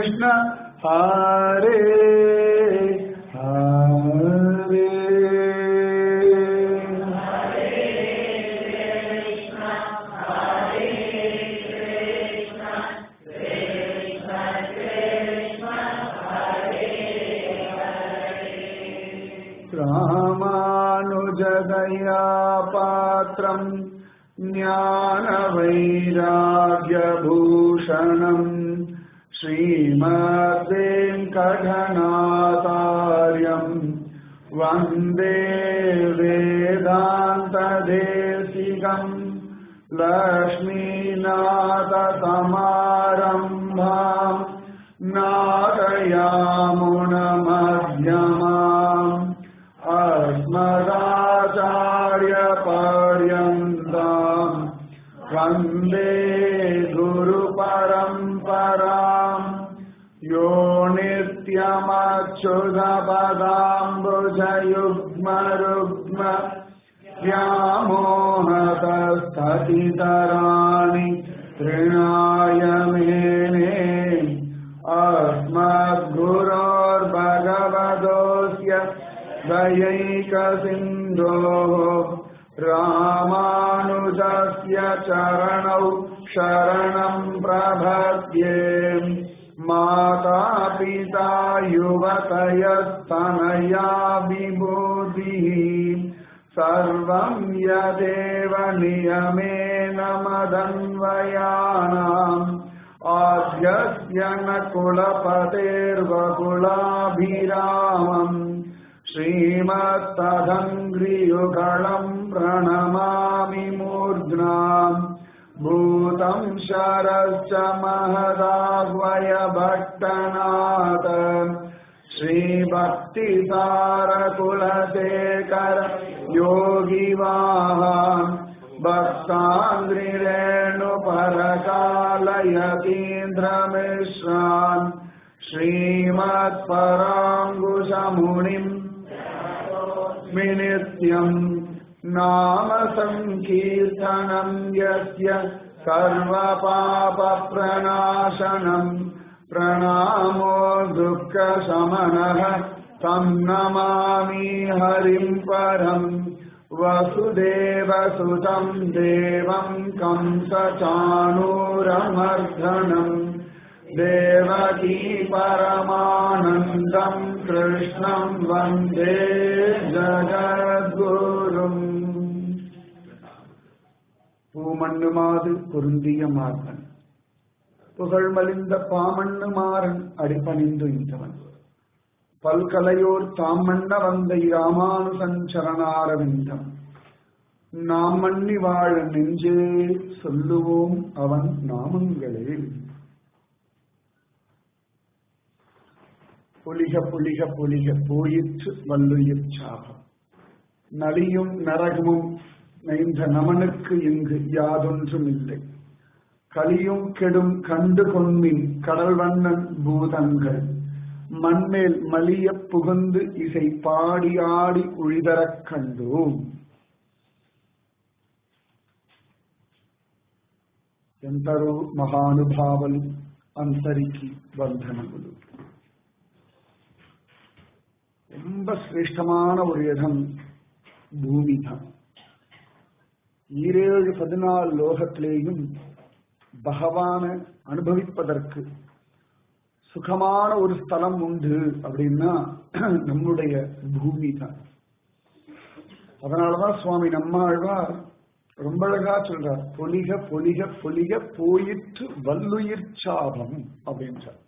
कृष्ण हरे हरे रामानुजदया पात्रम् ज्ञानवैराग्यभूषणम् श्रीमद्वेङ्कटनाथार्यम् वन्दे वेदान्तदेशिकम् लक्ष्मीनाथसमारम्भाम् नादयामुनमध्यमाम् अस्मदाचार्यपर्यन्ताम् वन्दे गुरुपरम्पराम् यो नित्यमच्युतपदाम्बुजयुग्मरुग्म व्यामोहतस्ततितराणि तृणाय मेने अस्मद्गुरोर्भगवतोऽस्य दयैकसिन्धोः रामानुजस्य चरणौ शरणम् प्रभद्ये माता पिता युवतयस्तनया विभूतिः सर्वम् यदेव नियमेन मदन्वयानाम् आद्यस्य न कुलपतेर्वकुलाभिरामम् श्रीमत्तदङ्घ्रियुगलम् प्रणमामि मूर्ध्नाम् भूतम् शरश्च महदाह्वय भट्टनाथ श्रीभक्तिसारकुलशेखर योगिवाहान् भक्ताङ्ग्रिरेणुपरकालयतीन्द्रमिश्रान् श्रीमत्पराङ्कुशमुनिम् नित्यम् नाम सङ्कीर्तनम् यस्य सर्वपापप्रणाशनम् प्रणामो दुःखशमनः तम् नमामि हरिम् परम् वसुदेवसुतम् देवम् कंसचाणूरमर्धनम् देवकी परमानन्दम् कृष्णम् वन्दे ஜகத்குரும் பூமண்ணுமாது பொருந்திய மார்பன் புகழ்மலிந்த பாமண்ணு மாறன் அடிபணிந்து இந்தவன் பல்கலையோர் தாமண்ண வந்த இராமானுசன் சரணாரவிந்தம் நாம் மண்ணி வாழ நெஞ்சே சொல்லுவோம் அவன் நாமங்களே பொலிக பொலிக பொலிக போயிற்று வல்லுயிர் சாபம் நலியும் நரகமும் நைந்த நமனுக்கு இங்கு யாதொன்றும் இல்லை கலியும் கெடும் கண்டு கொன்மின் கடல் வண்ணன் பூதங்கள் மண்மேல் மலிய புகுந்து இசை பாடி ஆடி உழிதரக் கண்டோம் ఎందరో మహానుభావులు అందరికీ వందనములు ரொம்ப சிரேஷ்டமான ஒரு இடம் பூமி தான் ஈரேழு பதினாலு லோகத்திலேயும் பகவான அனுபவிப்பதற்கு சுகமான ஒரு ஸ்தலம் உண்டு அப்படின்னா நம்முடைய பூமி தான் அதனாலதான் சுவாமி நம்மாழ்வார் ரொம்ப அழகா சொல்றார் பொலிக பொலிக பொலிக போயிற்று வல்லுயிர் சாபம் அப்படின்றார்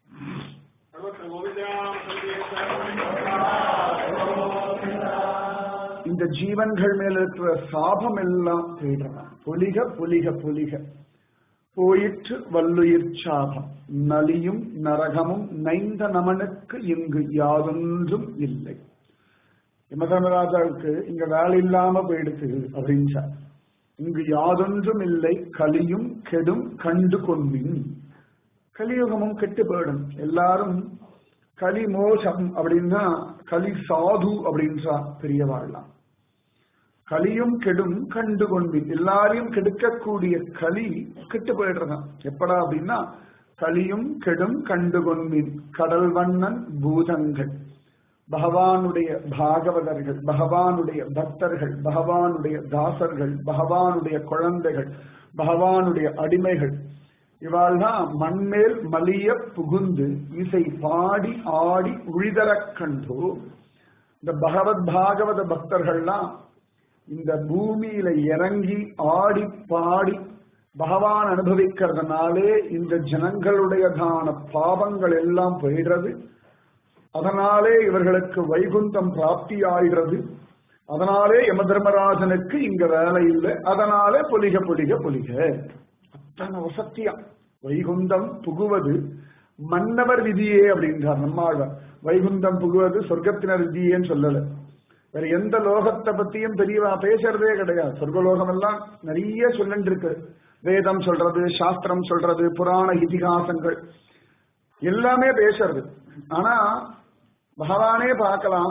இந்த ஜீவன்கள் மேல இருக்கிற சாபம் எல்லாம் தேடலாம் பொலிக பொலிக பொலிக போயிற்று வல்லுயிர் சாபம் நலியும் நரகமும் நைந்த நமனுக்கு இங்கு யாதொன்றும் இல்லை யமதர்மராஜாவுக்கு இங்க வேலை இல்லாம போயிடுச்சு அப்படின்றார் இங்கு யாதொன்றும் இல்லை கலியும் கெடும் கண்டு கொன்மின் கலியுகமும் கெட்டு போயிடும் எல்லாரும் கலி மோசம் அப்படின்னா கலி சாது அப்படின்றா பெரியவாழ்லாம் கலியும் கெடும் கண்டு கொன்பின் எல்லாரையும் கெடுக்கக்கூடிய களி கெட்டு போயிடுறதான் எப்படா அப்படின்னா கலியும் கெடும் கண்டுகொன்மின் கடல் வண்ணன் பூதங்கள் பகவானுடைய பாகவதர்கள் பகவானுடைய பக்தர்கள் பகவானுடைய தாசர்கள் பகவானுடைய குழந்தைகள் பகவானுடைய அடிமைகள் இவாள்தான் மண்மேல் மலிய புகுந்து இசை பாடி ஆடி உழிதரக் கண்டோ இந்த பகவத் பாகவத பக்தர்கள்லாம் இந்த பூமியில இறங்கி ஆடி பாடி பகவான் அனுபவிக்கிறதுனாலே இந்த ஜனங்களுடையதான பாவங்கள் எல்லாம் போயிடுறது அதனாலே இவர்களுக்கு வைகுந்தம் பிராப்தி ஆகிறது அதனாலே யம தர்மராஜனுக்கு இங்க வேலை இல்லை அதனாலே பொலிக பொலிக பொலிக அத்தனை வசத்தியா வைகுந்தம் புகுவது மன்னவர் விதியே அப்படின்றார் நம்மாழ்வார் வைகுந்தம் புகுவது சொர்க்கத்தினர் விதியேன்னு சொல்லல வேற எந்த லோகத்தை பத்தியும் பெரியவா பேசுறதே கிடையாது சொர்க்கலோகம் எல்லாம் நிறைய சொல்லிட்டு இருக்கு வேதம் சொல்றது சாஸ்திரம் சொல்றது புராண இதிகாசங்கள் எல்லாமே பேசுறது ஆனா பகவானே பார்க்கலாம்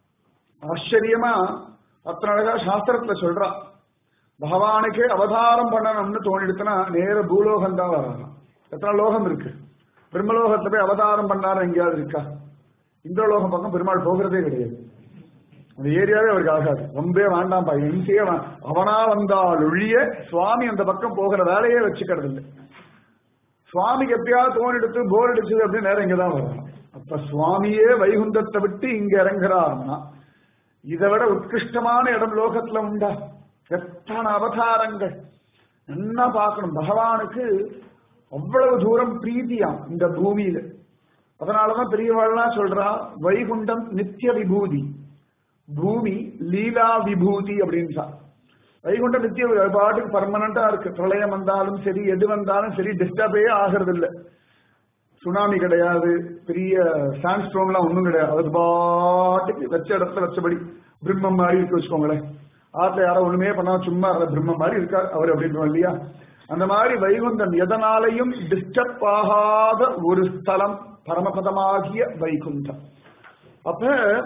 ஆச்சரியமா அத்தனை அழகா சாஸ்திரத்துல சொல்றான் பகவானுக்கே அவதாரம் பண்ணணும்னு தோணிடுத்துனா நேர பூலோகம் தான் வரலாம் எத்தனை லோகம் இருக்கு பிரம்மலோகத்துல போய் அவதாரம் பண்ணாரு எங்கேயாவது இருக்கா இந்திரலோகம் பக்கம் பெருமாள் போகிறதே கிடையாது அந்த ஏரியாவே அவருக்கு ஆகாது ரொம்பவே வேண்டாம்பா எங்கேயே அவனா வந்தால் ஒழிய சுவாமி அந்த பக்கம் போகிற வேலையே வச்சுக்கிறது இல்லை சுவாமிக்கு எப்பயாவது தோணிடுத்து போர் அடிச்சது அப்படின்னு நேரம் இங்கதான் வரலாம் அப்ப சுவாமியே வைகுந்தத்தை விட்டு இங்க இறங்குறாருன்னா இதை விட உத்கிருஷ்டமான இடம் லோகத்துல உண்டா எத்தனை அவதாரங்கள் என்ன பார்க்கணும் பகவானுக்கு அவ்வளவு தூரம் பிரீதியாம் இந்த பூமியில அதனாலதான் பெரியவாள்லாம் சொல்றா வைகுண்டம் நித்திய விபூதி பூமி லீலா விபூதி அப்படின்னு வைகுண்டம் நித்திய பாட்டுக்கு பர்மனண்டா இருக்கு பிரளயம் வந்தாலும் சரி எது வந்தாலும் சரி டிஸ்டர்பே ஆகிறது இல்லை சுனாமி கிடையாது பெரிய சாண்ட் ஸ்டோன்லாம் ஒன்றும் கிடையாது அது பாட்டுக்கு வச்ச இடத்துல வச்சபடி பிரம்மம் மாதிரி இருக்கு வச்சுக்கோங்களேன் ஆத்துல யாரோ ஒண்ணுமே பண்ணா சும்மா அதை பிரம்மம் மாதிரி இருக்கார் அவர் அப்படின்றோம் இல்லையா அந்த மாதிரி வைகுந்தம் எதனாலையும் டிஸ்டர்ப் ஆகாத ஒரு ஸ்தலம் பரமபதமாகிய வைகுந்தம் அப்ப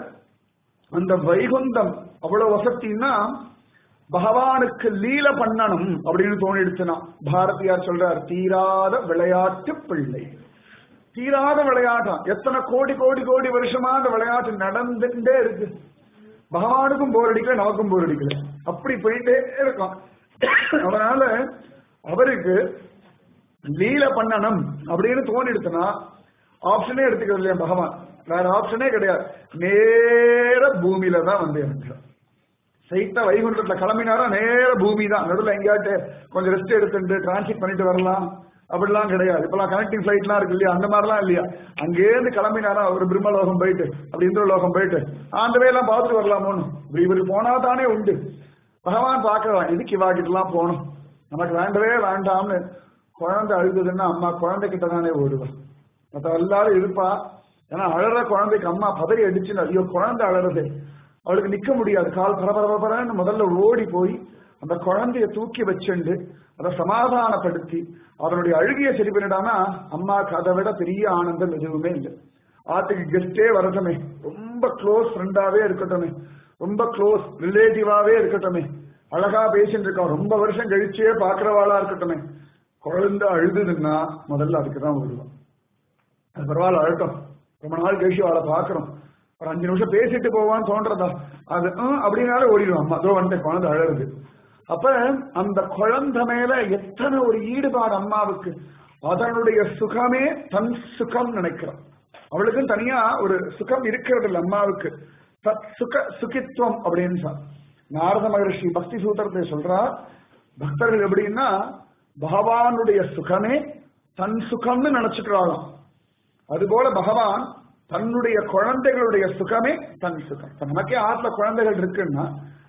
அந்த வைகுந்தம் அவ்வளவு வசத்தின்னா பகவானுக்கு லீல பண்ணணும் அப்படின்னு தோணிடுச்சுனா பாரதியார் சொல்றார் தீராத விளையாட்டு பிள்ளை தீராத விளையாட்டம் எத்தனை கோடி கோடி கோடி வருஷமா அந்த விளையாட்டு நடந்துட்டே இருக்கு பகவானுக்கும் போர் அடிக்கல நமக்கும் போர் அடிக்கல அப்படி போயிட்டே இருக்கும் அதனால அவருக்கு லீல பண்ணணும் அப்படின்னு தோணிடுச்சுன்னா ஆப்ஷனே எடுத்துக்கிறது இல்லையா பகவான் வேற ஆப்ஷனே கிடையாது நேர பூமியில தான் வந்து இறங்குறார் சைத்தா வைகுண்டத்துல கிளம்பினாரா நேர பூமி தான் நடுவில் எங்கேயாட்டு கொஞ்சம் ரெஸ்ட் எடுத்துட்டு டிரான்சிட் பண்ணிட்டு வரலாம் அப்படிலாம் கிடையாது இப்பெல்லாம் கனெக்டிங் ஃபிளைட்லாம் இருக்கு இல்லையா அந்த மாதிரிலாம் இல்லையா அங்கேருந்து கிளம்பினாரா ஒரு பிரம்மலோகம் போயிட்டு அப்படி இந்திரலோகம் போயிட்டு அந்த வேலாம் பார்த்துட்டு வரலாமோன்னு இப்படி இவருக்கு போனா தானே உண்டு பகவான் பார்க்கலாம் இதுக்கு இவாகிட்டலாம் போகணும் நமக்கு வேண்டவே வேண்டாம்னு குழந்தை அழுகுதுன்னா அம்மா குழந்தை கிட்ட தானே ஓடுவா மற்ற எல்லாரும் இருப்பா ஏன்னா அழற குழந்தைக்கு அம்மா பதறி அடிச்சுன்னு ஐயோ குழந்தை அழறது அவளுக்கு நிக்க முடியாது கால் பரபரபரன்னு முதல்ல ஓடி போய் அந்த குழந்தைய தூக்கி வச்சுண்டு அதை சமாதானப்படுத்தி அதனுடைய அழுகிய சரி பண்ணிடானா அம்மாக்கு அதை விட பெரிய ஆனந்தம் எதுவுமே இல்லை ஆத்துக்கு கெஸ்டே வரட்டுமே ரொம்ப க்ளோஸ் ஃப்ரெண்டாவே இருக்கட்டுமே ரொம்ப க்ளோஸ் ரிலேட்டிவாவே இருக்கட்டுமே அழகா பேசிட்டு இருக்கோம் ரொம்ப வருஷம் கழிச்சே பாக்குறவாளா இருக்கட்டுமே குழந்தை அழுதுன்னா முதல்ல அதுக்கு தான் வருவோம் அது பரவாயில்ல அழட்டும் ரொம்ப நாள் கழிச்சு அவளை பாக்குறோம் ஒரு அஞ்சு நிமிஷம் பேசிட்டு போவான்னு தோன்றதா அது அப்படின்னாலே ஓடிடும் அம்மா அதோ வந்துட்டு குழந்தை அழகுது அப்ப அந்த குழந்தை மேல எத்தனை ஒரு ஈடுபாடு அம்மாவுக்கு அதனுடைய சுகமே தன் சுகம் நினைக்கிறோம் அவளுக்கு தனியா ஒரு சுகம் இருக்கிறது இல்லை அம்மாவுக்கு தத் சுக சுகித்துவம் அப்படின்னு சொல் நாரத மகர்ஷி பக்தி சூத்திரத்தை சொல்றா பக்தர்கள் எப்படின்னா பகவானுடைய சுகமே தன் சுகம்னு நினைச்சுக்கிறாளாம் அதுபோல பகவான் தன்னுடைய குழந்தைகளுடைய சுகமே தன் சுகம் இப்ப நமக்கே ஆத்துல குழந்தைகள் இருக்குன்னா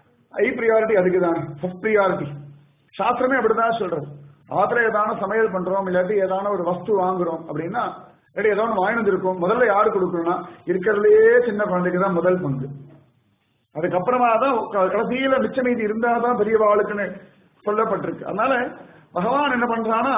ஐ ப்ரியாரிட்டி அதுக்கு தானே ஃபர்ஸ்ட் ப்ரியாரிட்டி சாஸ்திரமே அப்படிதான் சொல்றது ஆத்துல ஏதான சமையல் பண்றோம் இல்லாட்டி ஏதான ஒரு வஸ்து வாங்குறோம் அப்படின்னா இல்லாட்டி ஏதோ ஒன்று வாங்கி வந்திருக்கோம் முதல்ல யாரு கொடுக்கணும்னா இருக்கிறதுலயே சின்ன குழந்தைக்கு தான் முதல் பங்கு அதுக்கப்புறமா தான் கடைசியில மிச்ச மீதி இருந்தாதான் பெரியவாளுக்குன்னு சொல்லப்பட்டிருக்கு அதனால பகவான் என்ன பண்றான்னா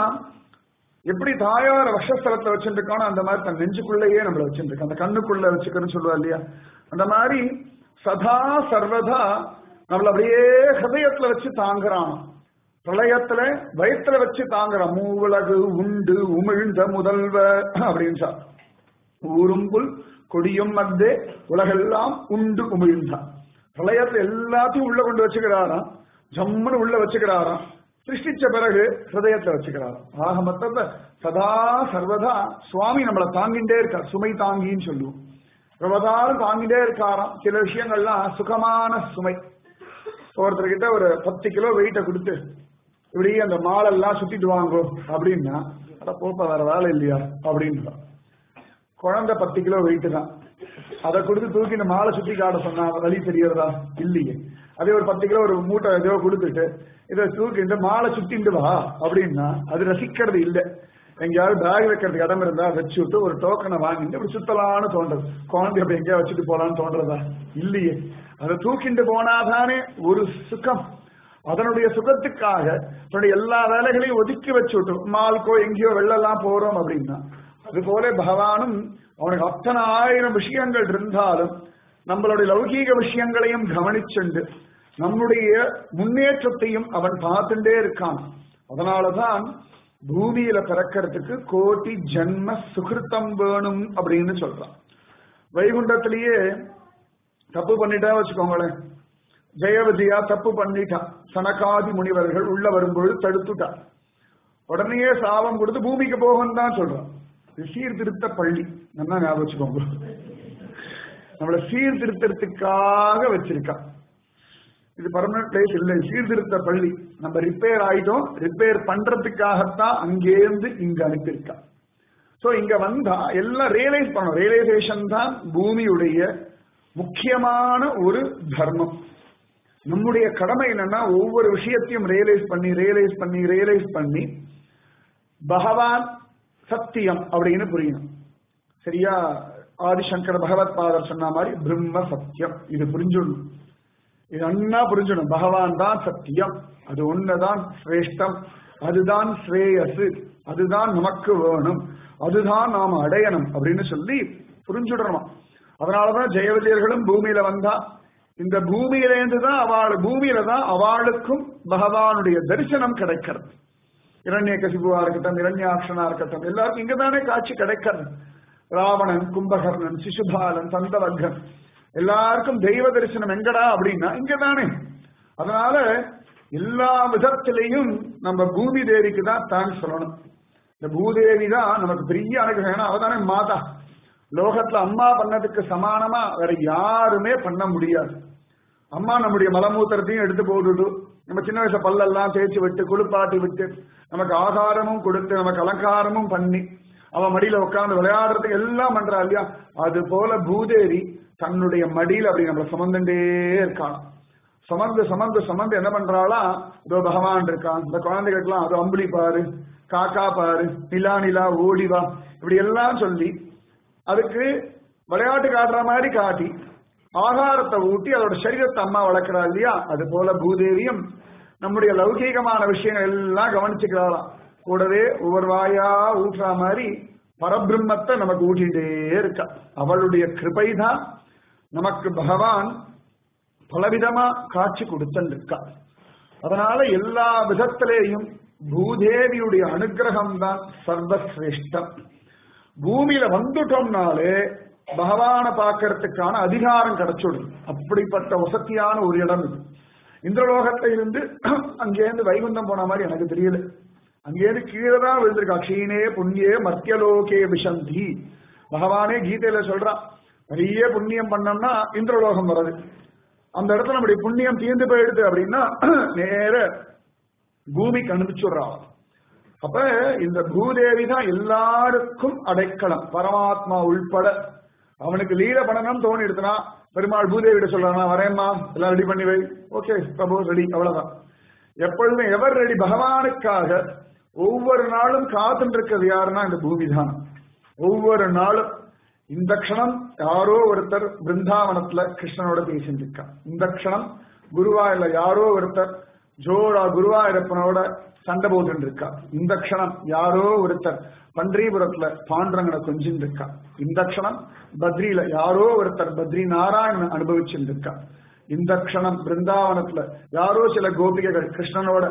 எப்படி தாயார வஷஸ்தலத்தை வச்சுருக்கானோ அந்த மாதிரி தன் நெஞ்சுக்குள்ளேயே நம்மள வச்சுருக்கு அந்த கண்ணுக்குள்ள வச்சுக்கிறேன்னு சொல்லுவா இல்லையா அந்த மாதிரி சதா சர்வதா நம்மள அப்படியே ஹதயத்துல வச்சு தாங்குறான் பிரளயத்துல வயிற்றுல வச்சு தாங்குற மூவுலகு உண்டு உமிழ்ந்த முதல்வ அப்படின்னு சார் ஊரும்புல் கொடியும் மத்தே உலகெல்லாம் உண்டு உமிழ்ந்தான் பிரளயத்துல எல்லாத்தையும் உள்ள கொண்டு வச்சுக்கிறாராம் ஜம்முன்னு உள்ள வச்சுக்கிறாராம் சிருஷ்டிச்ச பிறகு ஹிருதயத்துல வச்சுக்கிறாராம் ஆக மொத்தத்தை சதா சர்வதா சுவாமி நம்மளை தாங்கிட்டே இருக்கார் சுமை தாங்கின்னு சொல்லுவோம் பிரபதாலும் தாங்கிட்டே இருக்காராம் சில விஷயங்கள்லாம் சுகமான சுமை ஒருத்தர்கிட்ட ஒரு பத்து கிலோ வெயிட்ட கொடுத்து இப்படி அந்த மாலெல்லாம் சுத்திட்டு வாங்கோ அப்படின்னா அட போப்பா வேற வேலை இல்லையா அப்படின்றா குழந்தை பத்து கிலோ வெயிட் தான் அதை கொடுத்து தூக்கி இந்த மாலை சுத்தி காட்ட சொன்னா வழி தெரியறதா இல்லையே அதே ஒரு பத்து கிலோ ஒரு மூட்டை ஏதோ கொடுத்துட்டு இதை தூக்கி இந்த மாலை சுத்திட்டு வா அப்படின்னா அது ரசிக்கிறது இல்லை எங்கேயாவது பேக் வைக்கிறதுக்கு இடம் இருந்தா வச்சு விட்டு ஒரு டோக்கனை வாங்கிட்டு இப்படி சுத்தலான்னு தோன்றது குழந்தை அப்படி எங்கேயா வச்சுட்டு போலான்னு தோன்றதா இல்லையே அதை தூக்கிட்டு போனாதானே ஒரு சுகம் அதனுடைய சுகத்துக்காக தன்னுடைய எல்லா வேலைகளையும் ஒதுக்கி வச்சு விட்டு மால்கோ எங்கேயோ வெள்ளெல்லாம் போறோம் அப்படின்னா அது போல பகவானும் அவனுக்கு அத்தனை ஆயிரம் விஷயங்கள் இருந்தாலும் நம்மளுடைய லௌகீக விஷயங்களையும் கவனிச்சுண்டு நம்முடைய முன்னேற்றத்தையும் அவன் பார்த்துட்டே இருக்கான் அதனாலதான் பூமியில பிறக்கிறதுக்கு கோட்டி ஜன்ம சுகிருத்தம் வேணும் அப்படின்னு சொல்றான் வைகுண்டத்திலேயே தப்பு பண்ணிட்டா வச்சுக்கோங்களேன் ஜெயவிஜயா தப்பு பண்ணிட்டா சனகாதி முனிவர்கள் உள்ள வரும்பொழுது தடுத்துட்டா உடனே சாபம் கொடுத்து பூமிக்கு போகணும் தான் சொல்றான் இது சீர்திருத்த பள்ளி நல்லா ஞாபகம் வச்சுக்கோங்க நம்மளை சீர்திருத்தத்துக்காக வச்சிருக்கா இது பர்மனன்ட் பிளேஸ் இல்லை சீர்திருத்த பள்ளி நம்ம ரிப்பேர் ஆயிட்டோம் ரிப்பேர் பண்றதுக்காகத்தான் அங்கேருந்து இங்க அனுப்பியிருக்கா சோ இங்க வந்தா எல்லாம் ரியலைஸ் பண்ணணும் ரியலைசேஷன் தான் பூமியுடைய முக்கியமான ஒரு தர்மம் நம்முடைய கடமை என்னன்னா ஒவ்வொரு விஷயத்தையும் ரியலைஸ் பண்ணி ரியலைஸ் பண்ணி ரியலைஸ் பண்ணி பகவான் சத்தியம் அப்படின்னு புரியணும் சரியா ஆதிசங்கர பகவத் பாதர் சொன்ன மாதிரி பிரம்ம சத்தியம் இது புரிஞ்சுடணும் இது அண்ணா புரிஞ்சிடும் பகவான் தான் சத்தியம் அது ஒண்ணுதான் சிரேஷ்டம் அதுதான் ஸ்ரேயசு அதுதான் நமக்கு வேணும் அதுதான் நாம அடையணும் அப்படின்னு சொல்லி புரிஞ்சுடணும் அதனாலதான் ஜெயவிஜயர்களும் பூமியில வந்தா இந்த பூமியிலேருந்து தான் அவள் பூமியில தான் அவளுக்கும் பகவானுடைய தரிசனம் கிடைக்கிறது இரண்ய கசிபுவா இருக்கட்டும் இரண்யாட்சனா இருக்கட்டும் எல்லாருக்கும் இங்கதானே காட்சி கிடைக்கிறது ராவணன் கும்பகர்ணன் சிசுபாலன் சந்தவர்கன் எல்லாருக்கும் தெய்வ தரிசனம் எங்கடா அப்படின்னா இங்கதானே அதனால எல்லா விதத்திலையும் நம்ம பூமி தேவிக்கு தான் தேங்க்ஸ் சொல்லணும் இந்த பூதேவி தான் நமக்கு பெரிய அனுகிரகம் ஏன்னா அவதானே மாதா லோகத்துல அம்மா பண்ணதுக்கு சமானமா வேற யாருமே பண்ண முடியாது அம்மா நம்முடைய மலமூத்திரத்தையும் எடுத்து போட்டுட்டு நம்ம சின்ன வயசு பல்லெல்லாம் தேய்ச்சி விட்டு குளிப்பாட்டி விட்டு நமக்கு ஆகாரமும் கொடுத்து நமக்கு அலங்காரமும் பண்ணி அவன் மடியில உட்கார்ந்து விளையாடுறதுக்கு எல்லாம் பண்றா இல்லையா அது போல பூதேவி தன்னுடைய மடியில அப்படி நம்மள சுமந்துட்டே இருக்கான் சுமந்து சுமந்து சுமந்து என்ன பண்றாளா இதோ பகவான் இருக்கான் இந்த குழந்தைகளுக்கெல்லாம் அது அம்புலி பாரு காக்கா பாரு நிலா நிலா ஓடி வா இப்படி எல்லாம் சொல்லி அதுக்கு விளையாட்டு காட்டுற மாதிரி காட்டி ஆகாரத்தை ஊட்டி அதோட சரீரத்தை அம்மா வளர்க்கிறா இல்லையா அது போல பூதேவியும் நம்முடைய லௌகீகமான விஷயங்கள் எல்லாம் கவனிச்சுக்கிறாளாம் கூடவே ஒவ்வொரு வாயா ஊட்டுற மாதிரி பரபிரம்மத்தை நமக்கு ஊட்டிகிட்டே இருக்கா அவளுடைய கிருபை தான் நமக்கு பகவான் பலவிதமா காட்சி கொடுத்துருக்கா அதனால எல்லா விதத்திலேயும் பூதேவியுடைய அனுகிரகம் தான் சர்வசிரேஷ்டம் பூமியில வந்துட்டோம்னாலே பகவானை பார்க்கறதுக்கான அதிகாரம் கிடைச்சிடும் அப்படிப்பட்ட வசதியான ஒரு இடம் இது இந்திரலோகத்தை இருந்து அங்கேருந்து வைகுந்தம் போன மாதிரி எனக்கு தெரியல அங்கேருந்து கீழே தான் விழுந்திருக்கா க்ஷீணே புண்ணியே மத்தியலோகே விஷந்தி பகவானே கீதையில சொல்றான் நிறைய புண்ணியம் பண்ணோம்னா இந்திரலோகம் வருது அந்த இடத்துல நம்முடைய புண்ணியம் தீர்ந்து போயிடுது அப்படின்னா நேர பூமிக்கு அனுப்பிச்சுடுறான் அப்ப இந்த பூதேவி தான் எல்லாருக்கும் அடைக்கலம் பரமாத்மா உள்பட அவனுக்கு லீல பண்ணணும்னு தோணி எடுத்தனா பெருமாள் பூதேவிட சொல்றானா வரேம்மா எல்லாம் ரெடி பண்ணி வை ஓகே பிரபு ரெடி அவ்வளவுதான் எப்பொழுதுமே எவர் ரெடி பகவானுக்காக ஒவ்வொரு நாளும் காத்துட்டு இருக்கிறது யாருன்னா இந்த பூமி தான் ஒவ்வொரு நாளும் இந்த க்ஷணம் யாரோ ஒருத்தர் பிருந்தாவனத்துல கிருஷ்ணனோட பேசிட்டு இருக்கா இந்த க்ஷணம் குருவாயில யாரோ ஒருத்தர் ஜோரா குருவாயூரப்பனோட சண்டை போட்டு இருக்கா இந்த க்ஷணம் யாரோ ஒருத்தர் பன்றிபுரத்துல பாண்டரங்கனை கொஞ்சின்னு இருக்கா இந்த க்ஷணம் பத்ரியில யாரோ ஒருத்தர் பத்ரி நாராயணன் அனுபவிச்சுட்டு இருக்கா இந்த க்ஷணம் பிருந்தாவனத்துல யாரோ சில கோபிகைகள் கிருஷ்ணனோட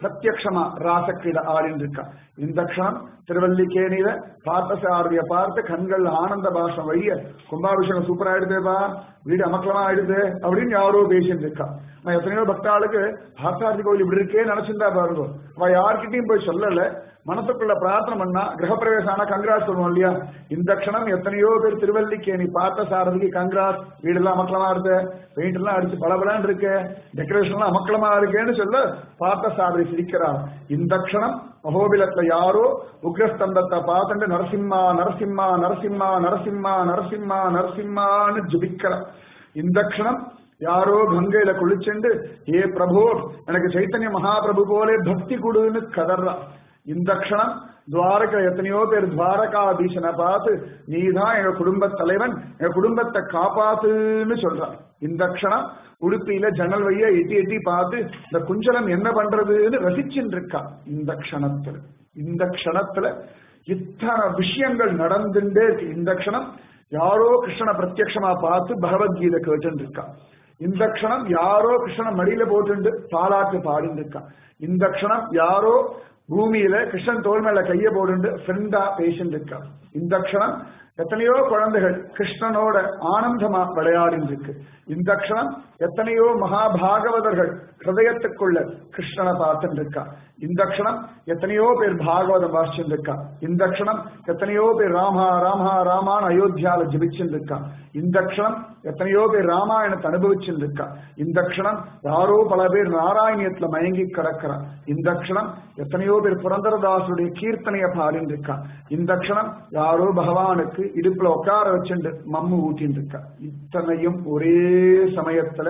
பிரத்யக்ஷமா ராசக்கிரீட ஆடின்னு இருக்கா இந்த க்ஷணம் திருவல்லிக்கேணியில பார்த்தசாரதிய பார்த்து கண்கள் ஆனந்த பாஷம் வழிய கும்பாபிஷேகம் சூப்பரா ஆயிடுதேப்பா வீடு அமக்கலமா ஆயிடுது அப்படின்னு யாரோ பேசிட்டு இருக்கா நான் எத்தனையோ பக்தாளுக்கு பார்த்தசாரதி கோவில் இப்படி இருக்கே நினைச்சிருந்தா பாருங்க அவ யார்கிட்டயும் போய் சொல்லல மனசுக்குள்ள பிரார்த்தனை பண்ணா கிரகப்பிரவேசம் ஆனா கங்கராஸ் சொல்லுவோம் இல்லையா இந்த க்ஷணம் எத்தனையோ பேர் திருவல்லிக்கேணி பார்த்த சாரதிக்கு கங்கராஸ் வீடெல்லாம் அமக்கலமா இருக்கு பெயிண்ட் எல்லாம் அடிச்சு பளபளன்னு இருக்கு டெக்கரேஷன் எல்லாம் அமக்கலமா இருக்கேன்னு சொல்ல பார்த்த சாரதி சிரிக்கிறார் இந்த க்ஷணம் மகோபிலத்துல யாரோ உக்ரஸ்தம்பத்தை பார்த்துட்டு நரசிம்மா நரசிம்மா நரசிம்மா நரசிம்மா நரசிம்மா நரசிம்மான்னு ஜபிக்கிறார் இந்த க்ஷணம் யாரோ கங்கையில குளிச்சுண்டு ஏ பிரபு எனக்கு சைத்தன்ய மகாபிரபு போலே பக்தி கொடுன்னு கதறா இந்த க்ஷணம் துவாரக எத்தனையோ பேர் துவாரகாதீசனை பார்த்து நீதான் எங்க குடும்ப தலைவன் எங்க குடும்பத்தை காப்பாத்துன்னு சொல்றான் இந்த க்ஷணம் உடுப்பியில ஜன்னல் வழியா எட்டி எட்டி பார்த்து இந்த குஞ்சலம் என்ன பண்றதுன்னு ரசிச்சுட்டு இருக்கா இந்த க்ஷணத்துல இந்த க்ஷணத்துல இத்தனை விஷயங்கள் நடந்துட்டே இருக்கு இந்த க்ஷணம் யாரோ கிருஷ்ணனை பிரத்யக்ஷமா பார்த்து பகவத்கீதை கேட்டு இருக்கா இந்த க்ஷணம் யாரோ கிருஷ்ணனை மடியில போட்டு பாலாட்டு பாடிட்டு இருக்கா இந்த க்ஷணம் யாரோ பூமியில கிருஷ்ணன் தோல் மேல கைய போட்டு ஃப்ரெண்டா பேசிட்டு இருக்கா இந்த க்ஷணம் எத்தனையோ குழந்தைகள் கிருஷ்ணனோட ஆனந்தமா விளையாடின்னு இருக்கு இந்த க்ஷணம் எத்தனையோ மகாபாகவதர்கள் ஹிருதயத்துக்குள்ள கிருஷ்ணனை பார்த்துட்டு இருக்கா இந்த க்ஷணம் எத்தனையோ பேர் பாகவதம் வாசிச்சுட்டு இருக்கா இந்த க்ஷணம் எத்தனையோ பேர் ராமா ராமா ராமான்னு அயோத்தியால ஜபிச்சுட்டு இருக்கா இந்த க்ஷணம் எத்தனையோ பேர் ராமாயணத்தை அனுபவிச்சுட்டு இருக்கா இந்த க்ஷணம் யாரோ பல பேர் நாராயணியத்துல மயங்கி கிடக்கிறா இந்த க்ஷணம் எத்தனையோ பேர் புரந்தரதாசுடைய கீர்த்தனைய பாடிட்டு இருக்கா இந்த க்ஷணம் யாரோ பகவானுக்கு இடுப்புல உட்கார வச்சுட்டு மம்மு ஊட்டின்னு இருக்கா இத்தனையும் ஒரே சமயத்துல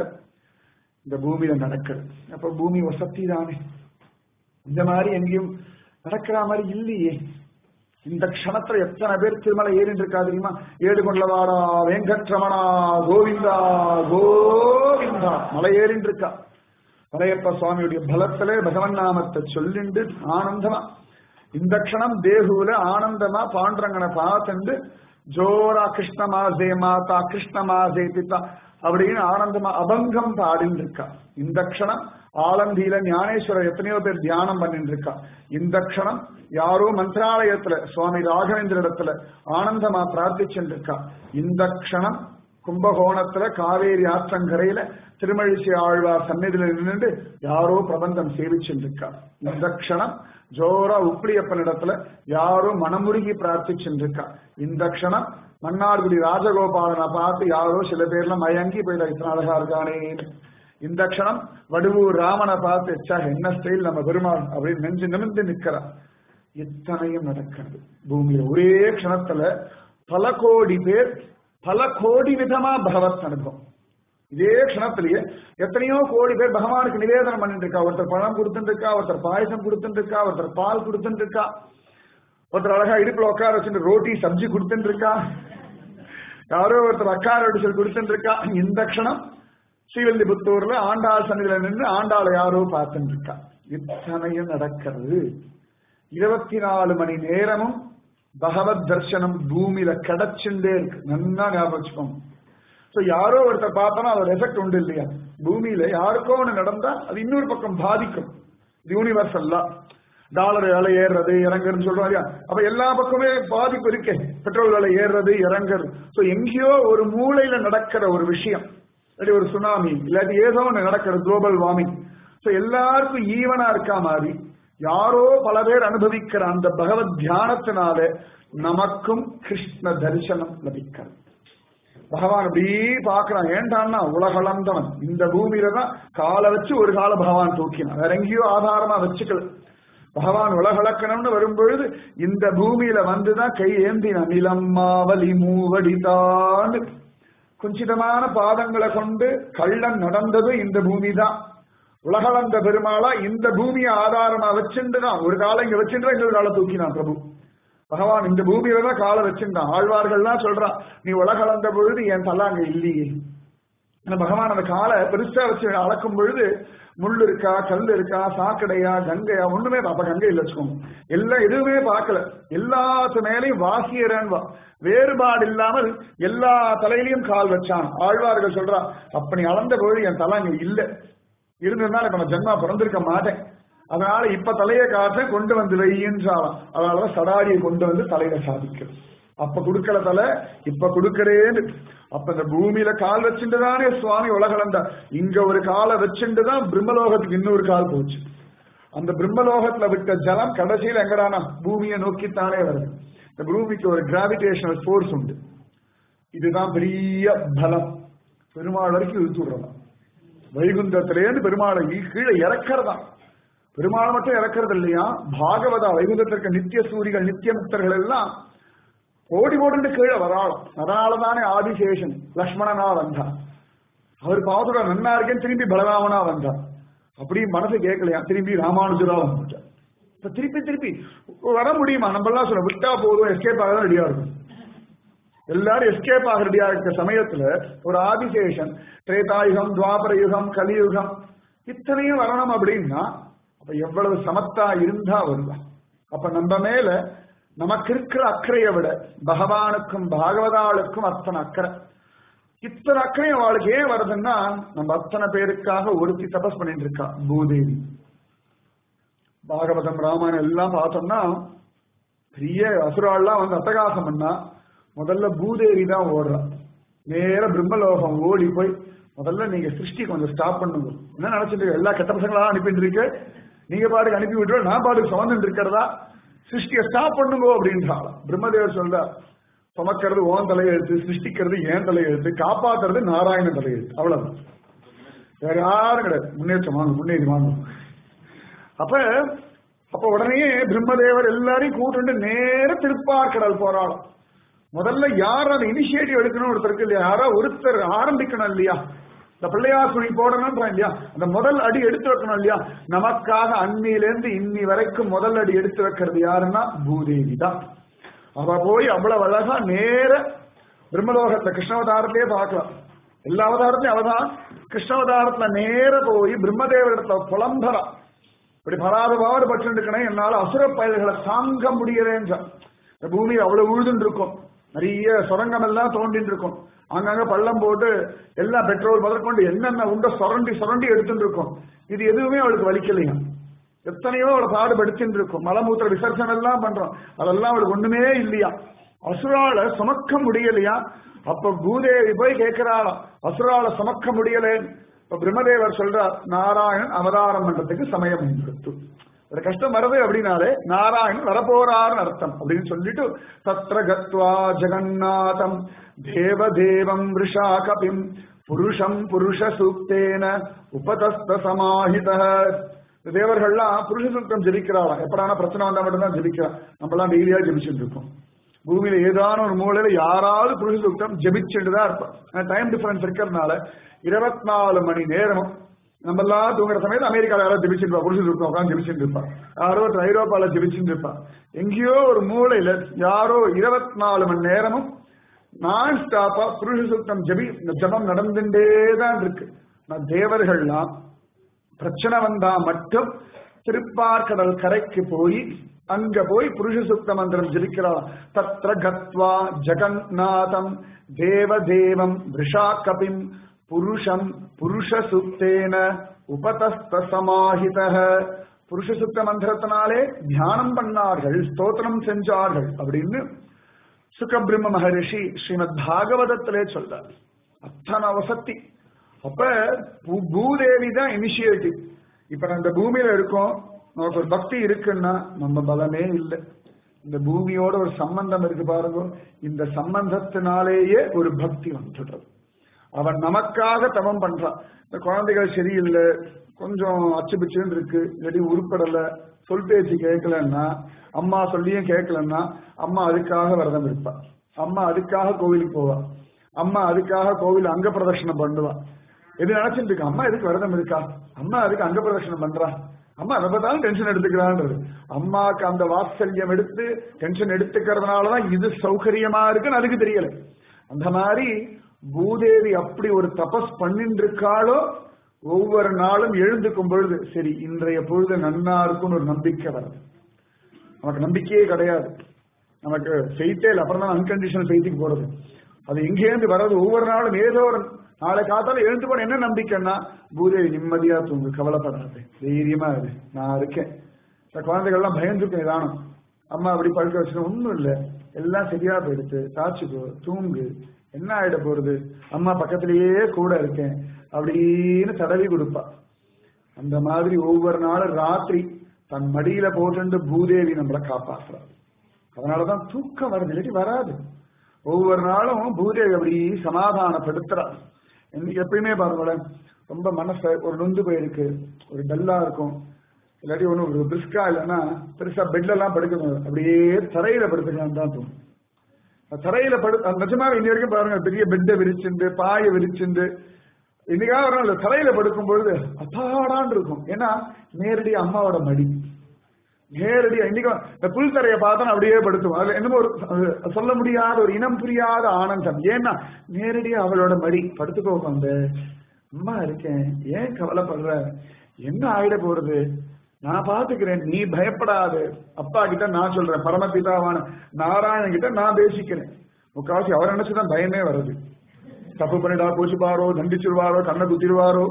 இந்த பூமியில நடக்குது அப்ப பூமி வசதி தானே இந்த மாதிரி எங்கேயும் நடக்கிற மாதிரி இல்லையே இந்த க்ஷணத்துல எத்தனை பேர் திருமலை ஏறிட்டு இருக்கா தெரியுமா ஏடு கொண்டவாடா வெங்கட்ரமணா கோவிந்தா கோவிந்தா மலை ஏறிட்டு இருக்கா மலையப்ப சுவாமியுடைய பலத்திலே பகவன் நாமத்தை சொல்லிண்டு ஆனந்தமா இந்த க்ஷணம் தேகுல ஆனந்தமா பாண்டரங்கனை பார்த்துண்டு ஜோரா கிருஷ்ணமாசே மாதா கிருஷ்ணமாசே பிதா அப்படின்னு ஆனந்தமா அபங்கம் பாடின்னு இருக்கா இந்த க்ஷணம் ஆலந்தியில ஞானேஸ்வரர் எத்தனையோ பேர் தியானம் பண்ணிட்டு இருக்கா இந்த க்ஷணம் யாரோ மந்திராலயத்துல சுவாமி ராகவேந்திர இடத்துல ஆனந்தமா பிரார்த்திச்சுட்டு இருக்கா இந்த க்ஷணம் கும்பகோணத்துல காவேரி ஆற்றங்கரையில திருமழிசை ஆழ்வார் சந்நிதியில நின்று யாரோ பிரபந்தம் சேவிச்சுட்டு இருக்கா இந்த க்ஷணம் ஜோரா உப்பிலியப்பன் இடத்துல யாரோ மனமுருகி பிரார்த்திச்சுட்டு இருக்கா இந்த க்ஷணம் மன்னார்குடி ராஜகோபாலனை பார்த்து யாரோ சில பேர்ல மயங்கி போயிடா இத்தனை அழகா இருக்கானே இந்த க்ஷணம் வடுவூர் ராமனை பார்த்து ச்சே, என்ன ஸ்டைல் நம்ம பெருமாள் அப்படின்னு நெஞ்சு நிமிர்ந்து நிக்கிறா இத்தனையும் நடக்கிறது பூமியில ஒரே க்ஷணத்துல பல கோடி பேர் பல கோடி விதமா பகவத் அனுபவம் இதே க்ஷணத்திலேயே எத்தனையோ கோடி பேர் பகவானுக்கு நிவேதனம் பண்ணிட்டு இருக்கா ஒருத்தர் பழம் கொடுத்துட்டு இருக்கா ஒருத்தர் பாயசம் கொடுத்துட்டு இருக்கா ஒருத்தர் பால் கொடுத்துட்டு இருக்கா ஒருத்தர் அழகா இடுப்புல உட்கார வச்சுட்டு ரோட்டி சப்ஜி கொடுத்துட்டு இருக்கா யாரோ ஒருத்தர் அக்கார அடிச்சல் கொடுத்துட்டு இருக்கா இந்த க்ஷணம் ஸ்ரீவில்லிபுத்தூர்ல ஆண்டாள் சன்னிதியில நின்று ஆண்டாளை யாரோ பார்த்துட்டு இருக்கா இத்தனையும் நடக்கிறது இருபத்தி நாலு மணி நேரமும் பகவத் தர்சனம் பூமியில கிடைச்சுட்டே இருக்கு நல்லா ஞாபகம் வச்சுக்கோங்க So, யாரோ ஒருத்தர் பார்த்தோம்னா அதோட எஃபெக்ட் உண்டு இல்லையா பூமியில யாருக்கோ ஒண்ணு நடந்தா அது இன்னொரு பக்கம் பாதிக்கும் இது யூனிவர்சல்லா டாலர் விலை ஏறுறது இறங்குறதுன்னு சொல்றோம் இல்லையா அப்ப எல்லா பக்கமே பாதிப்பு இருக்கே பெட்ரோல் விலை ஏறுறது இறங்குறது சோ எங்கேயோ ஒரு மூலையில நடக்கிற ஒரு விஷயம் இல்லாட்டி ஒரு சுனாமி இல்லாட்டி ஏதோ ஒண்ணு நடக்கிறது குளோபல் வார்மிங் சோ எல்லாருக்கும் ஈவனா இருக்கா மாதிரி யாரோ பல பேர் அனுபவிக்கிற அந்த பகவத் தியானத்தினால நமக்கும் கிருஷ்ண தரிசனம் லபிக்கிறது பகவான் அப்படி பாக்குறான் ஏண்டான்னா உலகளந்தவன் இந்த பூமியில தான் காலை வச்சு ஒரு கால பகவான் தூக்கினான் வேற எங்கேயோ ஆதாரமா வச்சுக்கல பகவான் உலகளக்கணும்னு வரும்பொழுது இந்த பூமியில வந்துதான் கை ஏந்தினான் நிலம்மாவலி மூவடிதான் குஞ்சிதமான பாதங்களை கொண்டு கள்ளன் நடந்தது இந்த பூமி தான் உலகளந்த பெருமாளா இந்த பூமியை ஆதாரமா வச்சுட்டு தான் ஒரு காலம் இங்க வச்சுட்டு இன்னொரு காலம் தூக்கினான் பிரபு பகவான் இந்த பூமியில தான் காலை வச்சிருந்தான் ஆழ்வார்கள்லாம் சொல்றான் நீ உலகளந்த பொழுது என் தலை அங்க இல்லையே ஆனா பகவான் அந்த காலை பெருசா வச்சு அளக்கும் பொழுது முள் இருக்கா கல் இருக்கா சாக்கடையா கங்கையா ஒண்ணுமே அப்ப கங்கை இல்ல வச்சுக்கோங்க எல்லாம் எதுவுமே பார்க்கல எல்லாத்து மேலையும் வாசியரன் வேறுபாடு இல்லாமல் எல்லா தலையிலையும் கால் வச்சான் ஆழ்வார்கள் சொல்றா அப்ப நீ அளந்த பொழுது என் தலை அங்க இல்ல இருந்திருந்தா இப்ப நான் ஜென்மா பிறந்திருக்க மாட்டேன் அதனால இப்ப தலையை காட்ட கொண்டு வந்து வையின்றாலாம் அதனாலதான் சடாரியை கொண்டு வந்து தலையில சாதிக்கிறது அப்ப கொடுக்கல தலை இப்ப கொடுக்கறேன்னு அப்ப இந்த பூமியில கால் வச்சுட்டுதானே சுவாமி உலகளந்த இங்க ஒரு காலை வச்சுட்டுதான் பிரம்மலோகத்துக்கு இன்னொரு கால் போச்சு அந்த பிரம்மலோகத்துல விட்ட ஜலம் கடைசியில் எங்கடானா பூமியை நோக்கித்தானே வருது இந்த பூமிக்கு ஒரு கிராவிடேஷனல் ஃபோர்ஸ் உண்டு இதுதான் பெரிய பலம் பெருமாள் வரைக்கும் இழுத்து விடுறதான் வைகுந்தத்திலேருந்து பெருமாளை கீழே இறக்கிறதா பெருமாள் மட்டும் இறக்கிறது இல்லையா பாகவதா வைகுந்தத்திற்கு நித்திய சூரிகள் நித்திய முக்தர்கள் எல்லாம் ஓடி ஓடிட்டு கீழே வராளாம் அதனாலதானே ஆதிசேஷன் லக்ஷ்மணனா வந்தா அவர் பாவத்தோட நன்னா இருக்கேன்னு திரும்பி பலராமனா வந்தா அப்படி மனசு கேட்கலையா திரும்பி ராமானுஜரா வந்துட்டார் இப்ப திருப்பி திருப்பி வர முடியுமா நம்ம எல்லாம் சொல்ல விட்டா போதும் எஸ்கேப் ஆக ரெடியா இருக்கும் எல்லாரும் எஸ்கேப் ஆக ரெடியா இருக்க சமயத்துல ஒரு ஆதிசேஷன் திரேதாயுகம் துவாபர யுகம் கலியுகம் இத்தனையும் வரணும் அப்படின்னா அப்ப எவ்வளவு சமத்தா இருந்தா வருவான் அப்ப நம்ம மேல நமக்கு இருக்கிற அக்கறையை விட பகவானுக்கும் பாகவதாளுக்கும் அத்தனை அக்கறை இத்தனை அக்கறை அவளுக்கு ஏன் வருதுன்னா நம்ம அத்தனை பேருக்காக ஒருத்தி தபஸ் பண்ணிட்டு இருக்கா பூதேவி பாகவதம் ராமாயணம் எல்லாம் பார்த்தோம்னா பெரிய அசுராள்லாம் வந்து அட்டகாசம் பண்ணா முதல்ல பூதேவி தான் ஓடுறா நேர பிரம்மலோகம் ஓடி போய் முதல்ல நீங்க சிருஷ்டி கொஞ்சம் ஸ்டாப் பண்ணுங்க என்ன நினைச்சிட்டு இருக்க? எல்லா கெட்ட பசங்களா அனுப்பிட்டு இருக்கு நீங்க பாட்டுக்கு அனுப்பி விட்டுருவோம் நான் பாட்டுக்கு சுமந்துட்டு இருக்கிறதா சிருஷ்டியை ஸ்டாப் பண்ணுங்க அப்படின்றாங்க பிரம்மதேவர் சொல்றார் சுமக்கிறது ஓன் தலையெழுத்து சிருஷ்டிக்கிறது ஏன் தலையெழுத்து காப்பாத்துறது நாராயணன் தலையெழுத்து அவ்வளவுதான் வேற யாரும் கிடையாது முன்னேற்றம் வாங்க முன்னேறி வாங்க அப்ப அப்ப உடனே பிரம்மதேவர் எல்லாரையும் கூட்டு நேர திருப்பார்கடல் போராடும் முதல்ல யார் அந்த இனிஷியேட்டிவ் எடுக்கணும் ஒருத்தருக்கு இல்லையா யாரோ ஒருத்தர் ஆரம்பிக்கணும் இல்லையா இந்த பிள்ளையார் துணி போடணும்ன்றான் இல்லையா அந்த முதல் அடி எடுத்து வைக்கணும் இல்லையா நமக்காக அன்னியிலேருந்து இன்னி வரைக்கும் முதல் அடி எடுத்து வைக்கிறது யாருன்னா பூதேவி தான் அவ போய் அவ்வளவு அழகா நேர பிரம்மலோகத்துல கிருஷ்ணாவதாரத்திலே பார்க்கலாம் எல்லா அவதாரத்தையும் அவதான் கிருஷ்ணாவதாரத்துல நேர போய் பிரம்மதேவரிடத்துல புலம்பரா இப்படி பராத பாடு பட்டு இருக்கணும் என்னால அசுர பயல்களை தாங்க முடியறேன்ற இந்த பூமி அவ்வளவு உழுதுன்னு இருக்கும் நிறைய சுரங்கம் எல்லாம் தோண்டின்னு இருக்கும் அங்கங்க பள்ளம் போட்டு எல்லாம் பெட்ரோல் முதற்கொண்டு என்னென்ன உண்ட சுரண்டி சுரண்டி எடுத்துட்டு இருக்கும் இது எதுவுமே அவளுக்கு வலிக்கலையா எத்தனையோ அவளை பாடுபடுத்தின்னு இருக்கும் மலமூத்திர விசர்ஜனம் எல்லாம் பண்றோம் அதெல்லாம் அவளுக்கு ஒண்ணுமே இல்லையா அசுரால சுமக்க முடியலையா அப்ப பூதேவி போய் கேட்கிறாளாம் அசுரால சுமக்க முடியலேன்னு இப்ப பிரம்மதேவர் சொல்றார் நாராயணன் அவதாரம் பண்றதுக்கு சமயம் கொடுத்து ஒரு கஷ்டம் வருது அப்படின்னாலே நாராயணன் வரப்போறாருன்னு அர்த்தம் அப்படின்னு சொல்லிட்டு தத்ர கத்வா ஜெகநாதம் தேவதேவம் ரிஷா கபிம் புருஷம் புருஷ சூக்தேன உபதஸ்த சமாஹித தேவர்கள்லாம் புருஷ சூக்தம் ஜெபிக்கிறாளாம் எப்படான பிரச்சனை வந்தா மட்டும்தான் ஜெபிக்கிறான் நம்மலாம் டெய்லியா ஜெபிச்சுட்டு இருக்கோம் பூமியில ஏதான ஒரு மூலையில யாராவது புருஷ சூக்தம் ஜெபிச்சுட்டு தான் இருப்பான் டைம் டிஃபரன்ஸ் இருக்கிறதுனால இருபத்தி நாலு மணி நேரமும் நம்ம எல்லாம் தூங்குற சமயத்துல அமெரிக்கால யாராவது ஜெபிச்சுட்டு இருப்பா புருஷ சூக்தம் உட்காந்து ஜெபிச்சுட்டு இருப்பா யாரோ ஒருத்தர் ஐரோப்பால ஜெபிச்சுட்டு இருப்பா எங்கேயோ ஒரு மூலையில யாரோ இருபத்தி நாலு மணி நேரமும் நான் ஸ்டாப்பா புருஷ சூக்தம் ஜெபி இந்த ஜபம் நடந்துட்டே தான் இருக்கு நான் தேவர்கள்லாம் பிரச்சனை வந்தா மட்டும் திருப்பார்கடல் கரைக்கு போய் அங்க போய் புருஷ சுத்த மந்திரம் ஜெபிக்கிறாள் தத்ர கத்வா ஜெகநாதம் தேவதேவம் விஷா கபிம் புருஷம் புருஷ சுத்தேன உபதஸ்த சமாஹித புருஷ சுத்த மந்திரத்தினாலே தியானம் பண்ணார்கள் ஸ்தோத்திரம் செஞ்சார்கள் அப்படின்னு சுகபிரம்ம மகரிஷி ஸ்ரீமத் பாகவதத்திலே சொல்றார் அத்தனை வசத்தி அப்ப பூ- பூதேவி தான் இனிஷியேட்டிவ் இப்ப நம்ம இந்த பூமியில இருக்கோம் நமக்கு ஒரு பக்தி இருக்குன்னா நம்ம பலமே இல்லை இந்த பூமியோட ஒரு சம்பந்தம் இருக்கு பாருங்க இந்த சம்பந்தத்தினாலேயே ஒரு பக்தி வந்துடுறது அவன் நமக்காக தவம் பண்றான் இந்த குழந்தைகள் சரியில்லை கொஞ்சம் அச்சு பிச்சுன்னு இருக்கு இல்லாட்டி உருப்படல சொல் பேச்சு கேட்கலன்னா அம்மா சொல்லியும் கேட்கலன்னா அம்மா அதுக்காக விரதம் இருப்பா அம்மா அதுக்காக கோவிலுக்கு போவா அம்மா அதுக்காக கோவில் அங்க பிரதட்சணம் பண்ணுவா எது நினைச்சிட்டு இருக்கா அம்மா எதுக்கு விரதம் இருக்கா அம்மா அதுக்கு அங்க பிரதட்சணம் பண்றா அம்மா அதை பார்த்தாலும் டென்ஷன் எடுத்துக்கிறான்றது அம்மாக்கு அந்த வாத்சல்யம் எடுத்து டென்ஷன் எடுத்துக்கிறதுனாலதான் இது சௌகரியமா இருக்குன்னு அதுக்கு தெரியல அந்த மாதிரி பூதேவி அப்படி ஒரு தபஸ் பண்ணிட்டு இருக்காளோ ஒவ்வொரு நாளும் எழுந்துக்கும் பொழுது சரி இன்றைய பொழுது நன்னா இருக்கும்னு ஒரு நம்பிக்கை வருது நமக்கு நம்பிக்கையே கிடையாது நமக்கு ஃபெய்த்தே இல்லை அப்புறம் தான் அன்கண்டிஷனல் ஃபெய்த்துக்கு போறது அது எங்கேருந்து வர்றது ஒவ்வொரு நாளும் ஏதோ ஒரு நாளை காத்தால எழுந்து போன என்ன நம்பிக்கைன்னா பூதேவி நிம்மதியா தூங்கு கவலைப்படாது தைரியமா இரு நான் இருக்கேன் இந்த குழந்தைகள்லாம் பயந்துருக்கு நிதானம் அம்மா அப்படி படுக்க வச்சுட்டு ஒண்ணும் இல்லை எல்லாம் சரியா போயிடுத்து தாச்சுக்கோ தூங்கு என்ன ஆயிட போறது அம்மா பக்கத்திலேயே கூட இருக்கேன் அப்படின்னு தடவி கொடுப்பா அந்த மாதிரி ஒவ்வொரு நாளும் ராத்திரி தன் மடியில போட்டு பூதேவி நம்மளை காப்பாற்றுறாள் அதனாலதான் தூக்கம் வருது இல்லாட்டி வராது ஒவ்வொரு நாளும் பூதேவி அப்படி சமாதானப்படுத்துறாள் இன்னைக்கு எப்பயுமே பாருங்களேன் ரொம்ப மனசு ஒரு நொந்து போயிருக்கு ஒரு டல்லா இருக்கும் இல்லாட்டி ஒன்றும் ஒரு பிரிஸ்கா இல்லைன்னா பெருசா பெட்ல எல்லாம் படுக்கணும் அப்படியே தரையில படுத்துக்கலாம் தான் தோணும் தரையில படு நிஜமாக இன்னி வரைக்கும் பாருங்க பெரிய பெட்டை விரிச்சுண்டு பாயை விரிச்சுண்டு இன்னைக்காக ஒரு நாள் தரையில படுக்கும் பொழுது அப்பாடான் இருக்கும் ஏன்னா நேரடி அம்மாவோட மடி நேரடியா இன்னைக்கு இந்த புல் தரையை பார்த்தா அப்படியே படுத்துவோம் அதுல என்னமோ ஒரு அது சொல்ல முடியாத ஒரு இனம் புரியாத ஆனந்தம் ஏன்னா நேரடியா அவளோட மடி படுத்துக்கோ அந்த அம்மா இருக்கேன் ஏன் கவலைப்படுற என்ன ஆயிட போறது நான் பாத்துக்கிறேன் நீ பயப்படாது அப்பா கிட்ட நான் சொல்றேன் பரமபிதாவான நாராயணன் கிட்ட நான் பேசிக்கிறேன் முக்காவாசி அவர் நினைச்சுதான் பயமே வருது தப்பு பண்ணிடா கோச்சுப்பாரோ தண்டிச்சிருவாரோ கண்ணை குத்திடுவாரோ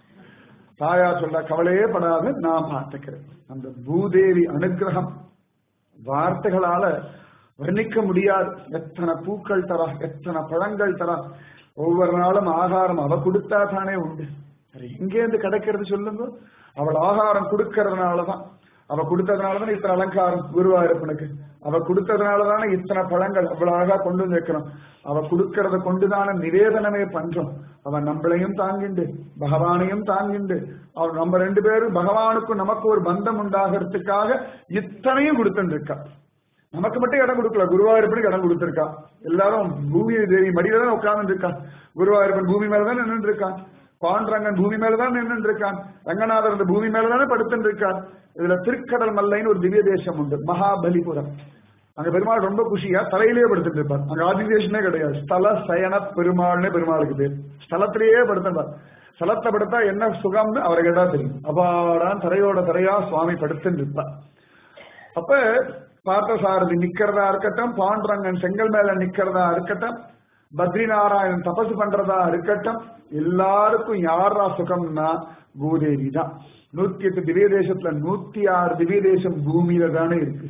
தாயா சொல்ற கவலையே படாத நான் பார்த்துக்கிறேன் அந்த பூதேவி அனுகிரகம் வார்த்தைகளால வர்ணிக்க முடியாது எத்தனை பூக்கள் தரா எத்தனை பழங்கள் தரா ஒவ்வொரு நாளும் ஆகாரம் அவ கொடுத்தா தானே உண்டு எங்கேருந்து கிடைக்கிறது சொல்லுங்க அவள் ஆகாரம் கொடுக்கறதுனாலதான் அவ கொடுத்ததுனாலதான் இத்தனை அலங்காரம் குருவாயிருப்பனுக்கு அவ கொடுத்ததுனாலதானே இத்தனை பழங்கள் அவ்வளவு அழகா கொண்டு வந்து வைக்கிறோம் அவ கொடுக்கறத கொண்டுதான நிவேதனமே பண்றோம் அவன் நம்மளையும் தாங்கிண்டு பகவானையும் தாங்கிண்டு அவன் நம்ம ரெண்டு பேரும் பகவானுக்கும் நமக்கு ஒரு பந்தம் உண்டாகிறதுக்காக இத்தனையும் கொடுத்துட்டு இருக்கா நமக்கு மட்டும் இடம் கொடுக்கல குருவாயூரப்பனுக்கு இடம் கொடுத்திருக்கா எல்லாரும் பூமி தேவி மடியில தான் உட்கார்ந்து இருக்கா குருவாயூரப்பன் பூமி மேலதான் நின்று இருக்கான் பாண்டரங்கன் பூமி மேலதான் நின்று இருக்கான் ரங்கநாதர் இந்த பூமி மேலதானே படுத்துட்டு இருக்கார் இதுல திருக்கடல் மல்லைன்னு ஒரு திவ்ய தேசம் உண்டு மகாபலிபுரம் அங்க பெருமாள் ரொம்ப குஷியா தலையிலேயே படுத்துட்டு இருப்பார் அங்க ஆதிதேசமே கிடையாது ஸ்தல சயன பெருமாள்னே பெருமாளுக்கு பேர் ஸ்தலத்திலேயே படுத்துட்டார் ஸ்தலத்தை படுத்தா என்ன சுகம்னு அவரை கேட்டா தெரியும் அப்பாடான் தரையோட தரையா சுவாமி படுத்துட்டு இருப்பார் அப்ப பார்த்தசாரதி நிக்கிறதா இருக்கட்டும் பாண்டரங்கன் செங்கல் மேல நிக்கிறதா இருக்கட்டும் பத்ரி நாராயணன் தபசு பண்றதா இருக்கட்டும் எல்லாருக்கும் யாரா சுகம்னா பூதேவி தான் நூத்தி எட்டு திவ்ய தேசத்துல நூத்தி ஆறு திவ்ய தேசம் பூமியில தானே இருக்கு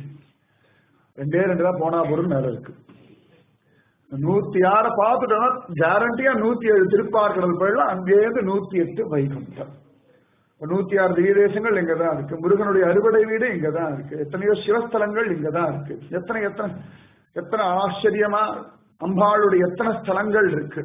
ரெண்டே ரெண்டு தான் போனா பொருள் மேல இருக்கு நூத்தி ஆற பார்த்துட்டோம்னா கேரண்டியா நூத்தி ஏழு திருப்பார்கடல் போயிடலாம் அங்கேருந்து நூத்தி எட்டு வைகுண்டம் நூத்தி ஆறு திவ்ய தேசங்கள் இங்கதான் இருக்கு முருகனுடைய அறுவடை வீடு இங்கதான் இருக்கு எத்தனையோ சிவஸ்தலங்கள் இங்கதான் இருக்கு எத்தனை எத்தனை எத்தனை ஆச்சரியமா அம்பாளுடைய எத்தனை ஸ்தலங்கள் இருக்கு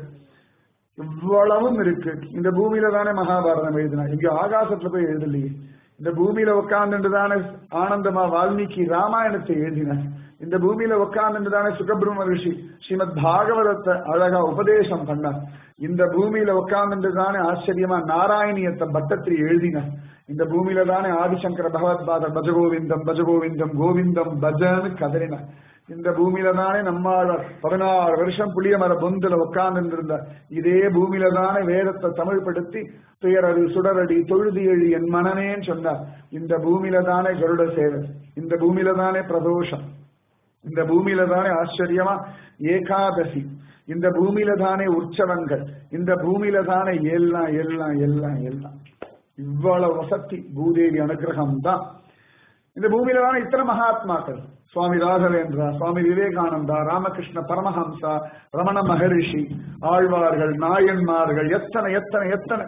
இவ்வளவும் இருக்கு இந்த பூமியில தானே மகாபாரதம் எழுதினா இங்க ஆகாசத்துல போய் எழுதலையே இந்த பூமியில உட்கார்ந்துட்டு தானே ஆனந்தமா வால்மீகி ராமாயணத்தை எழுதினார் இந்த பூமியில உட்கார்ந்துட்டு தானே சுகபிரம்ம ரிஷி ஸ்ரீமத் பாகவதத்தை அழகா உபதேசம் பண்ணார் இந்த பூமியில உட்கார்ந்துட்டு தானே ஆச்சரியமா நாராயணியத்தை பட்டத்தில் எழுதினார் இந்த பூமியில தானே ஆதிசங்கர பகவத் பாதர் பஜகோவிந்தம் பஜகோவிந்தம் கோவிந்தம் பஜன்னு கதறினார் இந்த பூமியில தானே நம்மாழ்வார் பதினாறு வருஷம் புளிய மர பொந்துல உட்கார்ந்து இருந்தார் இதே பூமியில தானே வேதத்தை தமிழ்படுத்தி துயரடி சுடரடி தொழுதி எழு என் மனநேன்னு சொன்னார் இந்த பூமியில தானே கருட சேவை இந்த பூமியில தானே பிரதோஷம் இந்த பூமியில தானே ஆச்சரியமா ஏகாதசி இந்த பூமியில தானே உற்சவங்கள் இந்த பூமியில தானே எல்லாம் எல்லாம் எல்லாம் எல்லாம் இவ்வளவு வசதி பூதேவி அனுகிரகம் தான் இந்த பூமியில தானே இத்தனை மகாத்மாக்கள் சுவாமி ராகவேந்திரா சுவாமி விவேகானந்தா ராமகிருஷ்ண பரமஹம்சா ரமண மகரிஷி ஆழ்வார்கள் நாயன்மார்கள் எத்தனை எத்தனை எத்தனை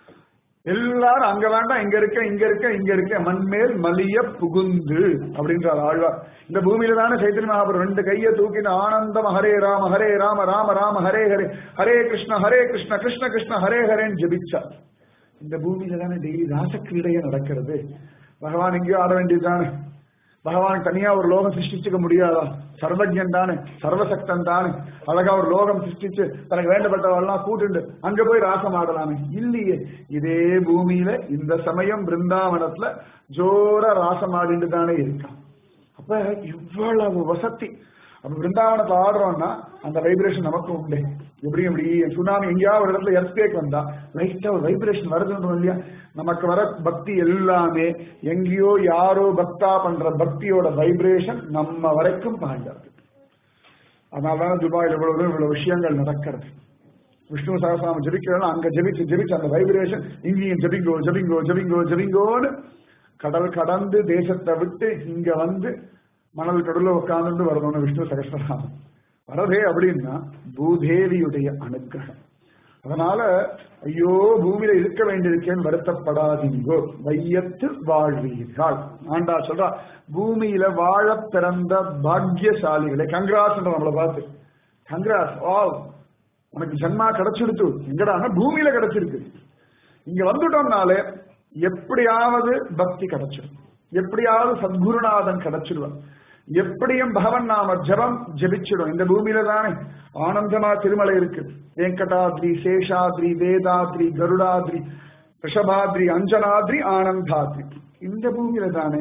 எல்லாரும் அங்க வேண்டாம் இங்க இருக்க இங்க இருக்க இங்க இருக்க மண்மேல் மலிய புகுந்து அப்படின்றார் ஆழ்வார் இந்த பூமியில தானே சைத்தன்ய மகாபுரம் ரெண்டு கையை தூக்கின ஆனந்தம் ஹரே ராம ஹரே ராம ராம ராம ஹரே ஹரே ஹரே கிருஷ்ண ஹரே கிருஷ்ண கிருஷ்ண கிருஷ்ண ஹரே ஹரேன்னு ஜபிச்சார் இந்த பூமியில தானே டெய்லி ராசக்கிரீடையே நடக்கிறது பகவான் எங்கேயோ ஆட வேண்டியதுதானே பகவான் தனியா ஒரு லோகம் சிருஷ்டிச்சுக்க முடியாதா சர்வஜன் தானே சர்வசக்தன் தானே அழகா ஒரு லோகம் சிருஷ்டிச்சு தனக்கு வேண்டப்பட்டவெல்லாம் கூட்டுண்டு அங்க போய் ராசம் ஆடலாமே இல்லையே இதே பூமியில இந்த சமயம் பிருந்தாவனத்துல ஜோர ராசம் ஆடிட்டு தானே இருக்கான் அப்ப இவ்வளவு வசதி அப்ப பிருந்தாவனத்தை ஆடுறோம்னா அந்த வைப்ரேஷன் நமக்கு உண்டு எப்படியும் இப்படி சுனாமி எங்கேயாவது ஒரு இடத்துல எர்த்கேக் வந்தா லைட்டா ஒரு வைப்ரேஷன் வருதுன்றோம் இல்லையா நமக்கு வர பக்தி எல்லாமே எங்கேயோ யாரோ பக்தா பண்ற பக்தியோட வைப்ரேஷன் நம்ம வரைக்கும் பாய்ந்தது அதனாலதான் துபாயில் இவ்வளவு இவ்வளவு விஷயங்கள் நடக்கிறது விஷ்ணு சகசிரநாமம் ஜபிக்கிறோம் அங்க ஜபிச்சு ஜபிச்சு அந்த வைப்ரேஷன் இங்கேயும் ஜபிங்கோ ஜபிங்கோ ஜபிங்கோ ஜபிங்கோன்னு கடல் கடந்து தேசத்தை விட்டு இங்க வந்து மணல் கடல்ல உட்கார்ந்து வரணும்னு விஷ்ணு சகசிரநாமம் வரதே அப்படின்னா பூதேவியுடைய அனுகிரகம் அதனால ஐயோ பூமியில இருக்க வேண்டியிருக்கேன்னு வருத்தப்படாதீங்கோ வையத்து வாழ்வீர்கள் ஆண்டா சொல்றா பூமியில வாழ பிறந்த பாக்யசாலிகளே கங்கராஸ் நம்மளை பார்த்து கங்கராஸ் வா உனக்கு ஜன்மா கிடைச்சிடுத்து எங்கடான்னா பூமியில கிடைச்சிருக்கு இங்க வந்துட்டோம்னாலே எப்படியாவது பக்தி கிடைச்சிடும் எப்படியாவது சத்குருநாதன் கிடைச்சிடுவான் எப்படியும் பகவன் நாம ஜபம் ஜபிச்சிடும் இந்த பூமியில தானே ஆனந்தமா திருமலை இருக்கு வெங்கடாத்ரி சேஷாத்ரி வேதாத்ரி கருடாத்ரி ரிஷபாத்ரி அஞ்சனாத்ரி ஆனந்தாத்ரி இந்த பூமியில தானே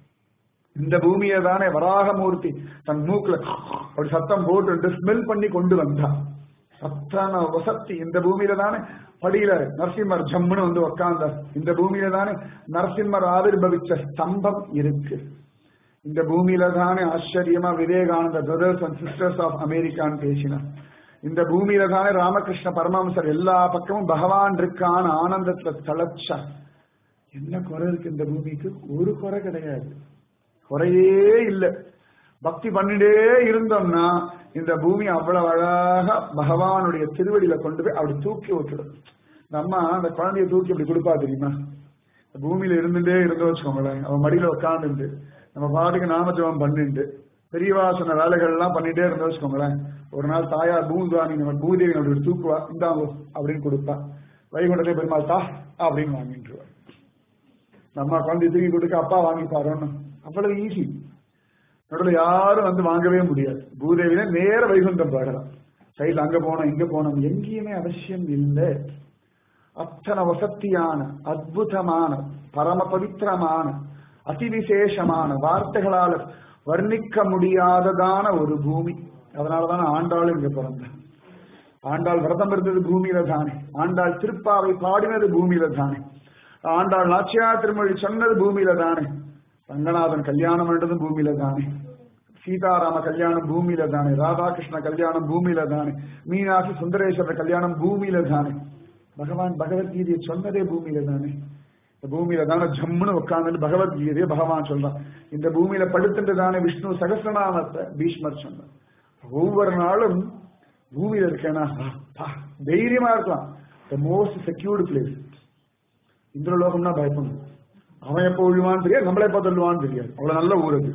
இந்த பூமியை தானே வராகமூர்த்தி தன் மூக்குல ஒரு சத்தம் போட்டு ஸ்மெல் பண்ணி கொண்டு வந்தா அத்தனை வசத்தி இந்த பூமியில தானே படியில நரசிம்மர் ஜம்முன்னு வந்து உக்காந்தார் இந்த பூமியில தானே நரசிம்மர் ஆவிர்பவிச்ச ஸ்தம்பம் இருக்கு இந்த பூமியில தானே ஆச்சரியமா Vivekananda brothers and sisters of அமெரிக்கான்னு பேசினார் இந்த பூமியில தானே ராமகிருஷ்ண பரமஹம்சர் எல்லா பக்கமும் பகவான் இருக்கான ஆனந்தத்துல தளச்சா என்ன குறை இருக்கு இந்த பூமிக்கு ஒரு குறை கிடையாது குறையே இல்லை பக்தி பண்ணிட்டே இருந்தோம்னா இந்த பூமி அவ்வளவு அழகா பகவானுடைய திருவடியில கொண்டு போய் அப்படி தூக்கி விட்டுடும் நம்ம அந்த குழந்தைய தூக்கி அப்படி கொடுப்பா தெரியுமா பூமியில இருந்துட்டே இருந்து வச்சுக்கோங்களேன் அவன் மடியில உட்காந்துட்டு நம்ம பாட்டுக்கு நாமஜபம் பண்ணிட்டு பெரியவா சொன்ன வேலைகள் எல்லாம் பண்ணிட்டே இருந்து வச்சுக்கோங்களேன் ஒரு நாள் தாயார் பூந்தானி நம்ம பூதேவி அப்படி தூக்குவா இந்தாங்கோ அப்படின்னு கொடுப்பா வைகுண்டத்தை பெருமாள் தா அப்படின்னு வாங்கிட்டுருவா நம்ம குழந்தை தூக்கி கொடுக்க அப்பா வாங்கி பாருன்னு அவ்வளவு ஈஸி நடுவில் யாரும் வந்து வாங்கவே முடியாது பூதேவியில நேர வைகுண்டம் பாடலாம் சைட்ல அங்க போனோம் இங்க போனோம் எங்கேயுமே அவசியம் இல்லை அத்தனை வசத்தியான அற்புதமான பரம பவித்திரமான அதிவிசேஷமான வார்த்தைகளால் வர்ணிக்க முடியாததான ஒரு பூமி அதனாலதான் ஆண்டாள் இங்க பிறந்தார் ஆண்டாள் விரதம் இருந்தது பூமியில தானே ஆண்டாள் திருப்பாவை பாடினது பூமியில தானே ஆண்டாள் நாச்சியார் திருமொழி சொன்னது பூமியில தானே ரங்கநாதன் கல்யாணம் பண்ணதும் பூமியில தானே சீதாராம கல்யாணம் பூமியில தானே ராதாகிருஷ்ண கல்யாணம் பூமியில தானே மீனாட்சி சுந்தரேஸ்வரர் கல்யாணம் பூமியில தானே பகவான் பகவத்கீதையை சொன்னதே பூமியில தானே இந்த பூமியில தானே ஜம்முன்னு உட்கார்ந்து பகவத்கீதையை பகவான் சொல்றான் இந்த பூமியில படுத்துட்டு தானே விஷ்ணு சகசிரநாமத்தை பீஷ்மர் சொன்னார் ஒவ்வொரு நாளும் பூமியில இருக்கேனா தைரியமா இருக்கலாம் த மோஸ்ட் செக்யூர்டு பிளேஸ் இந்திரலோகம்னா பயப்படணும் அவன் எப்போ விழுவான்னு தெரியாது நம்மளே எப்போ தள்ளுவான்னு தெரியாது அவ்வளவு நல்ல ஊர் அது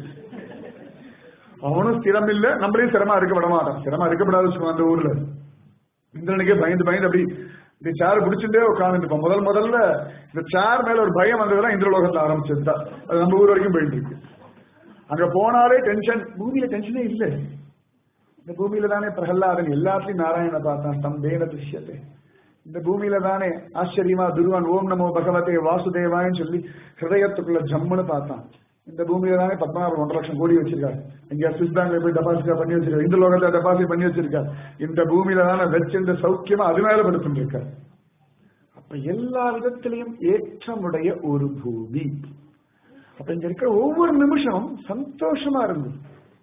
அவனும் ஸ்திரம் இல்ல நம்மளையும் சிரமா இருக்க விட மாட்டான் சிரமா இருக்கப்படாது வச்சுக்கோ அந்த ஊர்ல இந்திரனுக்கே பயந்து பயந்து அப்படி இந்த சேர் பிடிச்சிட்டே உட்காந்துட்டு முதல் முதல்ல இந்த சேர் மேல ஒரு பயம் வந்ததுதான் இந்திரலோகத்துல ஆரம்பிச்சதுதான் அது நம்ம ஊர் வரைக்கும் போயிட்டு இருக்கு அங்க போனாலே டென்ஷன் பூமியில டென்ஷனே இல்லை இந்த பூமியில தானே பிரகலாதன் எல்லாத்தையும் நாராயண பார்த்தான் ஸ்தம்பேன திருஷ்யத்தை இந்த பூமியில தானே ஆச்சரியமா துருவன் ஓம் நமோ பகவதே வாசுதேவான்னு சொல்லி ஹிருதயத்துக்குள்ள ஜம்முன்னு பார்த்தான் இந்த பூமியில தானே பத்மநாபன் ஒன்றரை லட்சம் கோடி வச்சிருக்காரு இங்க சுவிஸ் பேங்க்ல போய் டெபாசிட் பண்ணி வச்சிருக்காரு இந்த லோகத்தை டெபாசிட் பண்ணி வச்சிருக்காரு இந்த பூமியில தானே வச்சிருந்த சௌக்கியமா அது மேல படுத்துட்டு இருக்காரு அப்ப எல்லா விதத்திலையும் ஏற்றமுடைய ஒரு பூமி அப்ப இங்க இருக்கிற ஒவ்வொரு நிமிஷமும் சந்தோஷமா இருந்தது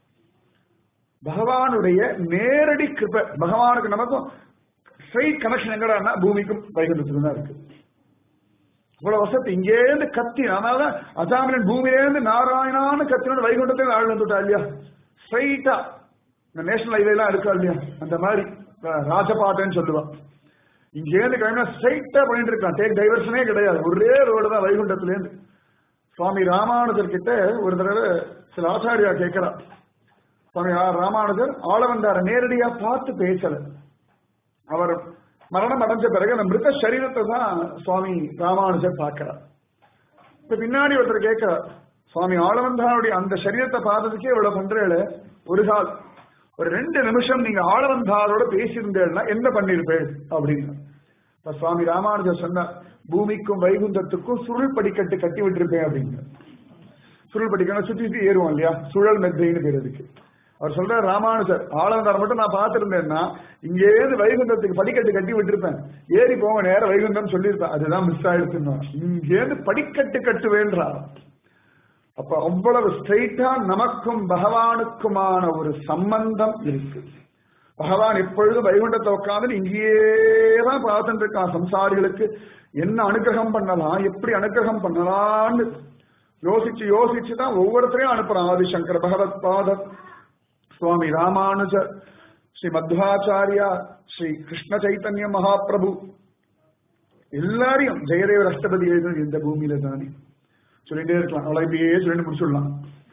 பகவானுடைய நேரடி கிருப பகவானுக்கு நமக்கும் ஸ்ட்ரைட் கனெக்ஷன் எங்கடான்னா பூமிக்கும் வைகுண்டத்துக்கும் தான் இருக்கு இவ்வளவு வசதி இங்கேருந்து கத்தி அதனாலதான் அசாமியன் பூமியிலேருந்து நாராயணான்னு கத்தினோட வைகுண்டத்தை ஆள் வந்துட்டா இல்லையா ஸ்ட்ரைட்டா இந்த நேஷனல் ஹைவே எல்லாம் இருக்கா இல்லையா அந்த மாதிரி ராஜபாட்டைன்னு சொல்லுவா இங்கேருந்து கிளம்பினா ஸ்ட்ரைட்டா பண்ணிட்டு இருக்கான் டேக் டைவர்ஷனே கிடையாது ஒரே ரோடு தான் வைகுண்டத்துல இருந்து சுவாமி ராமானுஜர் கிட்ட ஒரு தடவை சில ஆச்சாரியா கேட்கிறா சுவாமி ராமானுஜர் ஆளவந்தார நேரடியா பார்த்து பேசல அவர் மரணம் அடைஞ்ச பிறகு அந்த மிருத சரீரத்தை தான் சுவாமி ராமானுஜர் பார்க்கிறார் இப்ப பின்னாடி ஒருத்தர் கேட்கிறார் சுவாமி ஆளவந்தாருடைய அந்த சரீரத்தை பார்த்ததுக்கே இவ்வளவு பண்றேல ஒரு கால் ஒரு ரெண்டு நிமிஷம் நீங்க ஆளவந்தாரோட பேசியிருந்தேன்னா என்ன பண்ணிருப்பேன் அப்படின்னு இப்ப சுவாமி ராமானுஜர் சொன்னார் பூமிக்கும் வைகுந்தத்துக்கும் சுருள் படிக்கட்டு கட்டி விட்டுருப்பேன் அப்படின்னு சுருள் படிக்கணும் சுத்தி சுத்தி ஏறுவோம் இல்லையா சுழல் மெத்தைன்னு பேர் அதுக்கு அவர் சொல்ற ராமானுஜர் ஆளவந்தார் மட்டும் நான் பார்த்திருந்தேன்னா இங்கேருந்து வைகுந்தத்துக்கு படிக்கட்டு கட்டி விட்டுருப்பேன் ஏறி போங்க நேரம் வைகுந்தம் சொல்லியிருப்பேன் அதுதான் மிஸ் ஆயிடுச்சுன்னா இங்கேருந்து படிக்கட்டு கட்டுவேன்றார் அப்ப அவ்வளவு ஸ்ட்ரைட்டா நமக்கும் பகவானுக்குமான ஒரு சம்பந்தம் இருக்கு பகவான் எப்பொழுதும் வைகுண்டத்தை உட்காந்து இங்கேயே தான் பார்த்துட்டு இருக்கான் சம்சாரிகளுக்கு என்ன அனுகிரகம் பண்ணலாம் எப்படி அனுகிரகம் பண்ணலாம்னு யோசிச்சு யோசிச்சு தான் ஒவ்வொருத்தரையும் அனுப்புறான் ஆதிசங்கர் பகவத் பாதர் சுவாமி ராமானுஜர் ஸ்ரீ மத்வாச்சாரியா ஸ்ரீ கிருஷ்ண சைத்தன்ய மகாபிரபு எல்லாரையும் ஜெயதேவர் அஷ்டபதி எழுதுனது இந்த பூமியில தானே சொல்லிட்டே இருக்கலாம் அவளை இப்படியே சொல்லிட்டு முடிச்சுடலாம்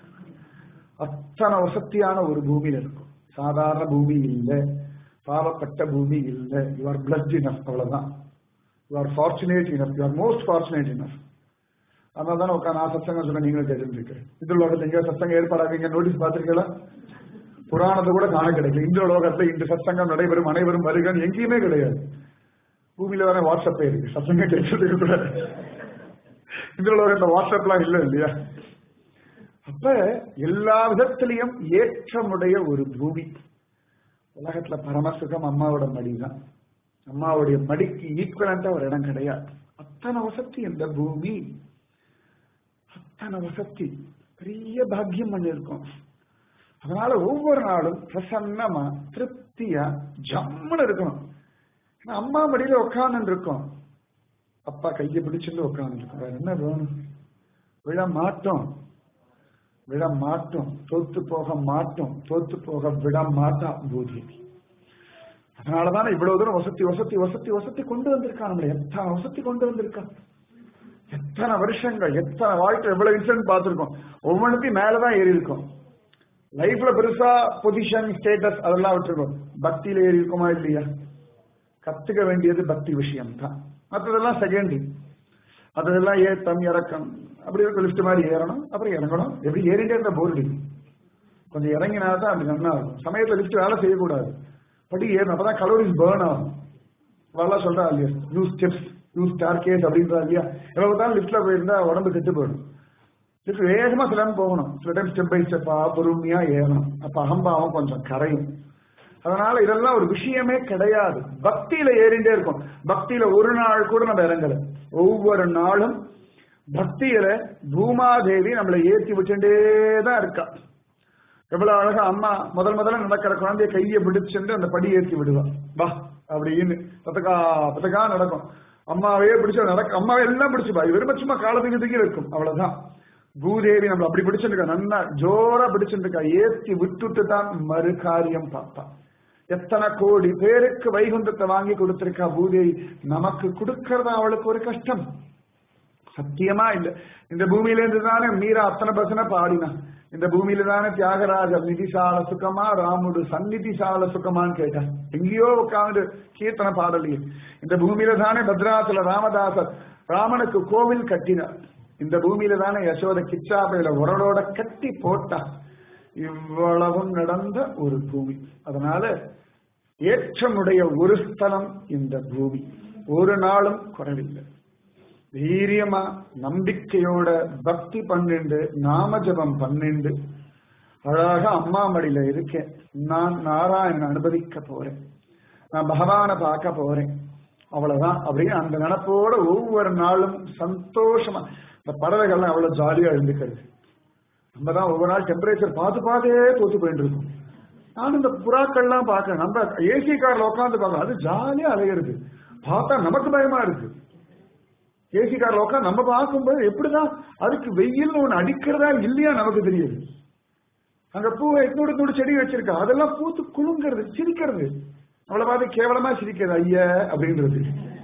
அத்தனை வசத்தியான ஒரு பூமியில இருக்கும் சாதாரண பூமி இல்லை பாவப்பட்ட பூமி இல்லை யூ ஆர் பிளஸ்ட் இனஃப் அவ்வளவுதான் you are fortunate enough you are most fortunate enough அதனால தானே உட்காந்து நான் சத்சங்கம் சொன்ன நீங்களும் கேட்டுருக்கேன் இந்த லோகத்துல எங்க சத்சங்கம் ஏற்பாடாக நோட்டீஸ் பார்த்திருக்கீங்களா புராணத்தை கூட காண கிடைக்கல இந்த லோகத்துல இந்த சத்சங்கம் நடைபெறும் அனைவரும் வருகன்னு எங்கேயுமே கிடையாது பூமியில வேற வாட்ஸ்அப்பே இருக்கு சத்சங்கம் கேட்கறதுக்கு கூட இந்த லோகத்துல வாட்ஸ்அப்லாம் இல்லை இல்லையா அப்ப எல்லா விதத்திலையும் ஏற்றமுடைய ஒரு பூமி உலகத்துல பரமசுகம் அம்மாவோட மடி தான் அம்மாவுடைய மடிக்கு ஈக்குவலண்டா ஒரு இடம் கிடையாது அத்தனை வசதி இந்த பூமி அத்தனை வசதி பெரிய பாக்கியம் பண்ணிருக்கோம் அதனால ஒவ்வொரு நாளும் பிரசன்னமா திருப்தியா ஜம்முன்னு இருக்கணும் ஏன்னா அம்மா மடியில உட்கார்ந்து இருக்கோம் அப்பா கையை பிடிச்சிட்டு உட்கார்ந்து இருக்கோம் வேற என்ன வேணும் விழ மாட்டோம் விட மாட்டோம் தோத்து போக மாட்டோம் தோத்து போக விட மாட்டா பூதி அதனாலதானே இவ்வளவு தூரம் வசதி வசதி வசதி வசதி கொண்டு வந்திருக்கான் நம்மளை எத்தனை வசதி கொண்டு வந்திருக்கான் எத்தனை வருஷங்கள் எத்தனை வாழ்க்கை எவ்வளவு இன்சிடென்ட் பார்த்திருக்கோம் ஒவ்வொன்றுத்தையும் மேலதான் ஏறி இருக்கும் லைஃப்ல பெருசா பொசிஷன் ஸ்டேட்டஸ் அதெல்லாம் விட்டுருக்கோம் பக்தியில ஏறி இருக்குமா இல்லையா கத்துக்க வேண்டியது பக்தி விஷயம் தான் மற்றதெல்லாம் செகண்டரி அதெல்லாம் ஏத்தம் இறக்கம் அப்படி இருக்க லிஃப்ட் மாதிரி ஏறணும் அப்புறம் இறங்கணும் எப்படி ஏறிட்டே இருந்த போர் அடிக்கும் கொஞ்சம் இறங்கினா தான் அப்படி நல்லா இருக்கும் சமயத்துல லிஃப்ட் வேலை செய்யக்கூடாது படி ஏறணும் அப்பதான் கலோரிஸ் பேர்ன் ஆகும் அவெல்லாம் சொல்றா இல்லையா use steps use staircase அப்படின்றா இல்லையா எவ்வளவு தான் லிஃப்ட்ல போயிருந்தா உடம்பு கெட்டு போயிடும் லிஃப்ட் வேகமா சில டைம் போகணும் சில டைம் ஸ்டெப் பை ஸ்டெப்பா பொறுமையா ஏறணும் அப்ப அகம்பாவம் கொஞ்சம் கரையும் அதனால இதெல்லாம் ஒரு விஷயமே கிடையாது பக்தியில ஏறிண்டே இருக்கும் பக்தியில ஒரு நாள் கூட நம்ம இறங்கல ஒவ்வொரு நாளும் பக்தியில பூமாதேவி நம்மளை ஏற்றி விட்டுட்டே தான் இருக்கா எவ்வளவு அழகா அம்மா முதல் முதல்ல நடக்கிற குழந்தைய கையை பிடிச்சுட்டு அந்த படி ஏற்றி விடுவா வா அப்படின்னு பத்தக்கா பத்தக்கா நடக்கும் அம்மாவே பிடிச்சு நடக்க அம்மாவே எல்லாம் பிடிச்சுப்பா வெறும் சும்மா காலத்துக்கு தூக்கி வைக்கும் அவ்வளவுதான் பூதேவி நம்மள அப்படி பிடிச்சிருக்கா நல்லா ஜோரா பிடிச்சிருக்கா ஏத்தி விட்டுட்டு தான் மறு காரியம் பார்ப்பா எத்தனை கோடி பேருக்கு வைகுந்தத்தை வாங்கி கொடுத்திருக்கா பூதேவி நமக்கு கொடுக்கறதா அவளுக்கு ஒரு கஷ்டம் சத்தியமா இல்ல இந்த பூமியில இருந்து தானே மீரா அத்தனை பசன பாடினா இந்த பூமியில தானே தியாகராஜர் நிதிசால சுகமா ராமுடு சந்நிதிசால சுகமான்னு கேட்டார் எங்கேயோ உட்காந்து கீர்த்தனை பாடலையே இந்த பூமியில தானே பத்ராசல ராமதாசர் ராமனுக்கு கோவில் கட்டினார் இந்த பூமியில தானே யசோத கிச்சாபையில உரலோட கட்டி போட்டா இவ்வளவும் நடந்த ஒரு பூமி அதனால ஏற்றமுடைய ஒரு ஸ்தலம் இந்த பூமி ஒரு நாளும் குறைவில்லை தைரியமா நம்பிக்கையோட பக்தி பண்ணிண்டு நாம ஜபம் பண்ணிண்டு அழகா அம்மா மடியில இருக்கேன் நான் நாராயணன் அனுபவிக்க போறேன் நான் பகவானை பார்க்க போறேன் அவ்வளவுதான் அப்படின்னு அந்த நினப்போட ஒவ்வொரு நாளும் சந்தோஷமா இந்த பறவைகள்லாம் அவ்வளவு ஜாலியா இருந்துக்கிறது நம்ம தான் ஒவ்வொரு நாள் டெம்பரேச்சர் பார்த்து பார்த்தே தோத்து போயிட்டு இருக்கோம் நானும் இந்த புறாக்கள்லாம் பார்க்கறேன் நம்ம ஏசி கார்ல உட்காந்து பார்க்கறோம் அது ஜாலியா அலையிறது பார்த்தா நமக்கு பயமா இருக்கு ஏசி கார்ல உட்காந்து நம்ம பார்க்கும்போது எப்படிதான் அதுக்கு வெயில்னு ஒண்ணு அடிக்கிறதா இல்லையா நமக்கு தெரியுது அங்க பூ எட்நூறு நூறு செடி வச்சிருக்கா அதெல்லாம் பூத்து குலுங்கிறது சிரிக்கிறது அவளை பார்த்து கேவலமா சிரிக்கிறது ஐயா அப்படின்றது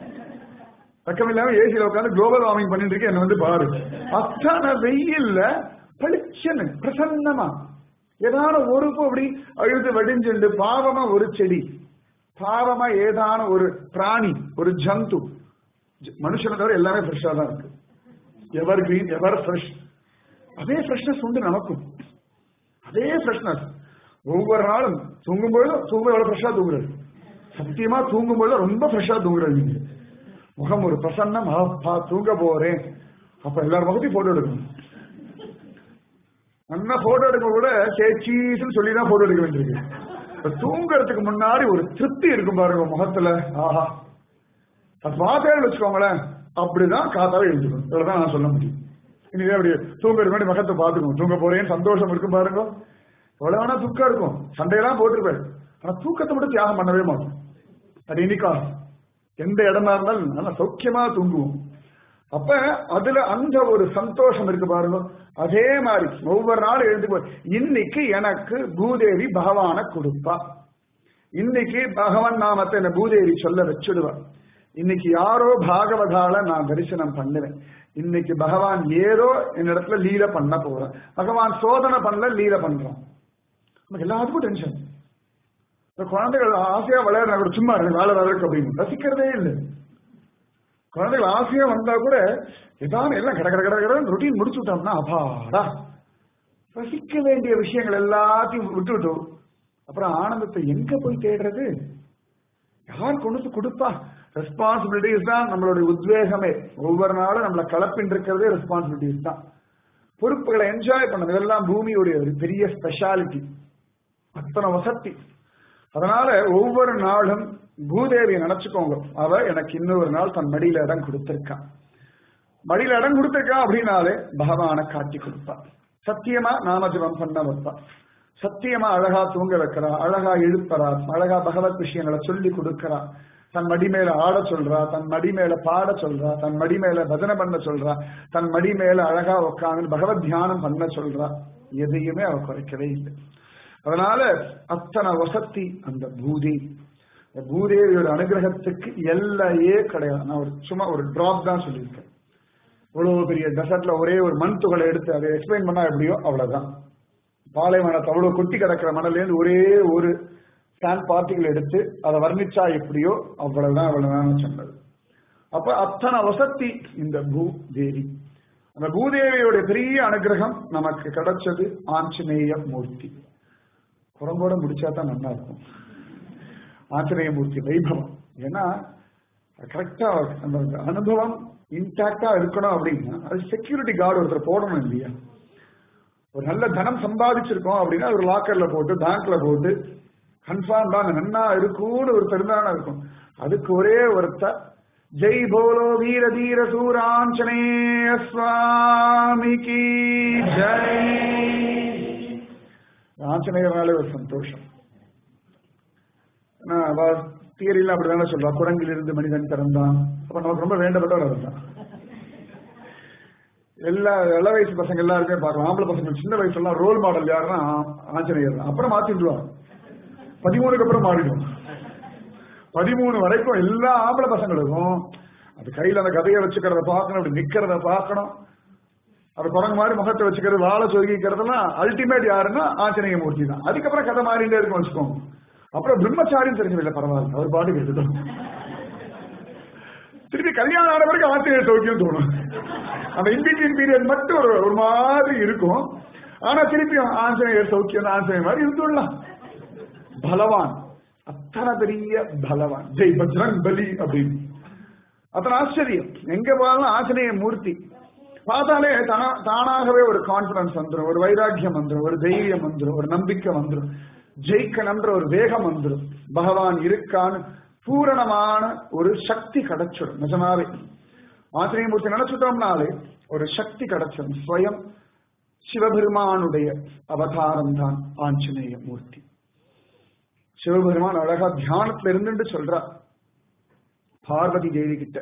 பக்கம் இல்லாம ஏசியில உட்காந்து குளோபல் வார்மிங் பண்ணிட்டு இருக்கு என்ன வந்து பாரு அத்தனை வெயில்ல பளிச்சன்னு பிரசன்னமா ஏதான ஒரு பூ அப்படி அழுது வடிஞ்சுண்டு பாவமா ஒரு செடி பாவமா ஏதான ஒரு பிராணி ஒரு ஜந்து மனுஷனை தவிர எல்லாமே ஃப்ரெஷ்ஷா தான் இருக்கு எவர் கிரீன் எவர் ஃப்ரெஷ் அதே ஃப்ரெஷ்னஸ் உண்டு நமக்கும் அதே ஃப்ரெஷ்னஸ் ஒவ்வொரு நாளும் தூங்கும்போது தூங்க எவ்வளவு ஃப்ரெஷ்ஷா தூங்குறது சத்தியமா தூங்கும்போது ரொம்ப ஃப்ரெஷ்ஷா தூங்குறது நீங்க முகம் ஒரு பிரசன்னம் அப்பா தூங்க போறேன் அப்ப எல்லாரும் முகத்தையும் போட்டோ எடுக்கணும் நல்லா போட்டோ எடுக்க கூட சேச்சீஸ்ன்னு சொல்லி தான் போட்டோ எடுக்க வேண்டியிருக்கு இப்ப தூங்குறதுக்கு முன்னாடி ஒரு திருப்தி இருக்கும் பாருங்க முகத்துல ஆஹா அது பார்த்தேன்னு வச்சுக்கோங்களேன் அப்படிதான் காத்தாவே எழுந்துக்கணும் இவ்வளவுதான் நான் சொல்ல முடியும் இனிமே அப்படி தூங்குறதுக்கு முன்னாடி முகத்தை பார்த்துக்கணும் தூங்க போறேன்னு சந்தோஷம் இருக்கும் பாருங்க எவ்வளவு வேணா துக்கம் இருக்கும் சண்டையெல்லாம் போட்டிருப்பேன் ஆனா தூக்கத்தை மட்டும் தியாகம் பண்ணவே மாட்டோம் அது இன்னைக்காக எந்த இடமா இருந்தாலும் நல்லா சௌக்கியமா தூங்குவோம் அப்ப அதுல அந்த ஒரு சந்தோஷம் இருக்கு பாருங்க அதே மாதிரி ஒவ்வொரு நாளும் எழுந்து போய் இன்னைக்கு எனக்கு பூதேவி பகவான கொடுப்பா இன்னைக்கு பகவான் நாமத்தை என்ன பூதேவி சொல்ல வச்சுடுவா இன்னைக்கு யாரோ பாகவதால நான் தரிசனம் பண்ணுவேன் இன்னைக்கு பகவான் ஏதோ என்னிடத்துல லீல பண்ண போறேன் பகவான் சோதனை பண்ணல லீல பண்றான் நமக்கு எல்லாத்துக்கும் டென்ஷன் இந்த குழந்தைகள் ஆசையா விளையாடுற கூட சும்மா இருக்கு வேலை வேலை இருக்கு அப்படின்னு ரசிக்கிறதே இல்லை குழந்தைகள் ஆசையா வந்தா கூட ஏதாவது எல்லாம் கட கட கட கட ரொட்டீன் முடிச்சு விட்டோம்னா அப்பாடா ரசிக்க வேண்டிய விஷயங்கள் எல்லாத்தையும் விட்டுவிட்டு அப்புறம் ஆனந்தத்தை எங்க போய் தேடுறது யார் கொண்டு வந்து கொடுப்பா ரெஸ்பான்சிபிலிட்டிஸ் தான் நம்மளுடைய உத்வேகமே ஒவ்வொரு நாளும் நம்மளை கலப்பின் இருக்கிறதே ரெஸ்பான்சிபிலிட்டிஸ் தான் பொறுப்புகளை என்ஜாய் பண்ணது இதெல்லாம் பூமியுடைய ஒரு பெரிய ஸ்பெஷாலிட்டி அத்தனை வசதி அதனால ஒவ்வொரு நாளும் பூதேவியை நினைச்சுக்கோங்க அவ எனக்கு இன்னொரு நாள் தன் மடியில இடம் கொடுத்திருக்கான் மடியில இடம் கொடுத்திருக்கா அப்படின்னாலே பகவானை காட்டி கொடுப்பா சத்தியமா நாமஜபம் பண்ண வைப்பா சத்தியமா அழகா தூங்க வைக்கிறா அழகா எழுப்புறா அழகா பகவத் விஷயங்களை சொல்லி கொடுக்கறா தன் மடி மேல ஆட சொல்றா தன் மடி மேல பாட சொல்றா தன் மடி மேல பஜனை பண்ண சொல்றா தன் மடி மேல அழகா உட்காந்து பகவத் தியானம் பண்ண சொல்றா எதையுமே அவ குறைக்கவே இல்லை அதனால அத்தனை வசதி அந்த பூதி இந்த பூதேவியோட அனுகிரகத்துக்கு எல்லையே கிடையாது நான் ஒரு சும்மா ஒரு டிராப் தான் சொல்லியிருக்கேன் இவ்வளவு பெரிய டெசர்ட்ல ஒரே ஒரு மண் துகளை எடுத்து அதை எக்ஸ்பிளைன் பண்ணா எப்படியோ அவ்வளவுதான் பாலைவனத்தை அவ்வளவு கொட்டி கிடக்கிற மணலேருந்து ஒரே ஒரு சாண்ட் பார்ட்டிகள் எடுத்து அதை வர்ணிச்சா எப்படியோ அவ்வளவுதான் அவ்வளவுதான் சொன்னது அப்ப அத்தனை வசதி இந்த பூதேவி அந்த பூதேவியோட பெரிய அனுகிரகம் நமக்கு கிடைச்சது ஆஞ்சநேய மூர்த்தி குரம்போட முடிச்சா தான் நல்லா இருக்கும் ஆஞ்சநேய மூர்த்தி வைபவம் ஏன்னா கரெக்டா அந்த அனுபவம் இன்டாக்டா இருக்கணும் அப்படின்னா அது செக்யூரிட்டி கார்டு ஒருத்தர் போடணும் இல்லையா ஒரு நல்ல தனம் சம்பாதிச்சிருக்கோம் அப்படின்னா ஒரு லாக்கர்ல போட்டு பேங்க்ல போட்டு கன்ஃபார்ம் தான் நன்னா இருக்கும்னு ஒரு பெருந்தான இருக்கும் அதுக்கு ஒரே ஒருத்த ஜெய் போலோ வீர தீர சூராஞ்சனேய சுவாமிக்கு ஜெய் ஆஞ்சநேயர்னாலே ஒரு சந்தோஷம் தியரியில அப்படிதானே சொல்றா குரங்கிலிருந்து மனிதன் பிறந்தான் அப்ப நமக்கு ரொம்ப வேண்டப்பட்டவர் அவர் தான் எல்லா இள வயசு பசங்க எல்லாருமே பார்க்கலாம் ஆம்பளை பசங்க சின்ன வயசுலாம் ரோல் மாடல் யாருன்னா ஆஞ்சநேயர் தான். அப்புறம் மாத்திடுவாங்க பதிமூணுக்கு அப்புறம் மாறிடும் பதிமூணு வரைக்கும் எல்லா ஆம்பளை பசங்களுக்கும் அது கையில அந்த கதையை வச்சுக்கிறத பார்க்கணும் அப்படி நிக்கிறத பார்க்கணும் அது குரங்கு மாதிரி முகத்தை வச்சுக்கிறது வாழை சொருகிக்கிறதுலாம் அல்டிமேட் யாருன்னா ஆஞ்சநேய மூர்த்தி தான் அதுக்கப்புறம் கதை மாறிட்டே இருக்கும் வச்சுக்கோங்க அப்புறம் பிரம்மச்சாரின்னு தெரிஞ்சதில்லை பரவாயில்ல அவர் பாட்டுக்கு இருக்கட்டும் திருப்பி கல்யாணம் ஆன பிறகு ஆஞ்சநேய சௌக்கியம் தோணும் அந்த இன்பிட்வீன் பீரியட் மட்டும் ஒரு ஒரு மாதிரி இருக்கும் ஆனா திருப்பி ஆஞ்சநேயர் சௌக்கியம் ஆஞ்சநேயர் மாதிரி இருந்துடலாம் பலவான் அத்தனை பெரிய பலவான் ஜெய் பஜ்ரங் பலி அப்படின்னு அத்தனை ஆச்சரியம் எங்க போனாலும் ஆஞ்சநேய மூர்த்தி பார்த்தாலே தானா- தானாகவே ஒரு கான்பிடன்ஸ் வந்துடும் ஒரு வைராக்கியம் வந்துடும் ஒரு தைரியம் வந்துடும் ஒரு நம்பிக்கை வந்துடும் ஜெயிக்கணும்ன்ற ஒரு வேகம் வந்துடும் பகவான் இருக்கான்னு பூரணமான ஒரு சக்தி கிடைச்சிடும் நிஜமாவே ஆசிரியமூர்த்தி நினைச்சுட்டோம்னாலே ஒரு சக்தி கிடைச்சிடும் ஸ்வயம் சிவபெருமானுடைய அவதாரம் தான் ஆஞ்சநேய மூர்த்தி சிவபெருமான் அழகா தியானத்துல இருந்துட்டு சொல்றார் பார்வதி தேவி கிட்ட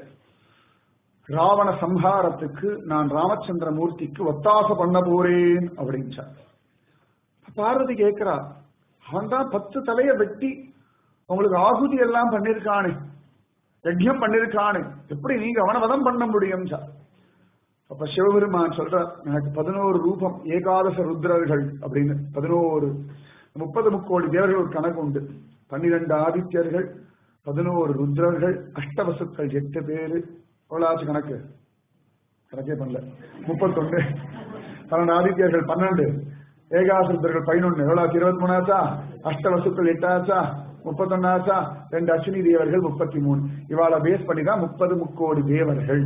ராவண சம்ஹாரத்துக்கு நான் ராமச்சந்திர மூர்த்திக்கு ஒத்தாச பண்ண போறேன் அப்படின்ச்சார் பார்வதி கேட்கிறா அவன் தான் பத்து தலைய வெட்டி உங்களுக்கு ஆகுதி எல்லாம் பண்ணிருக்கானே யஜ்யம் பண்ணிருக்கானே எப்படி நீங்க அவனை வதம் பண்ண முடியும் சார் அப்ப சிவபெருமான் சொல்றார் எனக்கு பதினோரு ரூபம் ஏகாதச ருத்ரர்கள் அப்படின்னு பதினோரு முப்பது முக்கோடி தேவர்கள் ஒரு கணக்கு உண்டு பன்னிரண்டு ஆதித்யர்கள் பதினோரு ருத்ரர்கள் அஷ்டவசுக்கள் எட்டு பேரு எவ்வளவு ஆச்சு கணக்கு கணக்கே பண்ணல முப்பத்தொன்னு பன்னெண்டு ஆதித்யர்கள் பன்னெண்டு ஏகாசுத்தர்கள் பதினொன்னு எவ்வளவு ஆச்சு இருபத்தி மூணு ஆச்சா அஷ்டவசுக்கள் எட்டு ஆச்சா முப்பத்தொன்னு ஆச்சா ரெண்டு அஸ்வினி தேவர்கள் முப்பத்தி மூணு இவாளை பேஸ் பண்ணி தான் முப்பது முக்கோடி தேவர்கள்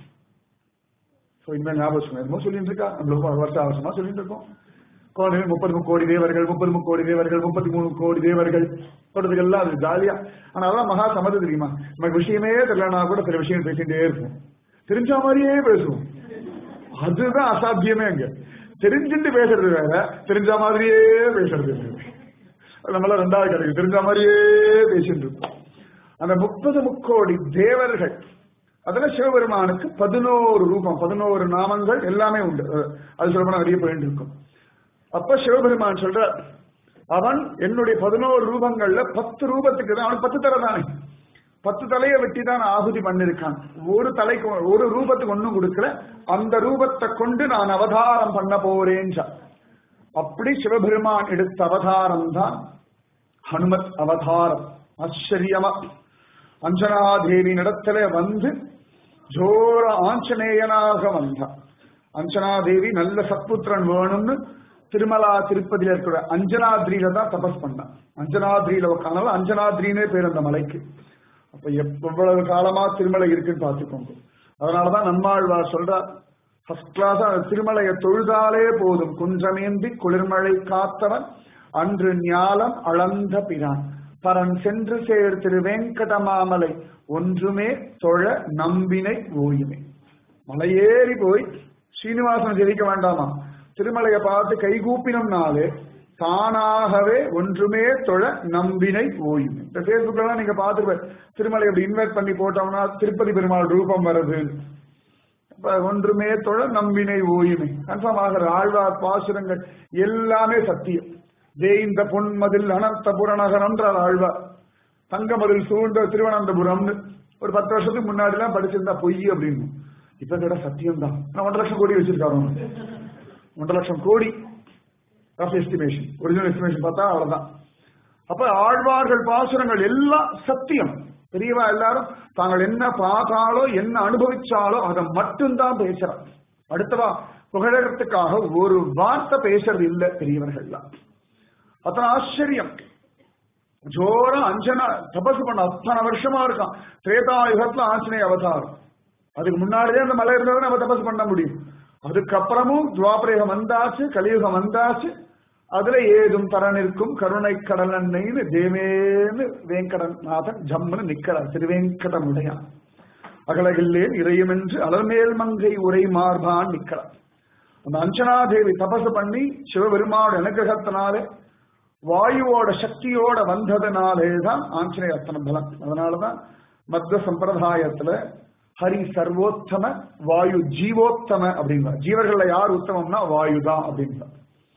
ஸோ இனிமேல் ஞாபகம் வச்சுக்கணும். என்னமோ சொல்லிட்டு இருக்கா நம்மளுக்கு வருஷம் வருஷமா சொல்லிட்டு இருக்கோம் கோடி முப்பது முக்கோடி தேவர்கள் முப்பது முக்கோடி தேவர்கள் முப்பத்தி மூணு கோடி தேவர்கள் போட்டதுக்கெல்லாம் அது ஜாலியா ஆனா அதான் மகா சம்மது தெரியுமா நமக்கு விஷயமே தெரியலனா கூட சில விஷயம் பேசிட்டே இருப்போம் தெரிஞ்ச மாதிரியே பேசுவோம் அதுதான் அசாத்தியமே அங்க தெரிஞ்சுட்டு பேசுறது வேற தெரிஞ்ச மாதிரியே பேசுறது வேற நம்மள ரெண்டாவது கிடைக்கும் தெரிஞ்ச மாதிரியே பேசிட்டு இருக்கோம் அந்த முப்பது முக்கோடி தேவர்கள் அதுல சிவபெருமானுக்கு பதினோரு ரூபம் பதினோரு நாமங்கள் எல்லாமே உண்டு அது சொல்லப்போனா நிறைய போயிட்டு இருக்கும் அப்ப சிவபெருமான் சொல்ற அவன் என்னுடைய பதினோரு ரூபங்கள்ல பத்து ரூபத்துக்கு தான் அவனுக்கு பத்து தலை தானே பத்து தலையை வெட்டி தான் ஆகுதி பண்ணிருக்கான் ஒரு தலைக்கு ஒரு ரூபத்துக்கு ஒண்ணும் கொடுக்கல அந்த ரூபத்தை கொண்டு நான் அவதாரம் பண்ண போறேன் அப்படி சிவபெருமான் எடுத்த அவதாரம் தான் ஹனுமத் அவதாரம் ஆச்சரியமா அஞ்சனாதேவி இடத்துல வந்து ஜோர ஆஞ்சநேயனாக வந்தான் அஞ்சனாதேவி நல்ல சத்புத்திரன் வேணும்னு திருமலா திருப்பதியில இருக்கிற அஞ்சனாத்ரியில தான் தபஸ் பண்ணான் அஞ்சனாத்ரியில உட்காந்தால அஞ்சனாத்ரினே பேர் அந்த மலைக்கு அப்ப எவ்வளவு காலமா திருமலை இருக்குன்னு பார்த்துக்கோங்க அதனாலதான் நம்மாழ்வார் சொல்றார் ஃபர்ஸ்ட் கிளாஸா திருமலையை தொழுதாலே போதும் குன்றமேந்தி குளிர்மழை காத்தவன் அன்று ஞாலம் அளந்த பிரான் பரன் சென்று சேர் திரு வெங்கடமாமலை ஒன்றுமே தொழ நம்பினை ஓயுமே மலையேறி போய் ஸ்ரீனிவாசன் ஜெயிக்க வேண்டாமா திருமலையை பார்த்து கைகூப்பினோம்னாலே தானாகவே ஒன்றுமே தொழ நம்பினை ஓயுமே இந்த பேஸ்புக்ல நீங்க பார்த்து திருமலை அப்படி இன்வைட் பண்ணி போட்டோம்னா திருப்பதி பெருமாள் ரூபம் வருது ஒன்றுமே தொழ நம்பினை ஓயுமே கன்ஃபார்ம் ஆகிற ஆழ்வார் பாசுரங்கள் எல்லாமே சத்தியம் தேய்ந்த பொன்மதில் அனந்த புறநகரம்ன்றார் ஆழ்வார் தங்கமதில் சூழ்ந்த திருவனந்தபுரம்னு ஒரு பத்து வருஷத்துக்கு முன்னாடி எல்லாம் படிச்சிருந்தா பொய் அப்படின்னு இப்ப கூட சத்தியம் தான் ஒன்றரை லட்சம் கோடி வச்சிருக்காரு ஒன்றரை லட்சம் கோடி ரஃப் எஸ்டிமேஷன் ஒரிஜினல் எஸ்டிமேஷன் பார்த்தா அவ்வளவுதான் அப்ப ஆழ்வார்கள் பாசுரங்கள் எல்லாம் சத்தியம் பெரியவா எல்லாரும் தாங்கள் என்ன பார்த்தாலோ என்ன அனுபவிச்சாலோ அதை மட்டும்தான் பேசுறான் அடுத்தவா புகழகத்துக்காக ஒரு வார்த்தை பேசுறது இல்லை பெரியவர்கள்லாம் அத்தனை ஆச்சரியம் ஜோர அஞ்சனா தபசு பண்ண அத்தனை வருஷமா இருக்கான் திரேதாயுகத்துல ஆஞ்சநேய அவதாரம் அதுக்கு முன்னாடியே அந்த மலை இருந்தாலும் நம்ம தபசு பண்ண முடியும் அதுக்கப்புறமும் துவாபரேகம் வந்தாச்சு கலியுகம் வந்தாச்சு அதுல ஏதும் தர நிற்கும் கருணை கடலன்னைன்னு தேவேன்னு வேங்கடநாதன் ஜம்முன்னு நிக்கிறார் திருவேங்கடமுடையான் அகலகில்லேன் இறையுமென்று அலர்மேல் மங்கை உரை மார்பான் நிக்கிறார் அந்த அஞ்சனாதேவி தபசு பண்ணி சிவபெருமாவோட அனுகிரகத்தினாலே வாயுவோட சக்தியோட வந்ததுனாலே தான் ஆஞ்சநேய அத்தனை பலம் அதனாலதான் மத்த சம்பிரதாயத்துல ஹரி சர்வோத்தம வாயு ஜீவோத்தம அப்படிங்கிற ஜீவர்கள்ல யார் உத்தமம்னா வாயு தான் அப்படிங்கிற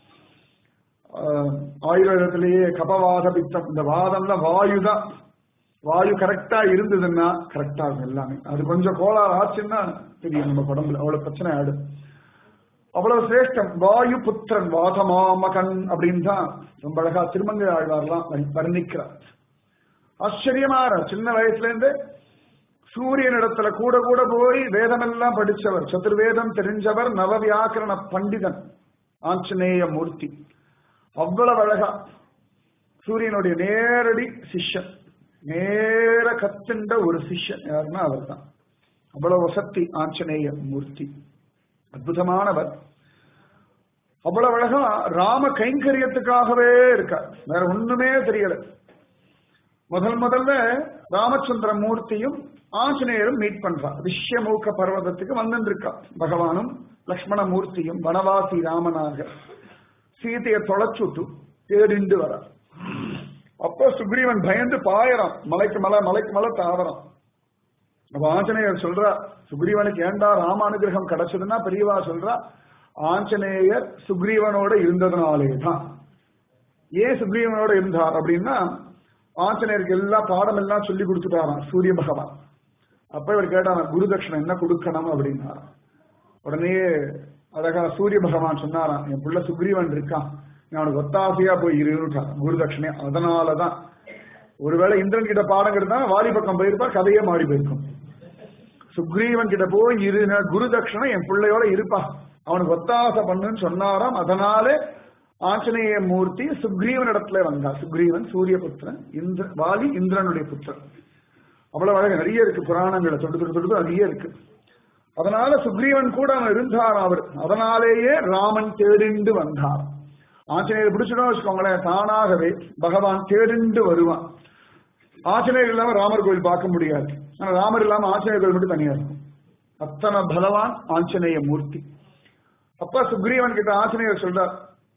ஆயுர்வேதத்திலேயே கபவாத பித்தம் இந்த வாதம்ல வாயு தான் வாயு கரெக்டா இருந்ததுன்னா கரெக்டா இருக்கும் எல்லாமே அது கொஞ்சம் கோளாறு ஆச்சுன்னா தெரியும் நம்ம உடம்புல அவ்வளவு பிரச்சனை ஆயிடும் அவ்வளவு சிரேஷ்டம் வாயு புத்திரன் வாதமாமகன் அப்படின்னு தான் ரொம்ப அழகா திருமங்கை ஆழ்வார்லாம் வர்ணிக்கிறார் ஆச்சரியமா சின்ன வயசுல இருந்து சூரியன் இடத்துல கூட கூட போய் வேதமெல்லாம் படிச்சவர் சதுர்வேதம் தெரிஞ்சவர் நவ வியாக்கரண பண்டிதன் ஆஞ்சநேய மூர்த்தி அவ்வளவு அழகா சூரியனுடைய நேரடி சிஷ்யன் நேர கத்துண்ட ஒரு சிஷ்யன் யாருன்னா அவர் தான் அவ்வளவு வசத்தி ஆஞ்சநேய மூர்த்தி அற்புதமானவர் அவ்வளவு அழகா ராம கைங்கரியத்துக்காகவே இருக்கார் வேற ஒண்ணுமே தெரியல முதல் முதல்ல ராமச்சந்திர மூர்த்தியும் ஆஞ்சநேயரும் மீட் பண்றார் விஸ்வமூக்க பர்வதத்துக்கு வந்துருக்கா பகவானும் லக்ஷ்மண மூர்த்தியும் வனவாசி ராமனாக சீதையை தொலைச்சுட்டு தேடிண்டு வர அப்போ சுக்ரீவன் பயந்து பாயறான் மலைக்கு மலை மலைக்கு மலை தாவறான் அப்ப ஆஞ்சநேயர் சொல்றா சுக்ரீவனுக்கு ஏண்டா ராமானுகிரகம் கிடைச்சதுன்னா பெரியவா சொல்றா ஆஞ்சநேயர் சுக்ரீவனோட இருந்ததுனாலே தான் ஏன் சுக்ரீவனோட இருந்தார் அப்படின்னா ஆஞ்சநேயருக்கு எல்லா பாடம் எல்லாம் சொல்லி கொடுத்துட்டாராம் சூரிய பகவான் அப்ப இவர் கேட்டாங்க குரு தட்சிணம் என்ன கொடுக்கணும் அப்படின்னாரு உடனே அழகா சூரிய பகவான் சொன்னாராம் என் புள்ள சுக்ரீவன் இருக்கான் நீ அவனுக்கு ஒத்தாசையா போய் இருட்டான் குரு தட்சிணை அதனாலதான் ஒருவேளை இந்திரன் கிட்ட பாடம் கெடுத்தா வாலி பக்கம் போயிருப்பா கதையே மாறி போயிருக்கும் சுக்ரீவன் கிட்ட போய் இரு குரு தட்சிணை என் பிள்ளையோட இருப்பா அவனுக்கு ஒத்தாசை பண்ணுன்னு சொன்னாராம் அதனாலே ஆஞ்சநேய மூர்த்தி சுக்ரீவன் இடத்துல வந்தார் சுக்ரீவன் சூரிய புத்திரன் இந்திர வாலி இந்திரனுடைய புத்திரன் அவ்வளவு அழகு நிறைய இருக்கு புராணங்களை தொட்டு தொட்டு தொட்டு நிறைய இருக்கு அதனால சுக்ரீவன் கூட அவன் இருந்தார் அவர் அதனாலேயே ராமன் தேடிண்டு வந்தார் ஆஞ்சநேயர் பிடிச்சிடும் வச்சுக்கோங்களேன் தானாகவே பகவான் தேடிண்டு வருவான் ஆஞ்சநேயர் இல்லாம ராமர் கோயில் பார்க்க முடியாது ஆனா ராமர் இல்லாம ஆஞ்சநேயர் கோயில் மட்டும் தனியா இருக்கும் அத்தனை பலவான் ஆஞ்சநேய மூர்த்தி அப்பா சுக்ரீவன் கிட்ட ஆஞ்சநேயர் சொல்றார்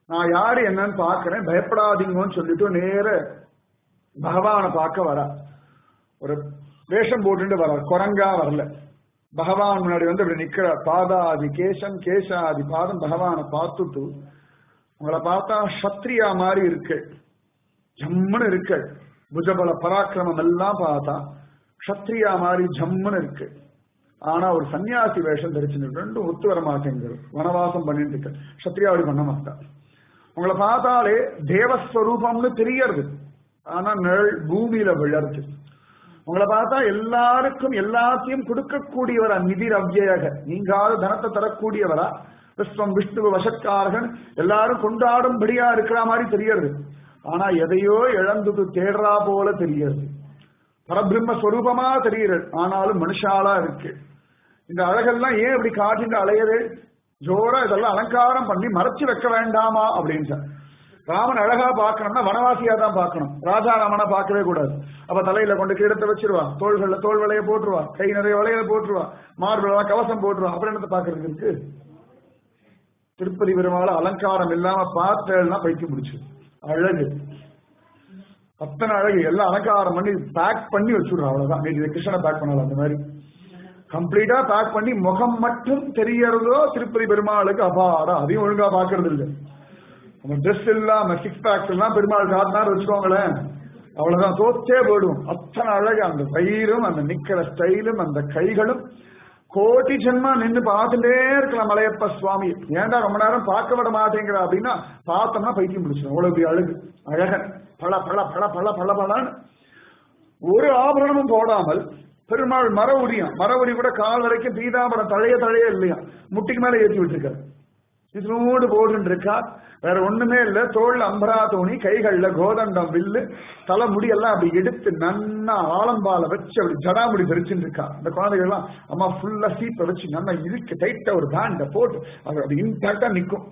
நான் யாரு என்னன்னு பாக்குறேன் பயப்படாதீங்கன்னு சொல்லிட்டு நேர பகவானை பார்க்க வரா ஒரு வேஷம் போட்டுட்டு வர்றார் குரங்கா வரல பகவான் முன்னாடி வந்து அப்படி நிக்கிறார் பாதாதி கேசம் கேசாதி பாதம் பகவானை பார்த்துட்டு உங்களை பார்த்தா சத்ரியா மாதிரி இருக்கு ஜம்முன்னு இருக்கு புஜபல பராக்கிரமம் எல்லாம் பார்த்தா சத்ரியா மாதிரி ஜம்முன்னு இருக்கு ஆனா ஒரு சன்னியாசி வேஷம் தரிச்சு ரெண்டும் ஒத்து வர மாட்டேங்குது வனவாசம் பண்ணிட்டு இருக்கு சத்ரியா அப்படி பண்ண மாட்டா உங்களை பார்த்தாலே தேவஸ்வரூபம்னு தெரியறது ஆனா நிழல் பூமியில விழருது உங்களை பார்த்தா எல்லாருக்கும் எல்லாத்தையும் கொடுக்கக்கூடியவரா நிதிர் அவ்வியக நீங்காத தனத்தை தரக்கூடியவரா விஸ்வம் விஷ்ணுவ வசக்காரகன் எல்லாரும் கொண்டாடும்படியா இருக்கிற மாதிரி தெரியறது ஆனா எதையோ இழந்துட்டு தேடுறா போல தெரியறது பரபிரம்ம ஸ்வரூபமா தெரியுறது ஆனாலும் மனுஷாலா இருக்கு இந்த அழகெல்லாம் ஏன் இப்படி காட்டிட்டு அலையுது ஜோரா இதெல்லாம் அலங்காரம் பண்ணி மறைச்சு வைக்க வேண்டாமா அப்படின்னு ராமன் அழகா பார்க்கணும்னா வனவாசியா தான் பார்க்கணும் ராஜா ராமனை பார்க்கவே கூடாது அப்ப தலையில கொண்டு கிடத்தை வச்சிருவா தோள்கள்ல தோல் வளைய போட்டுருவா கை நிறைய வளையல போட்டுருவா மார்பிளா கவசம் போட்டுருவா அப்புறம் என்னத்தை பாக்குறதுக்கு இருக்கு திருப்பதி பெருமாள் அலங்காரம் இல்லாம பார்த்தேன்னா பைத்தியம் முடிச்சு அழகு அத்தனை அழகு எல்லாம் அலங்காரம் பண்ணி பேக் பண்ணி வச்சுடுறோம் அவ்வளவுதான் நேற்று கிருஷ்ணனை பேக் பண்ணலாம் அந்த மாதிரி கம்ப்ளீட்டா பேக் பண்ணி முகம் மட்டும் தெரியறதோ திருப்பதி பெருமாளுக்கு அபாடா அதையும் ஒழுங்கா பாக்குறது இல்லை நம்ம ட்ரெஸ் இல்லாம சிக்ஸ் பேக்ஸ் எல்லாம் பெருமாள் காட்டினார் வச்சுக்கோங்களேன் அவ்வளவுதான் தோத்தே போயிடும் அத்தனை அழகு அந்த வயிறும் அந்த நிக்கிற ஸ்டைலும் அந்த கைகளும் கோட்டி ஜென்மா நின்று பார்த்துட்டே இருக்கலாம் மலையப்ப சுவாமி ஏன்டா ரொம்ப நேரம் பார்க்க விட மாட்டேங்கிற அப்படின்னா பார்த்தோம்னா பைத்தியம் பிடிச்சிடும் அவ்வளவு பெரிய அழகு அழகன் பல பல பல பல பல பலன்னு ஒரு ஆபரணமும் போடாமல் பெருமாள் மர உரியம் மர உரி கூட கால் வரைக்கும் பீதாபரம் தழைய தழைய இல்லையா முட்டிக்கு மேல ஏற்றி விட்டுருக்காரு இதனோடு போடுன்னு இருக்கா வேற ஒண்ணுமே இல்ல தோல் அம்பரா தோணி கைகள்ல கோதண்டம் வில்லு தலை முடியெல்லாம் அப்படி எடுத்து நன்னா ஆலம்பால வச்சு அப்படி ஜடாமுடி தரிச்சுட்டு இருக்கா இந்த குழந்தைகள் எல்லாம் அம்மா ஃபுல்லா சீப்பை வச்சு நல்லா இருக்கு டைட்டா ஒரு பேண்ட போட்டு அது அப்படி இன்டாக்டா நிக்கும்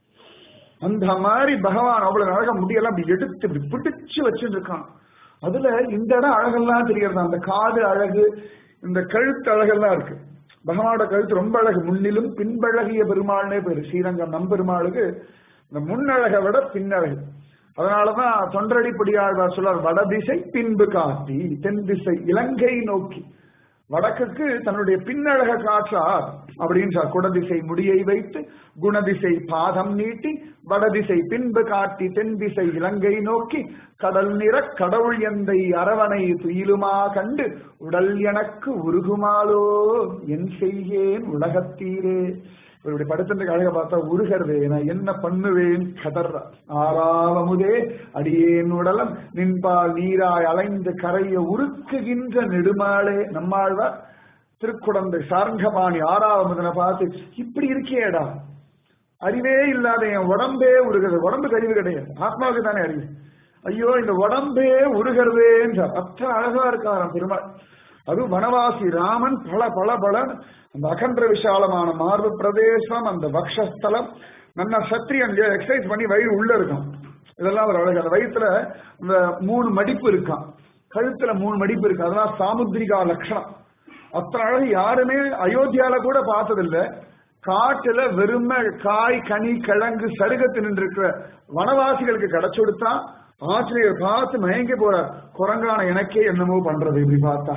அந்த மாதிரி பகவான் அவ்வளவு அழகா முடியெல்லாம் அப்படி எடுத்து இப்படி பிடிச்சு வச்சுட்டு இருக்கான் அதுல இந்த இடம் அழகெல்லாம் தெரியறது அந்த காது அழகு இந்த கழுத்து அழகெல்லாம் இருக்கு பகவானோட கழுத்து ரொம்ப அழகு முன்னிலும் பின்பழகிய பெருமாள்னே பேரு ஸ்ரீரங்கம் நம்பெருமாளுக்கு இந்த முன்னழகை விட பின்னழகு அதனாலதான் தொண்டரடிப்படியாழ்வார் சொல்றார் வடதிசை பின்பு காட்டி தென் திசை இலங்கை நோக்கி வடக்குக்கு தன்னுடைய பின்னழக காற்றார் அப்படின்றார் குடதிசை முடியை வைத்து குணதிசை பாதம் நீட்டி வடதிசை பின்பு காட்டி தென் திசை இலங்கை நோக்கி கடல் நிற கடவுள் எந்தை அரவணை துயிலுமா கண்டு உடல் எனக்கு உருகுமாலோ என் செய்கேன் உலகத்தீரே இவருடைய படுத்துட்டு அழக பார்த்தா உருகிறதே நான் என்ன பண்ணுவேன் கதர்ற ஆறாவமுதே அடியேன் உடலம் நின்பால் நீராய் அலைந்து கரைய உருக்குகின்ற நெடுமாளே நம்மாழ்வார் திருக்குடந்தை சார்ங்கபாணி ஆறாவமுதனை பார்த்து இப்படி இருக்கேடா அறிவே இல்லாத என் உடம்பே உருகிறது உடம்புக்கு அறிவு கிடையாது ஆத்மாவுக்கு தானே அறிவு ஐயோ இந்த உடம்பே உருகிறதேன்றார் அத்தனை அழகா இருக்காராம் பெருமாள் அது வனவாசி ராமன் பல பல பல அந்த அகன்ற விஷாலமான மார்பு பிரதேசம் அந்த வக்ஷஸ்தலம் நல்ல சத்திரியன் எக்ஸசைஸ் பண்ணி வயிறு உள்ள இருக்கும் இதெல்லாம் ஒரு அழகு அந்த வயிற்றுல இந்த மூணு மடிப்பு இருக்கான் கழுத்துல மூணு மடிப்பு இருக்கு அதெல்லாம் சாமுத்திரிகா லட்சணம் அத்தனை அழகு யாருமே அயோத்தியால கூட பார்த்ததில்லை காட்டுல வெறும காய் கனி கிழங்கு சருகத்து நின்று இருக்கிற வனவாசிகளுக்கு கிடைச்சுடுத்தா ஆசிரியர் பார்த்து மயங்கி போறார் குரங்கான எனக்கே என்னமோ பண்றது இப்படி பார்த்தா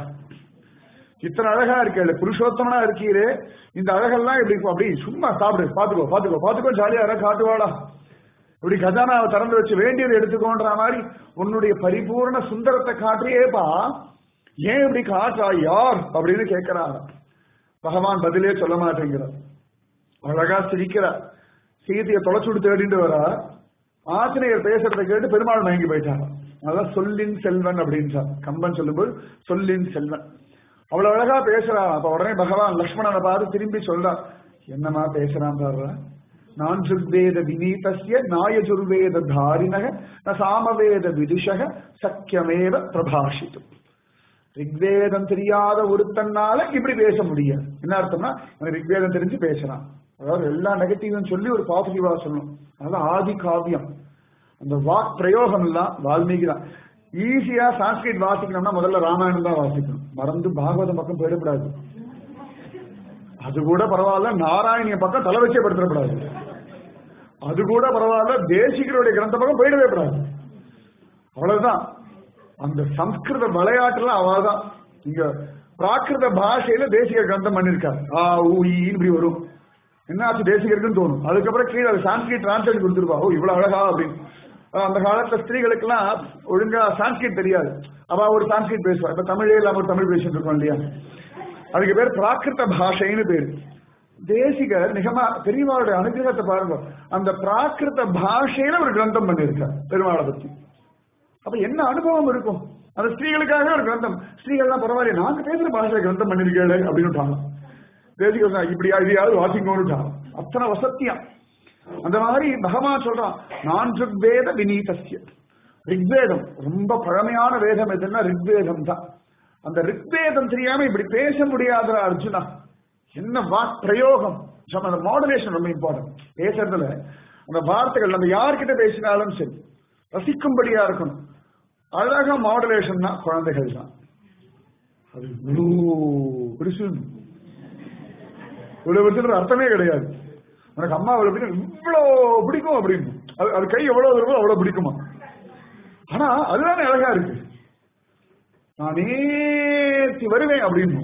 இத்தனை அழகா இருக்கே புருஷோத்தமனா இருக்கீரே இந்த அழகெல்லாம் இப்படி அப்படி சும்மா சாப்பிடு பாத்துக்கோ பாத்துக்கோ பாத்துக்கோ ஜாலியா யாரா காட்டுவாடா இப்படி கஜானாவை திறந்து வச்சு வேண்டியதை எடுத்துக்கோன்ற மாதிரி உன்னுடைய பரிபூர்ண சுந்தரத்தை காட்டுறியேப்பா ஏன் இப்படி காட்டுறா யார் அப்படின்னு கேட்கிறார் பகவான் பதிலே சொல்ல மாட்டேங்கிறார் அழகா சிரிக்கிறார் சீதையை தொலைச்சுடு தேடிட்டு வரா ஆசிரியர் பேசுறதை கேட்டு பெருமாள் மயங்கி போயிட்டாங்க அதான் சொல்லின் செல்வன் அப்படின்றார் கம்பன் சொல்லும்போது சொல்லின் செல்வன் அவ்வளவு அழகா பேசுறான் அப்ப உடனே பகவான் லக்ஷ்மணனை பார்த்து திரும்பி சொல்றான் என்னமா பேசுறான் பாருற நான் சுர்வேத வினீதஸ்ய நாயஜுர்வேத தாரிணக ந சாமவேத விதுஷக சக்கியமேவ பிரபாஷித்து ரிக்வேதம் தெரியாத ஒருத்தனால இப்படி பேச முடியாது என்ன அர்த்தம்னா எனக்கு ரிக்வேதம் தெரிஞ்சு பேசலாம் அதாவது எல்லா நெகட்டிவும் சொல்லி ஒரு பாசிட்டிவா சொல்லணும் அதாவது ஆதி காவியம் அந்த வாக் பிரயோகம் எல்லாம் வால்மீகி தான் ஈஸியா சான்ஸ்கிரிட் வாசிக்கணும்னா முதல்ல ராமாயணம் தான் வாசிக்கணும் மறந்து பாகவதம் பக்கம் போயிடக்கூடாது அது கூட பரவாயில்ல நாராயணிய பக்கம் தலை வச்சே படுத்தக்கூடாது அது கூட பரவாயில்ல தேசிகருடைய கிரந்த பக்கம் போயிடவே கூடாது அவ்வளவுதான் அந்த சம்ஸ்கிருத விளையாட்டுல அவதான் இங்க பிராகிருத பாஷையில தேசிக கிரந்தம் பண்ணிருக்காரு ஆ ஊ ஈன்னு இப்படி வரும் என்ன ஆச்சு தேசிகருக்குன்னு தோணும் அதுக்கப்புறம் கீழே அது சான்ஸ்கிரிட் டிரான்ஸ்லேட் கொடுத்துருப்பா ஓ இவ்வளவு அழகா அப்படின்னு அஹ் அந்த காலத்துல ஸ்திரீகளுக்கெல்லாம் ஒழுங்கா சான்ஸ்கிரிட் தெரியாது அவ ஒரு சான்ஸ்கிரிட் பேசுவா இப்ப தமிழே இல்லாம ஒரு தமிழ் பேசிட்டு இருக்கோம் இல்லையா அதுக்கு பேர் பிராகிருத பாஷைன்னு பேரு தேசிகர் நிகமா பெரியவாளுடைய அனுகிரகத்தை பாருங்க அந்த பிராகிருத பாஷையில ஒரு கிரந்தம் பண்ணியிருக்கார் பெருமாளை பத்தி அப்ப என்ன அனுபவம் இருக்கும் அந்த ஸ்திரீகளுக்காக ஒரு கிரந்தம் ஸ்திரீகள்லாம் பரவாயில்ல நாங்க பேசுற பாஷையில கிரந்தம் பண்ணிருக்கேன் அப்படின்னு தேசிகர் சொன்னா, இப்படியா இதையாவது வாசிங்கோன்னு அத்தனை வசத்தியம் அந்த மாதிரி பகவான் சொல்றான் நான் ருக்வேத வினீதஸ்ய ரிக்வேதம் ரொம்ப பழமையான வேதம் எதுன்னா ரிக்வேதம் தான் அந்த ரிக்வேதம் தெரியாம இப்படி பேச முடியாத அர்ஜுனா என்ன வா பிரயோகம் சொன்ன அந்த மாடுலேஷன் ரொம்ப இம்பார்ட்டன்ட் பேசுறதுல அந்த வார்த்தைகள் நம்ம யார்கிட்ட பேசினாலும் சரி ரசிக்கும்படியா இருக்கணும் அழகா மாடுலேஷன் தான் குழந்தைகள் தான் அது இவ்வளோ பெருசு இவ்வளவு பெருசுன்ற அர்த்தமே கிடையாது உனக்கு அம்மா அவ்வளவு பிடிக்கும் இவ்வளவு பிடிக்கும் அப்படின்னு அது அது கை எவ்வளவு இருக்கோ அவ்வளவு பிடிக்குமா ஆனா அதுதானே அழகா இருக்கு நான் நேத்தி வருவேன் அப்படின்னு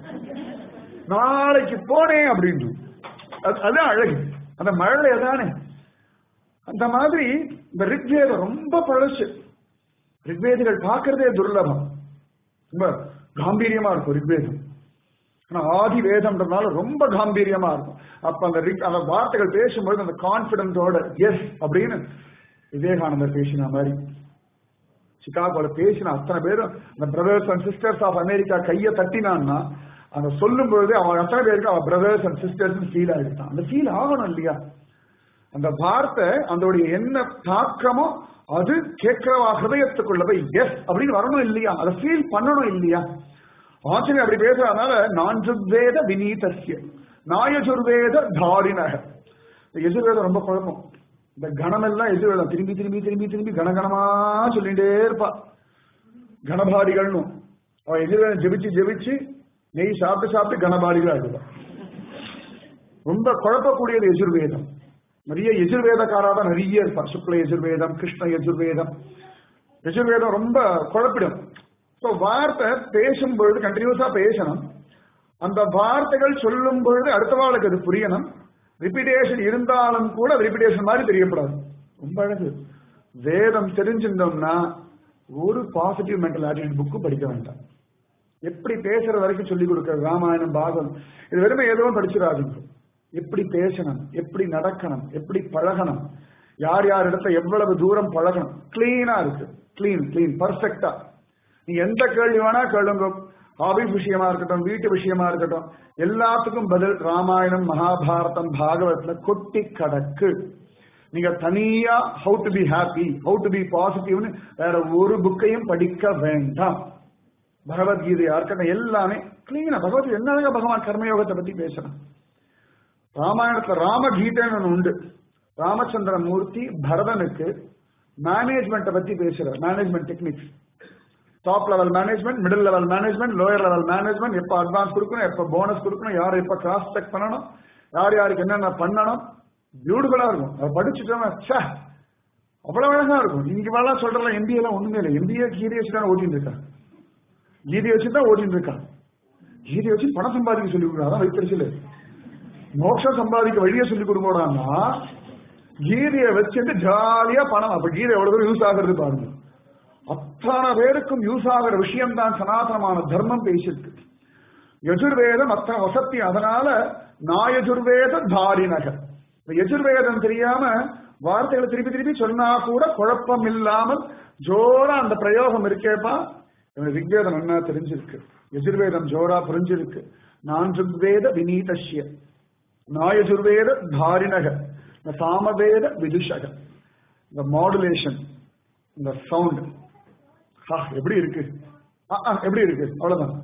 நாளைக்கு போனேன் அப்படின்னு அது- அதுதான் அழகு அந்த மழை தானே அந்த மாதிரி இந்த ரிக்வேதம் ரொம்ப பழசு ரிக்வேதிகள் பார்க்கறதே துர்லபம் ரொம்ப காம்பீரியமா இருக்கும் ரிக்வேதம் ஆனா ஆதி வேதம்ன்றதுனால ரொம்ப காம்பீரியமா இருக்கும் அப்ப அந்த ரிக் அந்த வார்த்தைகள் பேசும்போது அந்த கான்பிடன்ஸோட எஸ் அப்படின்னு விவேகானந்தர் பேசின மாதிரி சிகாகோல பேசின அத்தனை பேரும் அந்த brothers and sisters of America கையை தட்டினான்னா அந்த சொல்லும் பொழுது அவன் அத்தனை பேருக்கு அவன் பிரதர்ஸ் அண்ட் சிஸ்டர்ஸ் ஃபீல் ஆகிட்டான் அந்த ஃபீல் ஆகணும் இல்லையா அந்த வார்த்தை அதோடைய என்ன தாக்கமோ அது கேட்கிறவா ஹிருதயத்துக்குள்ள போய் எஸ் அப்படின்னு வரணும் இல்லையா அதை ஃபீல் பண்ணணும் இல்லையா ஆச்சரியம் அப்படி பேசுறதுனால நான்சுவேத வினீதஸ்ய நாயசுர்வேத தாரிணக இந்த எதிர்வேதம் ரொம்ப குழப்பம் இந்த கணமெல்லாம் எதிர்வேதம் திரும்பி திரும்பி திரும்பி திரும்பி கணகணமா சொல்லிட்டே இருப்பா கணபாடிகள்னு அவ எதிர்வேதம் ஜெபிச்சு ஜெபிச்சு நெய் சாப்பிட்டு சாப்பிட்டு கணபாடிகள் ஆகிடுவா ரொம்ப குழப்பக்கூடியது எதிர்வேதம் நிறைய எதிர்வேதக்காரா தான் நிறைய இருப்பா சுக்ல எதிர்வேதம் கிருஷ்ண எதிர்வேதம் எதிர்வேதம் ரொம்ப குழப்பிடும் ஸோ வார்த்தை பேசும் பொழுது கண்டினியூஸா பேசணும் அந்த வார்த்தைகள் சொல்லும் பொழுது அடுத்தவாளுக்கு அது புரியணும் ரிப்பீட்டேஷன் இருந்தாலும் கூட ரிப்பீட்டேஷன் மாதிரி தெரியப்படாது ரொம்ப அழகு வேதம் தெரிஞ்சிருந்தோம்னா ஒரு பாசிட்டிவ் மென்டல் ஆட்டிடியூட் புக்கும் படிக்க வேண்டாம் எப்படி பேசுற வரைக்கும் சொல்லிக் கொடுக்க ராமாயணம் பாகம் இது வெறுமை எதுவும் படிச்சிடாதீங்க எப்படி பேசணும் எப்படி நடக்கணும் எப்படி பழகணும் யார் யார் இடத்துல எவ்வளவு தூரம் பழகணும் கிளீனா இருக்கு கிளீன் கிளீன் பர்ஃபெக்டா நீ எந்த கேள்வி வேணா கேளுங்க ஆபீஸ் விஷயமா இருக்கட்டும் வீட்டு விஷயமா இருக்கட்டும் எல்லாத்துக்கும் பதில் ராமாயணம் மகாபாரதம் பாகவத்ல கொட்டி கடக்கு நீங்க தனியா how to be happy how to be பாசிட்டிவ்னு வேற ஒரு புக்கையும் படிக்க வேண்டாம் பகவத்கீதையா இருக்கட்டும் எல்லாமே கிளீனா பகவத் என்ன அழகா பகவான் கர்மயோகத்தை பத்தி பேசணும் ராமாயணத்துல ராமகீதைன்னு ஒண்ணு உண்டு ராமச்சந்திர மூர்த்தி பரதனுக்கு மேனேஜ்மெண்ட்டை பத்தி பேசுறார் management techniques top level management middle level management lower level management எப்ப அட்வான்ஸ் கொடுக்கணும் எப்ப போனஸ் கொடுக்கணும் யார் எப்ப கிராஸ் செக் பண்ணணும் யார் யாருக்கு என்னென்ன பண்ணணும் பியூட்டிஃபுல்லா இருக்கும் அதை படிச்சுட்டோம்னா ச்சே அவ்வளவு அழகா இருக்கும் இன்னைக்கு வேலை சொல்றல எம்பிஏ எல்லாம் ஒண்ணுமே இல்லை எம்பிஏ கீதை வச்சு தான் ஓட்டிட்டு இருக்கா கீதை வச்சு தான் ஓட்டிட்டு இருக்கா கீதை வச்சு பணம் சம்பாதிக்க சொல்லி கொடுக்குறா அதான் வைத்தறிச்சல் மோட்சம் சம்பாதிக்க வழியை சொல்லி கொடுக்கணும்னா கீதையை வச்சுட்டு ஜாலியா பணம் அப்ப கீதை எவ்வளவு தூரம் யூஸ் ஆகுறது பாருங்க அத்தனை பேருக்கும் யூஸ் ஆகிற விஷயம் தான் சனாதனமான தர்மம் பேசிருக்கு யஜுர்வேதம் அத்தனை வசத்தி அதனால நாயஜுர்வேத தாரிணக இந்த யஜுர்வேதம் தெரியாம வார்த்தைகளை திருப்பி திருப்பி சொன்னா கூட குழப்பம் இல்லாமல் ஜோரா அந்த பிரயோகம் இருக்கேப்பா இவனுக்கு ரிக்வேதம் என்ன தெரிஞ்சிருக்கு யஜுர்வேதம் ஜோரா புரிஞ்சிருக்கு நான் ருக்வேத வினீதஷ்ய நாயஜுர்வேத தாரிணக இந்த சாமவேத விதுஷக இந்த மாடுலேஷன் இந்த சவுண்ட் ஆ, எப்படி இருக்கு ஆ, ஆ, எப்படி இருக்கு அவ்வளவுதான்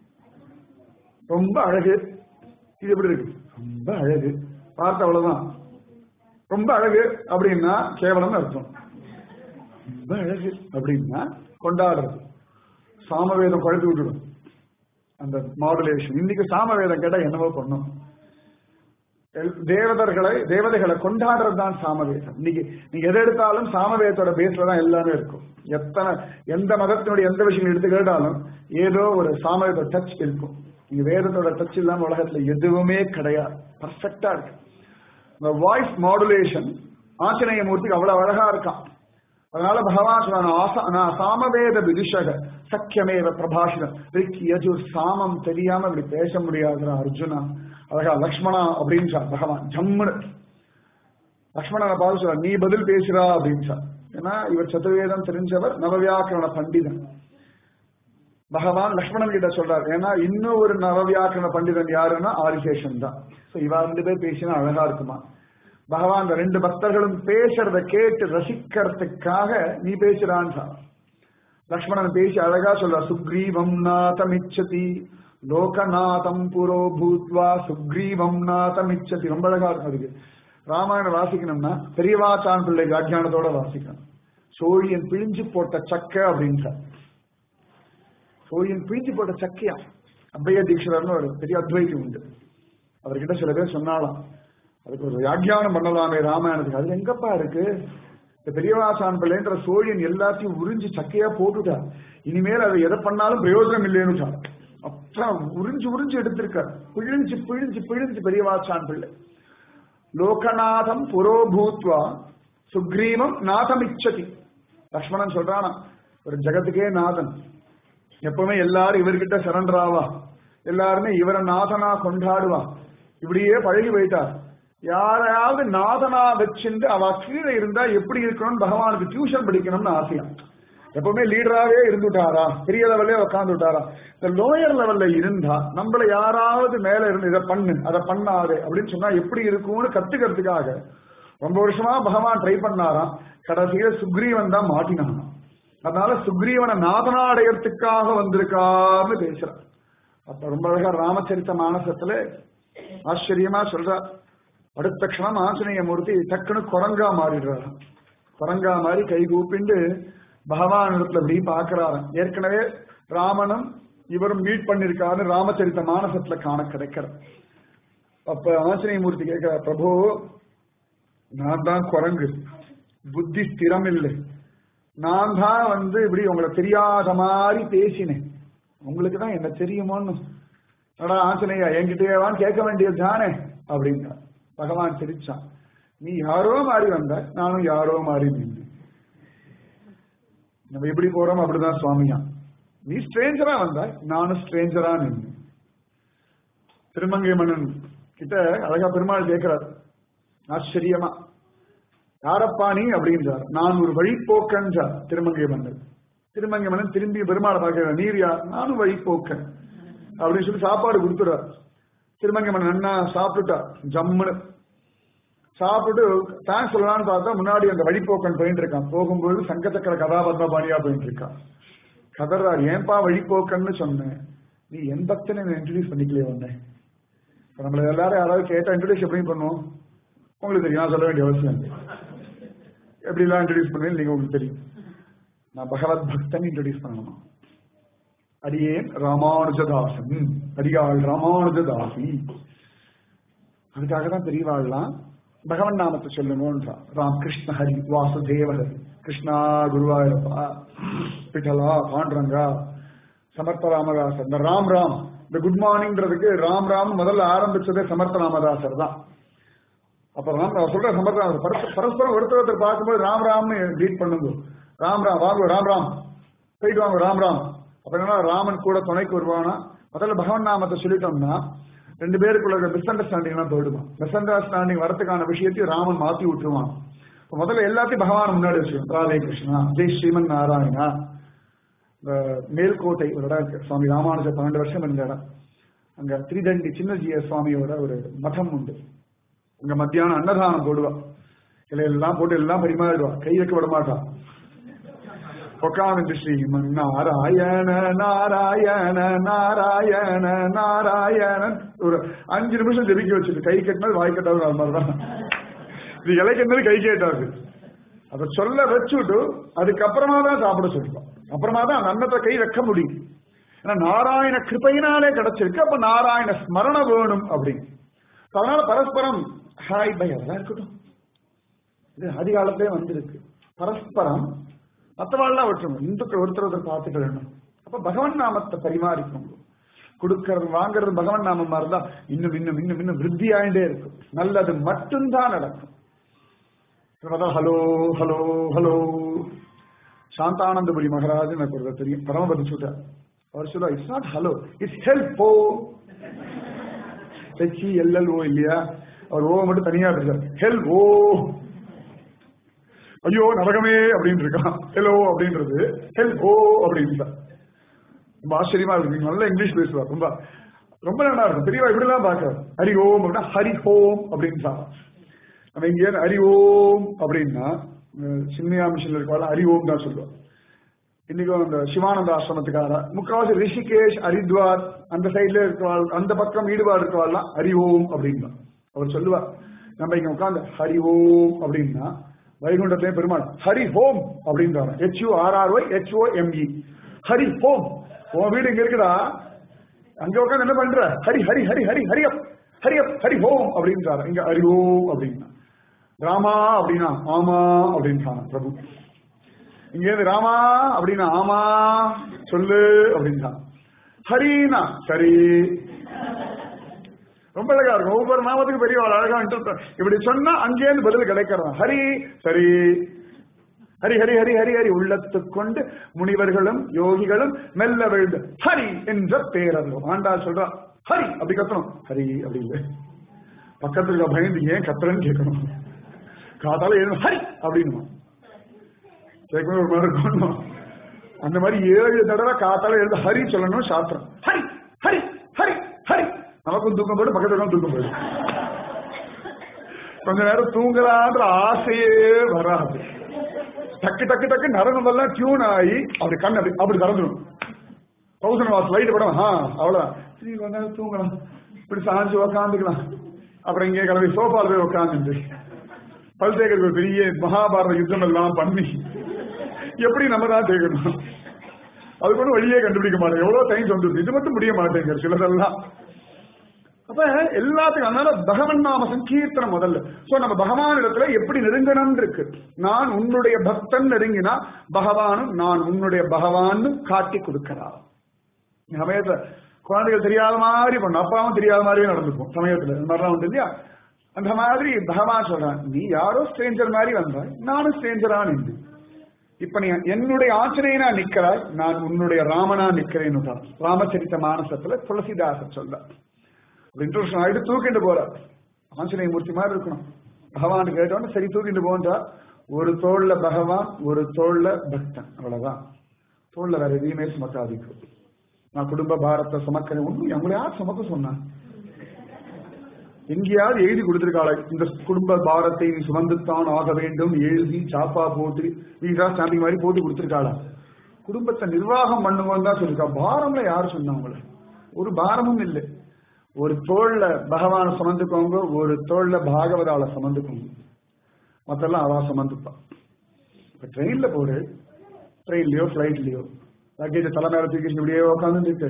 ரொம்ப அழகு இது எப்படி இருக்கு ரொம்ப அழகு பார்த்த அவ்வளவுதான் ரொம்ப அழகு அப்படின்னா கேவலம்னு அர்த்தம் ரொம்ப அழகு அப்படின்னா கொண்டாடுறது சாமவேதம் குழப்பி விட்டுடும் அந்த மாடுலேஷன் இன்னைக்கு சாமவேதம் கேட்டா என்னவோ பண்ணும் எல்- தேவதர்களை தேவதைகளை கொண்டாடுறது தான் சாமவேதம் இன்னைக்கு நீங்க எதை எடுத்தாலும் சாமவேதத்தோட பேஸ்ல தான் எல்லாமே இருக்கும் எத்தனை எந்த மதத்தினுடைய எந்த விஷயம் எடுத்து கேட்டாலும் ஏதோ ஒரு சாமவேத டச் இருக்கும் நீங்க வேதத்தோட டச் இல்லாம உலகத்துல எதுவுமே கிடையாது பர்ஃபெக்டா இருக்கு இந்த வாய்ஸ் மாடுலேஷன் ஆஞ்சநேய மூர்த்திக்கு அவ்வளவு அழகா இருக்கான் அதனால பகவான் சொன்னான், ஆச- நான் சாமவேத விதுஷக சக்கியமேவ பிரபாஷணம் ரிக் யஜுர் சாமம் தெரியாம இப்படி பேச முடியாதுடா அர்ஜுனா அழகா லக்ஷ்மணா அப்படின்னு சார் பகவான் ஜம்முன்னு லக்ஷ்மணனை பார்த்து சொல்ற நீ பதில் பேசுறா அப்படின்னு சார் ஏன்னா இவர் சதுர்வேதம் தெரிஞ்சவர் நவவியாக்கரண பண்டிதன் பகவான் லக்ஷ்மணன் கிட்ட சொல்றார் ஏன்னா இன்னும் ஒரு நவவியாக்கரண பண்டிதன் யாருன்னா ஆதிசேஷன் தான் So இவா ரெண்டு பேர் பேசினா அழகா இருக்குமா பகவான் இந்த ரெண்டு பக்தர்களும் பேசுறத கேட்டு ரசிக்கிறதுக்காக நீ பேசுறான்னு சொன்னான். லக்ஷ்மணன் பேசி அழகா சொல்ற சுக்ரீவம் நாதமிச்சதி லோகநாதம் புரோ பூத்வா சுக்ரீவம் நாதமிச்சதி ரொம்ப அழகா இருக்கும் அதுக்கு ராமாயணம் வாசிக்கணும்னா பெரியவாச்சான் பிள்ளை வியாக்கியானத்தோட வாசிக்கணும் சோழியன் பிழிஞ்சு போட்ட சக்க அப்படின்றார் சோழியன் பிழிஞ்சு போட்ட சக்கையா அபய தீட்சிதர்னு ஒரு பெரிய அத்வைதி உண்டு அவர்கிட்ட சில பேர் சொன்னாலாம் அதுக்கு ஒரு வியாக்கியானம் பண்ணலாமே ராமாயணத்துக்கு அது எங்கப்பா இருக்கு இந்த பெரியவாசான் பிள்ளைன்ற சோழியன் எல்லாத்தையும் உறிஞ்சு சக்கையா போட்டுட்டா இனிமேல் அது எதை பண்ணாலும் பிரயோஜனம் இல்லைன்னு அப்புறம் உறிஞ்சு உறிஞ்சு எடுத்திருக்கார் பிழிஞ்சு பிழிஞ்சு பிழிஞ்சு பெரியவாசான் பிள்ளை லோகநாதம் புரோபூத்வா சுக்ரீவம் நாதமிச்சதி லக்ஷ்மணன் சொல்றானா ஒரு ஜெகத்துக்கே நாதன் எப்பவுமே எல்லாரும் இவர்கிட்ட சரண்டர் ஆவா எல்லாருமே இவரை நாதனா கொண்டாடுவா இப்படியே பழகி போயிட்டார் யாரையாவது நாதனா வச்சுட்டு அவ கீழே இருந்தா எப்படி இருக்கணும்னு பகவானுக்கு டியூஷன் படிக்கணும்னு ஆசையா எப்பவுமே லீடராகவே இருந்துட்டாரா பெரிய லெவல்லே உட்கார்ந்து விட்டாரா இந்த லோயர் லெவல்ல இருந்தா நம்மள யாராவது மேல இருந்து இதை பண்ணு அதை பண்ணாது அப்படின்னு சொன்னா எப்படி இருக்கும்னு கத்துக்கிறதுக்காக ரொம்ப வருஷமா பகவான் ட்ரை பண்ணாராம் கடைசியில சுக்ரீவன் தான் மாட்டினானாம் அதனால சுக்ரீவனை நாதனா அடையறதுக்காக வந்திருக்காருன்னு பேசுறார் அப்ப ரொம்ப அழகா ராமச்சரித்த மானசத்துல ஆச்சரியமா சொல்றார் அடுத்த க்ஷணம் ஆஞ்சநேய மூர்த்தி டக்குன்னு குரங்கா மாறிடுறாரு குரங்கா மாதிரி கை கூப்பிண்டு பகவான் இடத்துல இப்படி பாக்குறாரு ஏற்கனவே ராமனும் இவரும் மீட் பண்ணிருக்காரு ராமச்சரித்த மானசத்துல காண கிடைக்கிற அப்ப ஆஞ்சநேய மூர்த்தி கேட்கிற பிரபு நான் தான் குரங்கு புத்தி ஸ்திரம் இல்லை நான் தான் வந்து இப்படி உங்களை தெரியாத மாதிரி பேசினேன் உங்களுக்கு தான் என்ன தெரியுமோன்னு அடா ஆஞ்சநேயா என்கிட்டயேவான்னு கேட்க வேண்டியது தானே அப்படின்னா பகவான் சிரிச்சான் நீ யாரோ மாறி வந்த நானும் யாரோ மாறி நின்று நம்ம எப்படி போறோம் அப்படிதான் சுவாமியா நீ ஸ்ட்ரேஞ்சரா வந்த நானும் ஸ்ட்ரேஞ்சரா நின்று திருமங்கை மன்னன் கிட்ட அழகா பெருமாள் கேட்கிறார் ஆச்சரியமா யாரப்பா நீ அப்படின்றார் நான் ஒரு வழிப்போக்கன்றார் திருமங்கை மன்னன் திருமங்கை மன்னன் திரும்பி பெருமாளை பார்க்கிறார் நீர் யார் நானும் வழிப்போக்கன் அப்படின்னு சொல்லி சாப்பாடு கொடுத்துறார் திருமங்கை மன்னன் அண்ணா சாப்பிட்டுட்டா ஜம்முன்னு சாப்பிட்டு தேங்க்ஸ் சொல்லலாம்னு பார்த்தா முன்னாடி அந்த வழிப்போக்கன் போயிட்டு இருக்கான் போகும்போது சங்கச்சக்கர கதாபத்மபாணியா போயிட்டு இருக்கான் கதறார் ஏன்பா வழிப்போக்கன்னு சொன்னேன் நீ என் பக்தனை இன்ட்ரடியூஸ் பண்ணிக்கலையே வந்தேன் இப்ப நம்மள எல்லாரும் யாராவது கேட்டா இன்ட்ரடியூஸ் எப்படி பண்ணுவோம் உங்களுக்கு தெரியும் நான் சொல்ல வேண்டிய அவசியம் இல்லை எப்படி எல்லாம் இன்ட்ரடியூஸ் பண்ணுவேன் நீங்க உங்களுக்கு தெரியும் நான் பகவத் பக்தன் இன்ட்ரடியூஸ் பண்ணணும் அடியேன் ராமானுஜதாசன் அடியாள் ராமானுஜதாசி அதுக்காக தான் பெரியவாள்லாம் பகவன் நாமத்தை சொல்லணும்ன்றா ராம் கிருஷ்ண ஹரி வாசுதேவ கிருஷ்ணா குருவாயூரப்பா பிட்டலா பாண்டரங்கா சமர்த்த ராமதாசர் இந்த ராம் ராம் இந்த குட் மார்னிங்ன்றதுக்கு ராம் ராம் முதல்ல ஆரம்பிச்சதே சமர்த்த ராமதாசர் தான் அப்ப ராம் அவர் சொல்ற சமர்த்த ராமதாசர் பரஸ்ப- பரஸ்பரம் ஒருத்தர் ஒருத்தர் பார்க்கும்போது ராம் ராம்னு ரீட் பண்ணுங்க ராம் ராம் வாங்க ராம் ராம் போயிட்டு வாங்க ராம் ராம் அப்ப என்னன்னா ராமன் கூட துணைக்கு வருவானா முதல்ல பகவன் நாமத்தை சொல்லிட்டோம்னா ரெண்டு பேருக்குள்ள மிஸ் அண்டர்ஸ்டாண்டிங் எல்லாம் போயிடுவான் மிஸ் அண்டர்ஸ்டாண்டிங் வரதுக்கான விஷயத்தையும் ராமன் மாத்தி விட்டுருவான் இப்ப முதல்ல எல்லாத்தையும் பகவான் முன்னாடி வச்சுக்கணும் ராதே கிருஷ்ணா ஜெய் ஸ்ரீமன் நாராயணா இந்த மேல்கோட்டை ஒரு இடம் இருக்கு சுவாமி ராமானுஜர் பன்னெண்டு வருஷம் இருந்த இடம் அங்க திரிதண்டி சின்னஜிய சுவாமியோட ஒரு மடம் உண்டு அங்க மத்தியானம் அன்னதானம் போடுவா இலையெல்லாம் போட்டு எல்லாம் பரிமாறிடுவா கை வைக்க விட மாட்டா உட்காந்து ஸ்ரீமன் நாராயண நாராயண நாராயண நாராயணன் ஒரு அஞ்சு நிமிஷம் ஜெபிக்க வச்சிருக்கு கை கட்டினது வாய் கட்டாது அது மாதிரிதான் இது இலை கட்டினது கை கேட்டாது அதை சொல்ல வச்சுட்டு அதுக்கப்புறமா தான் சாப்பிட சொல்லுவோம் அப்புறமா தான் அந்த அன்னத்தை கை வைக்க முடியும் ஏன்னா நாராயண கிருபையினாலே கிடைச்சிருக்கு அப்ப நாராயண ஸ்மரண வேணும் அப்படின்னு அதனால பரஸ்பரம் ஹாய் பை அதெல்லாம் இருக்கட்டும் இது அதிகாலத்திலே வந்திருக்கு பரஸ்பரம் மற்றவாள்லாம் விட்டுருங்க இந்துக்கள் ஒருத்தர் ஒருத்தர் பார்த்துக்கணும் அப்ப பகவன் நாமத்தை பரிமாறிக்கோங்க கொடுக்கறது வாங்குறது பகவன் நாமமா இருந்தா இன்னும் இன்னும் இன்னும் இன்னும் விருத்தி ஆயிட்டே இருக்கும் நல்லது மட்டும்தான் நடக்கும் hello hello hello Santhanandapuri Maharaj எனக்கு ஒரு தெரியும் பரமபதி சொல்றார் அவர் சொல்லுவா it's not hello it's help O H E L L O இல்லையா அவர் ஓ மட்டும் தனியா இருக்கார் ஹெல் ஓ ஐயோ நரகமே அப்படின்னு இருக்கான் ஹெலோ அப்படின்றது ஹெல் ஓ அப்படின்னு ரொம்ப ஆச்சரியமா இருக்கு நல்ல இங்கிலீஷ் பேசுவார் ரொம்ப ரொம்ப நல்லா இருக்கும் பெரியவா இப்படிலாம் பார்க்காரு ஹரி ஓம் அப்படின்னா ஹரி ஹோம் அப்படின்னு நம்ம இங்கே ஹரி ஓம் அப்படின்னா சின்மயா மிஷன்ல இருக்கவாள் ஹரி ஓம் தான் சொல்லுவோம் இன்னைக்கும் அந்த சிவானந்த ஆசிரமத்துக்கார முக்காவாசி ரிஷிகேஷ் ஹரித்வார் அந்த சைட்ல இருக்கவாள் அந்த பக்கம் ஈடுபாடு இருக்கவாள்லாம் ஹரி ஓம் அப்படின்னா அவர் சொல்லுவார் நம்ம இங்க உட்காந்து ஹரி ஓம் அப்படின்னா வைகுண்டத்திலே பெருமாள் ஹரி ஹோம் அப்படின்றாங்க H U R R Y H O M E Hari home உன் வீடு இங்க இருக்குதா அங்க உட்காந்து என்ன பண்ற ஹரி ஹரி ஹரி ஹரி ஹரியப் ஹரியப் ஹரி ஹோம் அப்படின்றாரு இங்க ஹரி ஓம் அப்படின்னா ராமா அப்படின்னா ஆமா அப்படின்றாங்க பிரபு இங்க இருந்து ராமா அப்படின்னா ஆமா சொல்லு அப்படின்றான் ஹரினா சரி ரொம்ப அழகா இருக்கும் ஒவ்வொரு நாமத்துக்கு பெரிய ஒரு அழகா interpret. இப்படி சொன்னா அங்கேருந்து பதில் கிடைக்கிறதா ஹரி சரி ஹரி ஹரி ஹரி ஹரி ஹரி உள்ளத்துக் கொண்டு முனிவர்களும் யோகிகளும் மெல்ல விழுந்து ஹரி என்ற பேரறிவும் ஆண்டாள் சொல்றா ஹரி அப்படி கத்தணும் ஹரி அப்படி இல்லை பக்கத்துல இருக்க பயந்து ஏன் கத்துறேன்னு கேட்கணும் காத்தால எழுந்து ஹரி அப்படின்னு கேட்கணும் ஒரு மாதிரி இருக்கணும் அந்த மாதிரி ஏழு தடவை காத்தால எழுந்து ஹரி சொல்லணும் சாஸ்திரம் ஹரி ஹரி ஹரி ஹரி நமக்கும் தூக்கம் போட்டு பக்கத்துல தூக்கம் போயிடும் கொஞ்ச நேரம் தூங்கலான்ற ஆசையே வராது டக்கு டக்கு டக்கு நரம்பெல்லாம் டியூன் ஆகி அப்படி கண் அப்படி அப்படி திறந்துடும் தௌசண்ட் வாட்ஸ் லைட் படம் ஆ அவ்வளவுதான் சரி கொஞ்ச நேரம் தூங்கலாம் இப்படி சாஞ்சு உக்காந்துக்கலாம் அப்புறம் இங்கே கிளம்பி சோஃபால போய் உட்காந்துட்டு பல் தேய்க்கிறது ஒரு பெரிய மகாபாரத யுத்தம் எல்லாம் பண்ணி எப்படி நம்ம தான் தேய்க்கணும் அது கூட வழியே கண்டுபிடிக்க மாட்டேன் எவ்வளவு டைம் வந்துருது இது மட்டும் முடிய மாட்டேங்க சிலதெல்லாம் அப்ப எல்லாத்துக்கும் அதனால பகவன் நாம சங்கீர்த்தனம் முதல்ல சோ நம்ம பகவான் இடத்துல எப்படி நெருங்கணும் இருக்கு நான் உன்னுடைய பக்தன் நெருங்கினா பகவானும் நான் உன்னுடைய பகவான்னு காட்டி கொடுக்கிறார் சமயத்துல குழந்தைகள் தெரியாத மாதிரி பண்ணும் அப்பாவும் தெரியாத மாதிரியே நடந்துக்கும் சமயத்துல இந்த மாதிரிலாம் உண்டு இல்லையா அந்த மாதிரி பகவான் சொல்றான் நீ யாரோ ஸ்ட்ரேஞ்சர் மாதிரி வந்தாய் நானும் ஸ்ட்ரேஞ்சரா நின்று இப்ப நீ என்னுடைய ஆச்சரியனா நிக்கிறாய் நான் உன்னுடைய ராமனா நிக்கிறேன்னு ராமச்சரித்த மானசத்துல துளசிதாசர் சொல்றார் இன்ட்ரோஷன் ஆகிட்டு தூக்கிட்டு போறார் ஆஞ்சநேய மூர்த்தி மாதிரி இருக்கணும் பகவான் கேட்டோன்னு சரி தூக்கிட்டு போன்றார் ஒரு தோல்ல பகவான் ஒரு தோல்ல பக்தன் அவ்வளவுதான் தோல்ல வேற எதையுமே சுமக்காதிக்கும் நான் குடும்ப பாரத்தை சுமக்கிறேன் ஒண்ணும் எங்களை யார் சுமக்க சொன்னான் எங்கேயாவது எழுதி கொடுத்திருக்காள இந்த குடும்ப பாரத்தை நீ சுமந்துத்தான் ஆக வேண்டும் எழுதி சாப்பா போட்டு வீசா ஸ்டாம்பிங் மாதிரி போட்டு கொடுத்திருக்காளா குடும்பத்தை நிர்வாகம் பண்ணுவோம் தான் சொல்லிருக்கா பாரம்ல யார் சொன்னாங்களே ஒரு பாரமும் இல்லை ஒரு தோல்ல பகவான சுமந்துக்கோங்க ஒரு தோல்ல பாகவதால சுமந்துக்கோங்க மத்தெல்லாம் அவா சுமந்துப்பா இப்ப ட்ரெயின்ல போடு ட்ரெயின்லயோ பிளைட்லயோ லக்கேஜ் தலை மேல தூக்கி இப்படியே உட்காந்து இருக்கு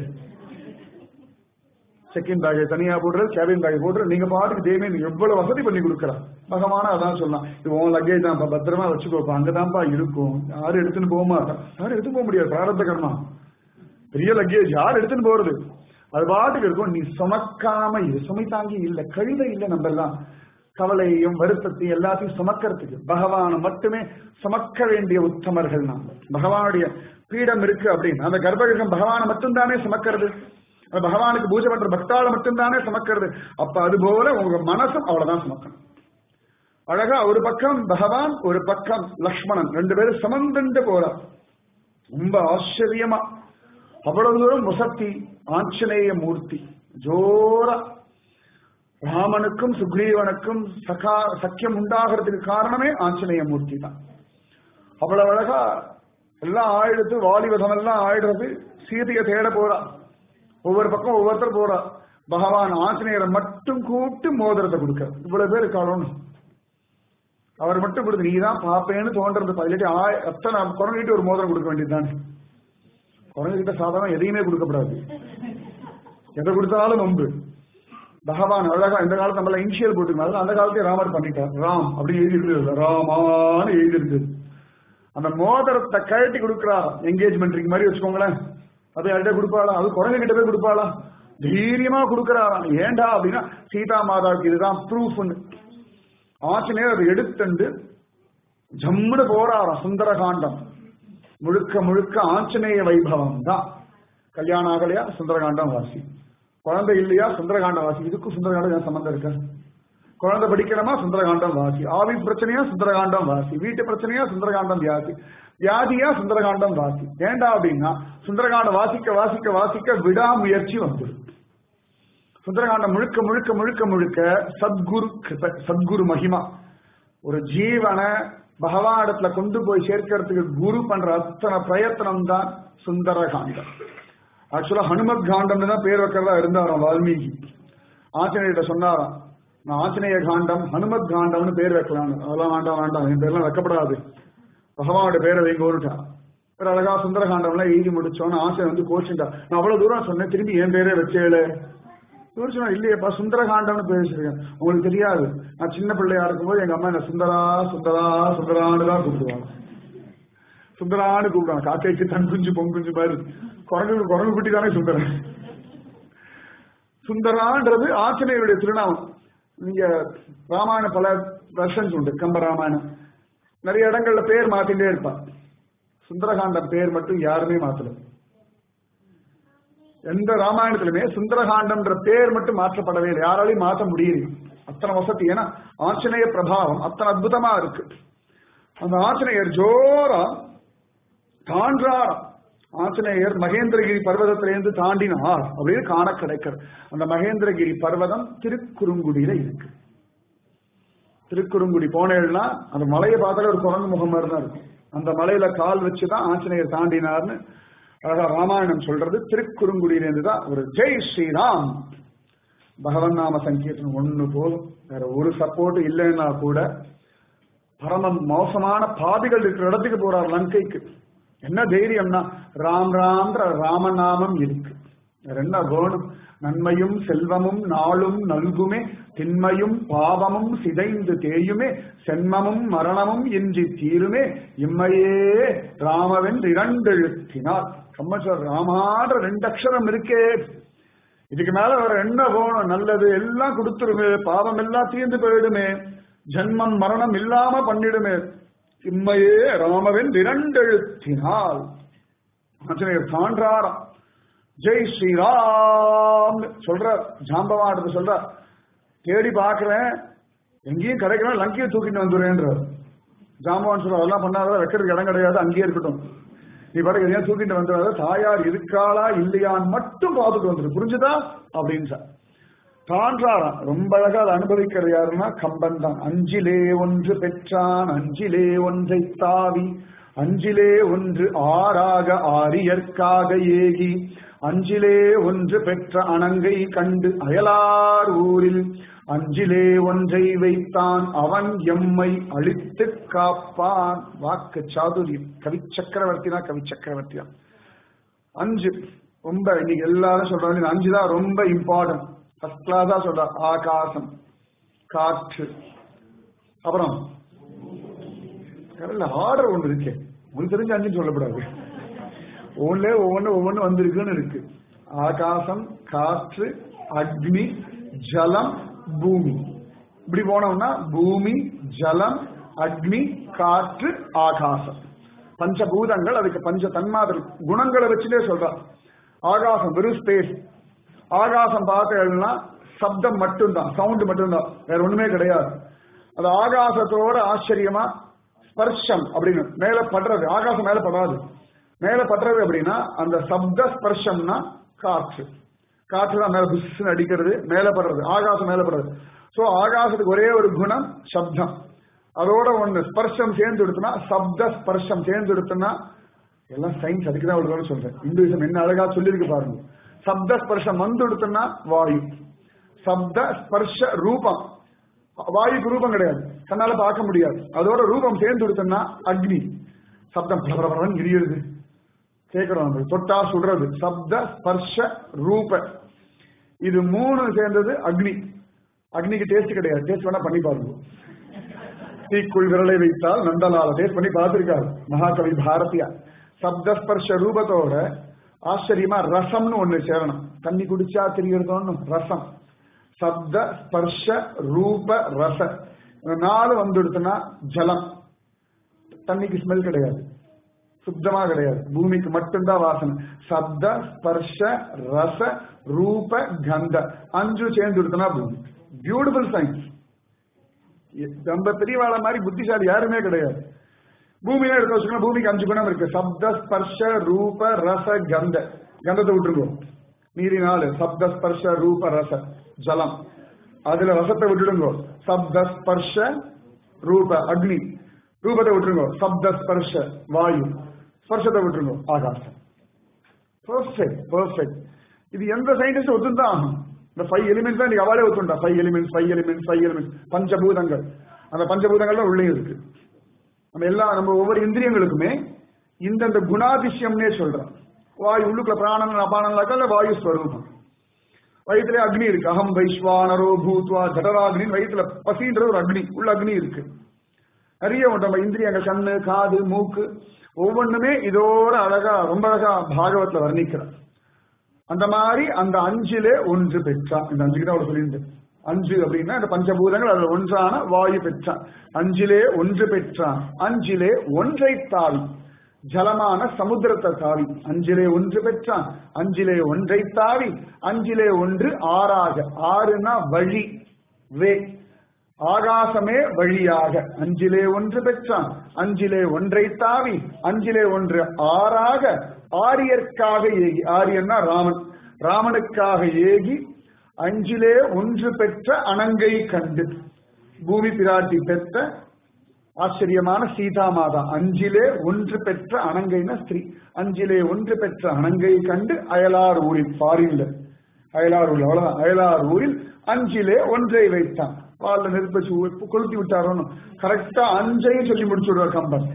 செகண்ட் பேக் தனியா போடுறது கேபின் பேக் போடுறது நீங்க பாட்டுக்கு தேமே நீங்க எவ்வளவு வசதி பண்ணி கொடுக்குறா பகவான அதான் சொல்லலாம் இது உன் லக்கேஜ் தான் பத்திரமா வச்சுக்கோப்பா அங்கதான்ப்பா இருக்கும் யாரும் எடுத்துன்னு போக மாட்டா யாரும் எடுத்துன்னு போக முடியாது பிராரத்த கர்மா பெரிய லக்கேஜ் யார் எடுத்துன்னு போறது அது பாட்டுக்கு இருக்கும் நீ சுமக்காம இரு சுமை தாங்கி இல்ல கழுதை இல்ல நம்ம எல்லாம் கவலையையும் வருத்தத்தையும் எல்லாத்தையும் சுமக்கிறதுக்கு பகவான மட்டுமே சுமக்க வேண்டிய உத்தமர்கள் நாம் பகவானுடைய பீடம் இருக்கு அப்படின்னு அந்த கர்ப்பகிரகம் பகவானை மட்டும்தானே சுமக்கிறது அந்த பகவானுக்கு பூஜை பண்ற பக்தால மட்டும்தானே சுமக்கிறது அப்ப அது போல உங்க மனசும் அவ்வளவுதான் சுமக்கணும் அழகா ஒரு பக்கம் பகவான் ஒரு பக்கம் லக்ஷ்மணன் ரெண்டு பேரும் சுமந்துண்டு போறார் ரொம்ப ஆச்சரியமா அவ்வளவு தூரம் முசக்தி ஆஞ்சநேய மூர்த்தி ஜோரா ராமனுக்கும் சுக்ரீவனுக்கும் சகா சக்கியம் உண்டாகிறதுக்கு காரணமே ஆஞ்சநேய மூர்த்தி தான் அவ்வளவு அழகா எல்லாம் ஆயிடுத்து வாலிபதம் எல்லாம் ஆயிடுறது சீதையை தேட போறா ஒவ்வொரு பக்கம் ஒவ்வொருத்தர் போறா பகவான் ஆஞ்சநேயரை மட்டும் கூப்பிட்டு மோதிரத்தை கொடுக்க இவ்வளவு பேர் இருக்காளோன்னு அவர் மட்டும் கொடுத்து நீ தான் பாப்பேன்னு தோன்றது இல்லாட்டி ஆய் அத்தனை குரங்கிட்டு ஒரு மோதிரம் கொடுக்க வேண்டியதுதானே குரங்குகிட்ட சாதாரண எதையுமே கொடுக்கப்படாது எதை கொடுத்தாலும் நொம்பு பகவான் அழகா இந்த காலத்து நம்மள இனிஷியல் போட்டுருந்தாலும் அந்த காலத்தையே ராமர் பண்ணிட்டார் ராம் அப்படி எழுதி இருந்தது ராமான்னு எழுதி இருந்தது அந்த மோதிரத்தை கழட்டி கொடுக்குறாரா என்கேஜ்மெண்ட் ரிங் மாதிரி வச்சுக்கோங்களேன் அது யார்கிட்ட கொடுப்பாளா அது குழந்தை கிட்ட போய் கொடுப்பாளா தைரியமா கொடுக்கறாராம் ஏண்டா அப்படின்னா சீதா மாதாவுக்கு இதுதான் ப்ரூஃப்னு ஆஞ்சநேயர் அதை எடுத்துண்டு ஜம்முன்னு போறாராம் சுந்தரகாண்டம் முழுக்க முழுக்க ஆஞ்சநேய வைபவம் தான் கல்யாணம் ஆகலையா சுந்தரகாண்டம் வாசி குழந்தை இல்லையா சுந்தரகாண்டம் வாசி இதுக்கும் சுந்தரகாண்டம் ஏன் சம்பந்தம் இருக்கா குழந்தை படிக்கிறமா சுந்தரகாண்டம் வாசி ஆவி பிரச்சனையா சுந்தரகாண்டம் வாசி வீட்டு பிரச்சனையா சுந்தரகாண்டம் வியாசி வியாதியா சுந்தரகாண்டம் வாசி ஏண்டா அப்படின்னா சுந்தரகாண்டம் வாசிக்க வாசிக்க வாசிக்க விடாமுயற்சி வந்துடும் சுந்தரகாண்டம் முழுக்க முழுக்க முழுக்க முழுக்க சத்குரு கிருபை, சத்குரு மகிமா ஒரு ஜீவனை பகவானிடத்துல கொண்டு போய் சேர்க்கறதுக்கு குரு பண்ற அத்தனை பிரயத்தனம் தான் சுந்தரகாண்டம் ஆக்சுவலா ஹனுமத் காண்டம்னு தான் பேர் வைக்கிறதா இருந்தாராம் வால்மீகி ஆஞ்சநேயர்கிட்ட சொன்னாராம் நான் ஆஞ்சநேய காண்டம் ஹனுமத் காண்டம்னு பேர் வைக்கலாம் அதெல்லாம் வேண்டாம் வேண்டாம் என் பேர்லாம் வைக்கப்படாது பகவானோட பேரை வைங்க ஊருட்டா ஒரு அழகா சுந்தரகாண்டம்லாம் எழுதி முடிச்சோன்னு ஆசை வந்து கோச்சுட்டா நான் அவ்வளவு தூரம் சொன்னேன் திரும்பி என் பேரே வச்சேல இவர் சொன்னா இல்லையப்பா சுந்தரகாண்டம்னு பேர் வச்சிருக்கேன் உங்களுக்கு தெரியாது நான் சின்ன பிள்ளையா இருக்கும்போது எங்க அம்மா என்ன சுந்தரா சுந்தரா சுந்தரான்னு தான் கூப்பிடுவாங்க சுந்தரான்னு கூப்பிடுவாங்க காக்கைக்கு தன் குஞ்சு பொங்குஞ்சு பாரு குரங்கு குரங்கு குட்டி தானே சுந்தரன் சுந்தரான்றது ஆஞ்சநேயருடைய திருநாமம் நீங்க ராமாயண பல வெர்ஷன்ஸ் உண்டு கம்ப ராமாயணம் நிறைய இடங்கள்ல பேர் மாத்திட்டே இருப்பா சுந்தரகாண்டம் பேர் மட்டும் யாருமே மாத்தல எந்த ராமாயணத்திலுமே சுந்தரகாண்டம்ன்ற பேர் மட்டும் மாற்றப்படவே இல்லை யாராலையும் மாற்ற முடியல அத்தனை வசதி ஏன்னா ஆஞ்சநேய பிரபாவம் அத்தனை அற்புதமா இருக்கு அந்த ஆஞ்சநேயர் ஜோரா தாண்டாராம் ஆஞ்சநேயர் மகேந்திரகிரி பர்வதத்திலிருந்து தாண்டினார் அப்படின்னு காண கிடைக்கிறது அந்த மகேந்திரகிரி பர்வதம் திருக்குறுங்குடியில இருக்கு திருக்குறுங்குடி போனேன்னா அந்த மலையை பார்த்தாலே ஒரு குரங்கு முகம் மாதிரி தான் இருக்கும் அந்த மலையில கால் வச்சுதான் ஆஞ்சநேயர் தாண்டினார்னு அழகா ராமாயணம் சொல்றது திருக்குறுங்குடியிலிருந்து தான் ஒரு ஜெய் ஸ்ரீராம் பகவன் நாம சங்கீர்த்தனம் ஒண்ணு போதும் வேற ஒரு சப்போர்ட் இல்லைன்னா கூட பரம மோசமான பாவிகள் இருக்கிற இடத்துக்கு போறார் லங்கைக்கு என்ன தைரியம்னா ராம் ராம்ன்ற ராமநாமம் இருக்கு வேற என்ன வேணும் நன்மையும் செல்வமும் நாளும் நல்குமே திண்மையும் பாவமும் சிதைந்து தேயுமே சென்மமும் மரணமும் இன்றி தீருமே இம்மையே ராமவென்று இரண்டு எழுத்தினார் கம்மச்சர் ராமான்ற ரெண்டு அக்ஷரம் இருக்கே இதுக்கு மேல வேற என்ன வேணும் நல்லது எல்லாம் கொடுத்துருமே பாவம் எல்லாம் தீர்ந்து போயிடுமே ஜன்மம் மரணம் இல்லாம பண்ணிடுமே இம்மையே ராமவென் இரண்டெழுத்தினால் ஆஞ்சநேயர் தாண்டாராம் ஜெய் ஸ்ரீராம் சொல்றார் ஜாம்பவான் சொல்றார் தேடி பாக்குறேன் எங்கேயும் கிடைக்கிறேன் லங்கையை தூக்கிட்டு வந்துடுறேன்றார் ஜாம்பவான் சொல்ற அதெல்லாம் பண்ணாத வைக்கிறதுக்கு இடம் கிடையாது அங்கேயே இருக்கட்டும் நீ பாட்டுக்கு எதையா தூக்கிட்டு வந்துடாத தாயார் இருக்காளா இல்லையான்னு மட்டும் பார்த்துட்டு வந்துரு புரிஞ்சுதா அப்படின்னு சார் தான்றாராம் ரொம்ப அழகா அதை அனுபவிக்கிறது யாருன்னா கம்பன் தான் அஞ்சிலே ஒன்று பெற்றான் அஞ்சிலே ஒன்றை தாவி அஞ்சிலே ஒன்று ஆறாக ஆரியற்காக ஏகி அஞ்சிலே ஒன்று பெற்ற அணங்கை கண்டு அயலார் ஊரில் அஞ்சிலே ஒன்றை வைத்தான் அவன் எம்மை அழித்து காப்பான் வாக்கு சாதுரியம் கவி சக்கரவர்த்தினா கவி சக்கரவர்த்தி தான் அஞ்சு ரொம்ப இன்னைக்கு எல்லாரும் சொல்றாங்க இந்த அஞ்சு தான் ரொம்ப இம்பார்ட்டன்ட் ஃபர்ஸ்ட் கிளாஸா சொல்ற ஆகாசம் காற்று அப்புறம் கடல்ல ஆர்டர் ஒண்ணு இருக்கு உங்களுக்கு தெரிஞ்ச அஞ்சு சொல்லக்கூடாது ஒவ்வொன்றுல ஒவ்வொன்று ஒவ்வொன்று வந்திருக்குன்னு இருக்கு ஆகாசம் காற்று அக்னி ஜலம் பூமி இப்படி போனோம்னா பூமி ஜலம் அக்னி காற்று ஆகாசம் பஞ்சபூதங்கள் அதுக்கு பஞ்ச தன்மாதிரி குணங்களை வச்சுட்டே சொல்றான் ஆகாசம் வெறும் ஸ்பேஸ் ஆகாசம் பார்த்தேன்னா சப்தம் மட்டும்தான் சவுண்ட் மட்டும்தான் வேற ஒண்ணுமே கிடையாது அது ஆகாசத்தோட ஆச்சரியமா ஸ்பர்ஷம் அப்படின்னு மேல படுறது ஆகாசம் மேல படாது மேல படுறது அப்படின்னா அந்த சப்த ஸ்பர்ஷம்னா காற்று காற்று தான் மேல புஷ்னு அடிக்கிறது மேல படுறது ஆகாசம் மேல படுறது சோ ஆகாசத்துக்கு ஒரே ஒரு குணம் சப்தம் அதோட ஒண்ணு ஸ்பர்ஷம் சேர்ந்து எடுத்துனா சப்த ஸ்பர்ஷம் சேர்ந்து எடுத்துனா எல்லாம் சயின்ஸ் அதுக்கு தான் அவ்வளவு சொல்றேன் இந்துவிசம் என்ன அழகா சொல்லியிருக்கு பாருங்க சப்த ஸ்பர்ஷம் வந்து எடுத்துனா வாயு சப்த ஸ்பர்ஷ ரூபம் வாயுக்கு ரூபம் கிடையாது கண்ணால பார்க்க முடியாது அதோட ரூபம் சேர்ந்து எடுத்தோம்னா அக்னி சப்தம் பரபரன்னு எரியுது கேட்கிறோம் நம்ம தொட்டா சுடுறது சப்த ஸ்பர்ஷ ரூப இது மூணு சேர்ந்தது அக்னி அக்னிக்கு டேஸ்ட் கிடையாது டேஸ்ட் வேணா பண்ணி பாருங்க தீக்குள் விரலை வைத்தால் நந்தலால டேஸ்ட் பண்ணி பார்த்திருக்காரு மகாகவி பாரதியா சப்தஸ்பர்ஷ ரூபத்தோட ஆச்சரியமா ரசம்னு ஒண்ணு சேரணும் தண்ணி குடிச்சா தெரியறதோன்னு ரசம் சப்த ஸ்பர்ஷ ரூப ரச இந்த நாலு வந்துடுத்துனா ஜலம் தண்ணிக்கு ஸ்மெல் கிடையாது சுத்தமா கிடையாது பூமிக்கு மட்டும்தான் வாசனை சப்த ஸ்பர்ஷ ரச ரூப கந்த அஞ்சு சேர்ந்து இருக்குன்னா பூமி பியூட்டிஃபுல் சயின்ஸ் நம்ம பெரியவாள மாதிரி புத்திசாலி யாருமே கிடையாது பூமியில இருக்க வச்சுக்கணும் பூமிக்கு அஞ்சு குணம் இருக்கு சப்த ஸ்பர்ஷ ரூப ரச கந்த கந்தத்தை விட்டுருங்க மீறி நாலு சப்த ஸ்பர்ஷ ரூப ரச ஜலம் அதுல ரசத்தை விட்டுடுங்க சப்த ஸ்பர்ஷ ரூப அக்னி ரூபத்தை விட்டுருங்க சப்த ஸ்பர்ஷ வாயு ஸ்பர்ஷத்தை விட்டுருங்க ஆகாசம் பர்ஃபெக்ட் பர்ஃபெக்ட் இது எந்த சயின்டிஸ்ட் ஒத்துந்தான் ஆகும் இந்த ஃபைவ் எலிமெண்ட்ஸ் தான் நீங்க அவளே ஒத்துண்டா five elements five elements five elements பஞ்சபூதங்கள் அந்த பஞ்சபூதங்கள்லாம் உள்ளே இருக்கு நம்ம எல்லா நம்ம ஒவ்வொரு இந்திரியங்களுக்குமே இந்தந்த குணாதிசயம்னே சொல்றோம் வாயு உள்ளுக்குள்ள பிராணன் அபானங்களாக்கா இல்ல வாயு ஸ்வரூபம் வயிற்றுல அக்னி இருக்கு அகம் வைஸ்வானரோ பூத்வா ஜடராக்னி வயிற்றுல பசின்ற ஒரு அக்னி உள்ள அக்னி இருக்கு நிறைய உண்டு நம்ம இந்திரியங்கள் கண்ணு காது மூக்கு ஒவ்வொன்றுமே இதோட அழகா ரொம்ப அழகா பாகவத்துல வர்ணிக்கிறார் அந்த மாதிரி அந்த அஞ்சிலே ஒன்று பெற்றான் இந்த அஞ்சுக்கு தான் அவளை சொல்லியிருந்தேன் அஞ்சு அப்படின்னா இந்த பஞ்சபூதங்கள் அதுல ஒன்றான வாயு பெற்றான் அஞ்சிலே ஒன்று பெற்றான் அஞ்சிலே ஒன்றை தாவி ஜலமான சமுத்திரத்தை தாவி அஞ்சிலே ஒன்று பெற்றான் அஞ்சிலே ஒன்றை தாவி அஞ்சிலே ஒன்று ஆறாக ஆறுனா வழி வே ஆகாசமே வழியாக அஞ்சிலே ஒன்று பெற்றான் அஞ்சிலே ஒன்றை தாவி அஞ்சிலே ஒன்று ஆறாக ஆரியர்க்காக ஏகி ஆரியன்னா ராமன் ராமனுக்காக ஏகி அஞ்சிலே ஒன்று பெற்ற அனங்கை கண்டு பூமி பிராட்டி பெற்ற ஆச்சரியமான சீதா மாதா அஞ்சிலே ஒன்று பெற்ற அனங்கைன ஸ்திரீ அஞ்சிலே ஒன்று பெற்ற அனங்கை கண்டு அயலார் ஊரில் ஃபாரின்ல அயலார் ஊரில் அவ்வளவுதான் அயலார் ஊரில் அஞ்சிலே ஒன்றை வைத்தான் பால்ல நெருப்பு வச்சு உப்பு கொளுத்தி விட்டாரோன்னு கரெக்டா அஞ்சையும் சொல்லி முடிச்சு விடுவார் கம்பன்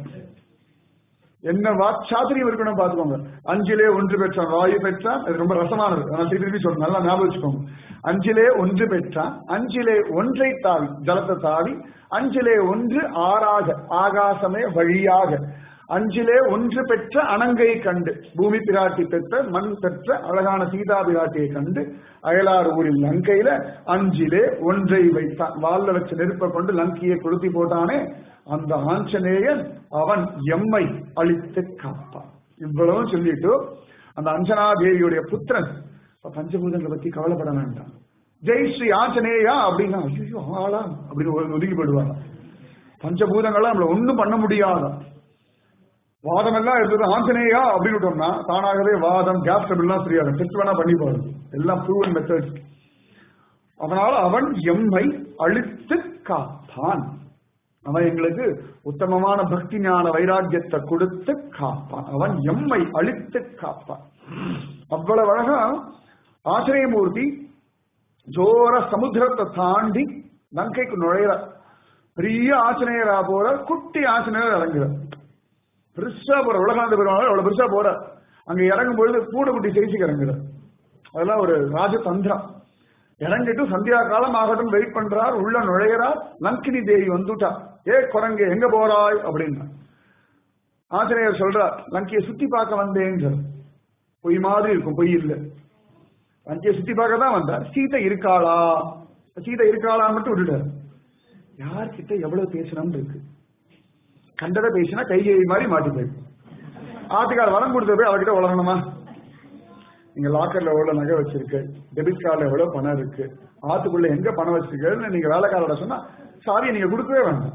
என்ன வாட்சாத்திரியம் இருக்கணும் பாத்துக்கோங்க அஞ்சிலே ஒன்று பெற்றான் வாயு பெற்றான் அது ரொம்ப ரசமானது நான் திருப்பி திருப்பி சொல்றேன் நல்லா ஞாபகம் வச்சுக்கோங்க அஞ்சிலே ஒன்று பெற்றான் அஞ்சிலே ஒன்றை தாவி ஜலத்தை தாவி அஞ்சிலே ஒன்று ஆறாக ஆகாசமே வழியாக அஞ்சிலே ஒன்று பெற்ற அனங்கை கண்டு பூமி பிராட்டி பெற்ற மண் பெற்ற அழகான சீதா பிராட்டியை கண்டு அயலார் ஊரில் லங்கையில அஞ்சிலே ஒன்றை வைத்தான் வால்ல வச்ச நெருப்பை கொண்டு லங்கையை கொளுத்தி போட்டானே அந்த ஆஞ்சநேயன் அவன் எம்மை அழித்து காப்பான் இவ்வளவும் சொல்லிட்டு அந்த அஞ்சனா தேவியுடைய புத்திரன் பஞ்சபூதங்களை பத்தி கவலைப்பட வேண்டாம் ஜெய் ஸ்ரீ ஆஞ்சநேயா அப்படின்னா ஐயோ ஆளா அப்படின்னு ஒரு ஒதுக்கி போடுவாங்க பஞ்சபூதங்கள்லாம் நம்மள ஒண்ணும் பண்ண முடியாத வாதம் எல்லாம் இருந்தது ஆஞ்சநேயா அப்படின்னு விட்டோம்னா தானாகவே வாதம் கேஸ் ட்ரபிள்லாம் சரியாகும் டெஸ்ட் வேணா பண்ணி பாருங்க எல்லாம் ப்ரூவன் மெத்தட் அதனால அவன் எம்மை அழித்து காப்பான் அவன் எங்களுக்கு உத்தமமான பக்தி ஞான வைராக்கியத்தை கொடுத்து காப்பான் அவன் எம்மை அழித்து காப்பான் அவ்வளவு அழகா ஆசிரியமூர்த்தி ஜோர சமுத்திரத்தை தாண்டி லங்கைக்கு நுழையிற பெரிய ஆஞ்சநேயரா போற குட்டி ஆஞ்சநேயர் இறங்குறார் பெருசா போற உலகாந்த பெருமாள் அவ்வளவு பெருசா போற அங்க இறங்கும் பொழுது கூட குட்டி செய்திக்கு இறங்குறார் அதெல்லாம் ஒரு ராஜதந்திரம் இறங்கிட்டு சந்தியா காலம் ஆகட்டும் வெயிட் பண்றார் உள்ள நுழையிறார் லங்கினி தேவி வந்துட்டா ஏ குரங்கு எங்க போறாய் அப்படின்னா ஆஞ்சநேயர் சொல்றார் லங்கியை சுத்தி பார்க்க வந்தேன் பொய் மாதிரி இருக்கும் பொய் இல்ல லங்கியை சுத்தி பார்க்க தான் வந்தார் சீதை இருக்காளா சீதை இருக்காளா மட்டும் விட்டுட்டார் யார்கிட்ட எவ்வளவு பேசணும்னு இருக்கு கண்டதை பேசினா கைகை மாதிரி மாட்டி போயிடும் ஆட்டுக்கார வரம் கொடுத்த போய் அவர்கிட்ட வளரணுமா நீங்க லாக்கர்ல எவ்வளவு நகை வச்சிருக்கு டெபிட் கார்டுல எவ்வளவு பணம் இருக்கு ஆத்துக்குள்ள எங்க பணம் வச்சிருக்கேன்னு நீங்க வேலைக்காரோட சொன்னா சாரியை நீங்க கொடுக்கவே வேண்டாம்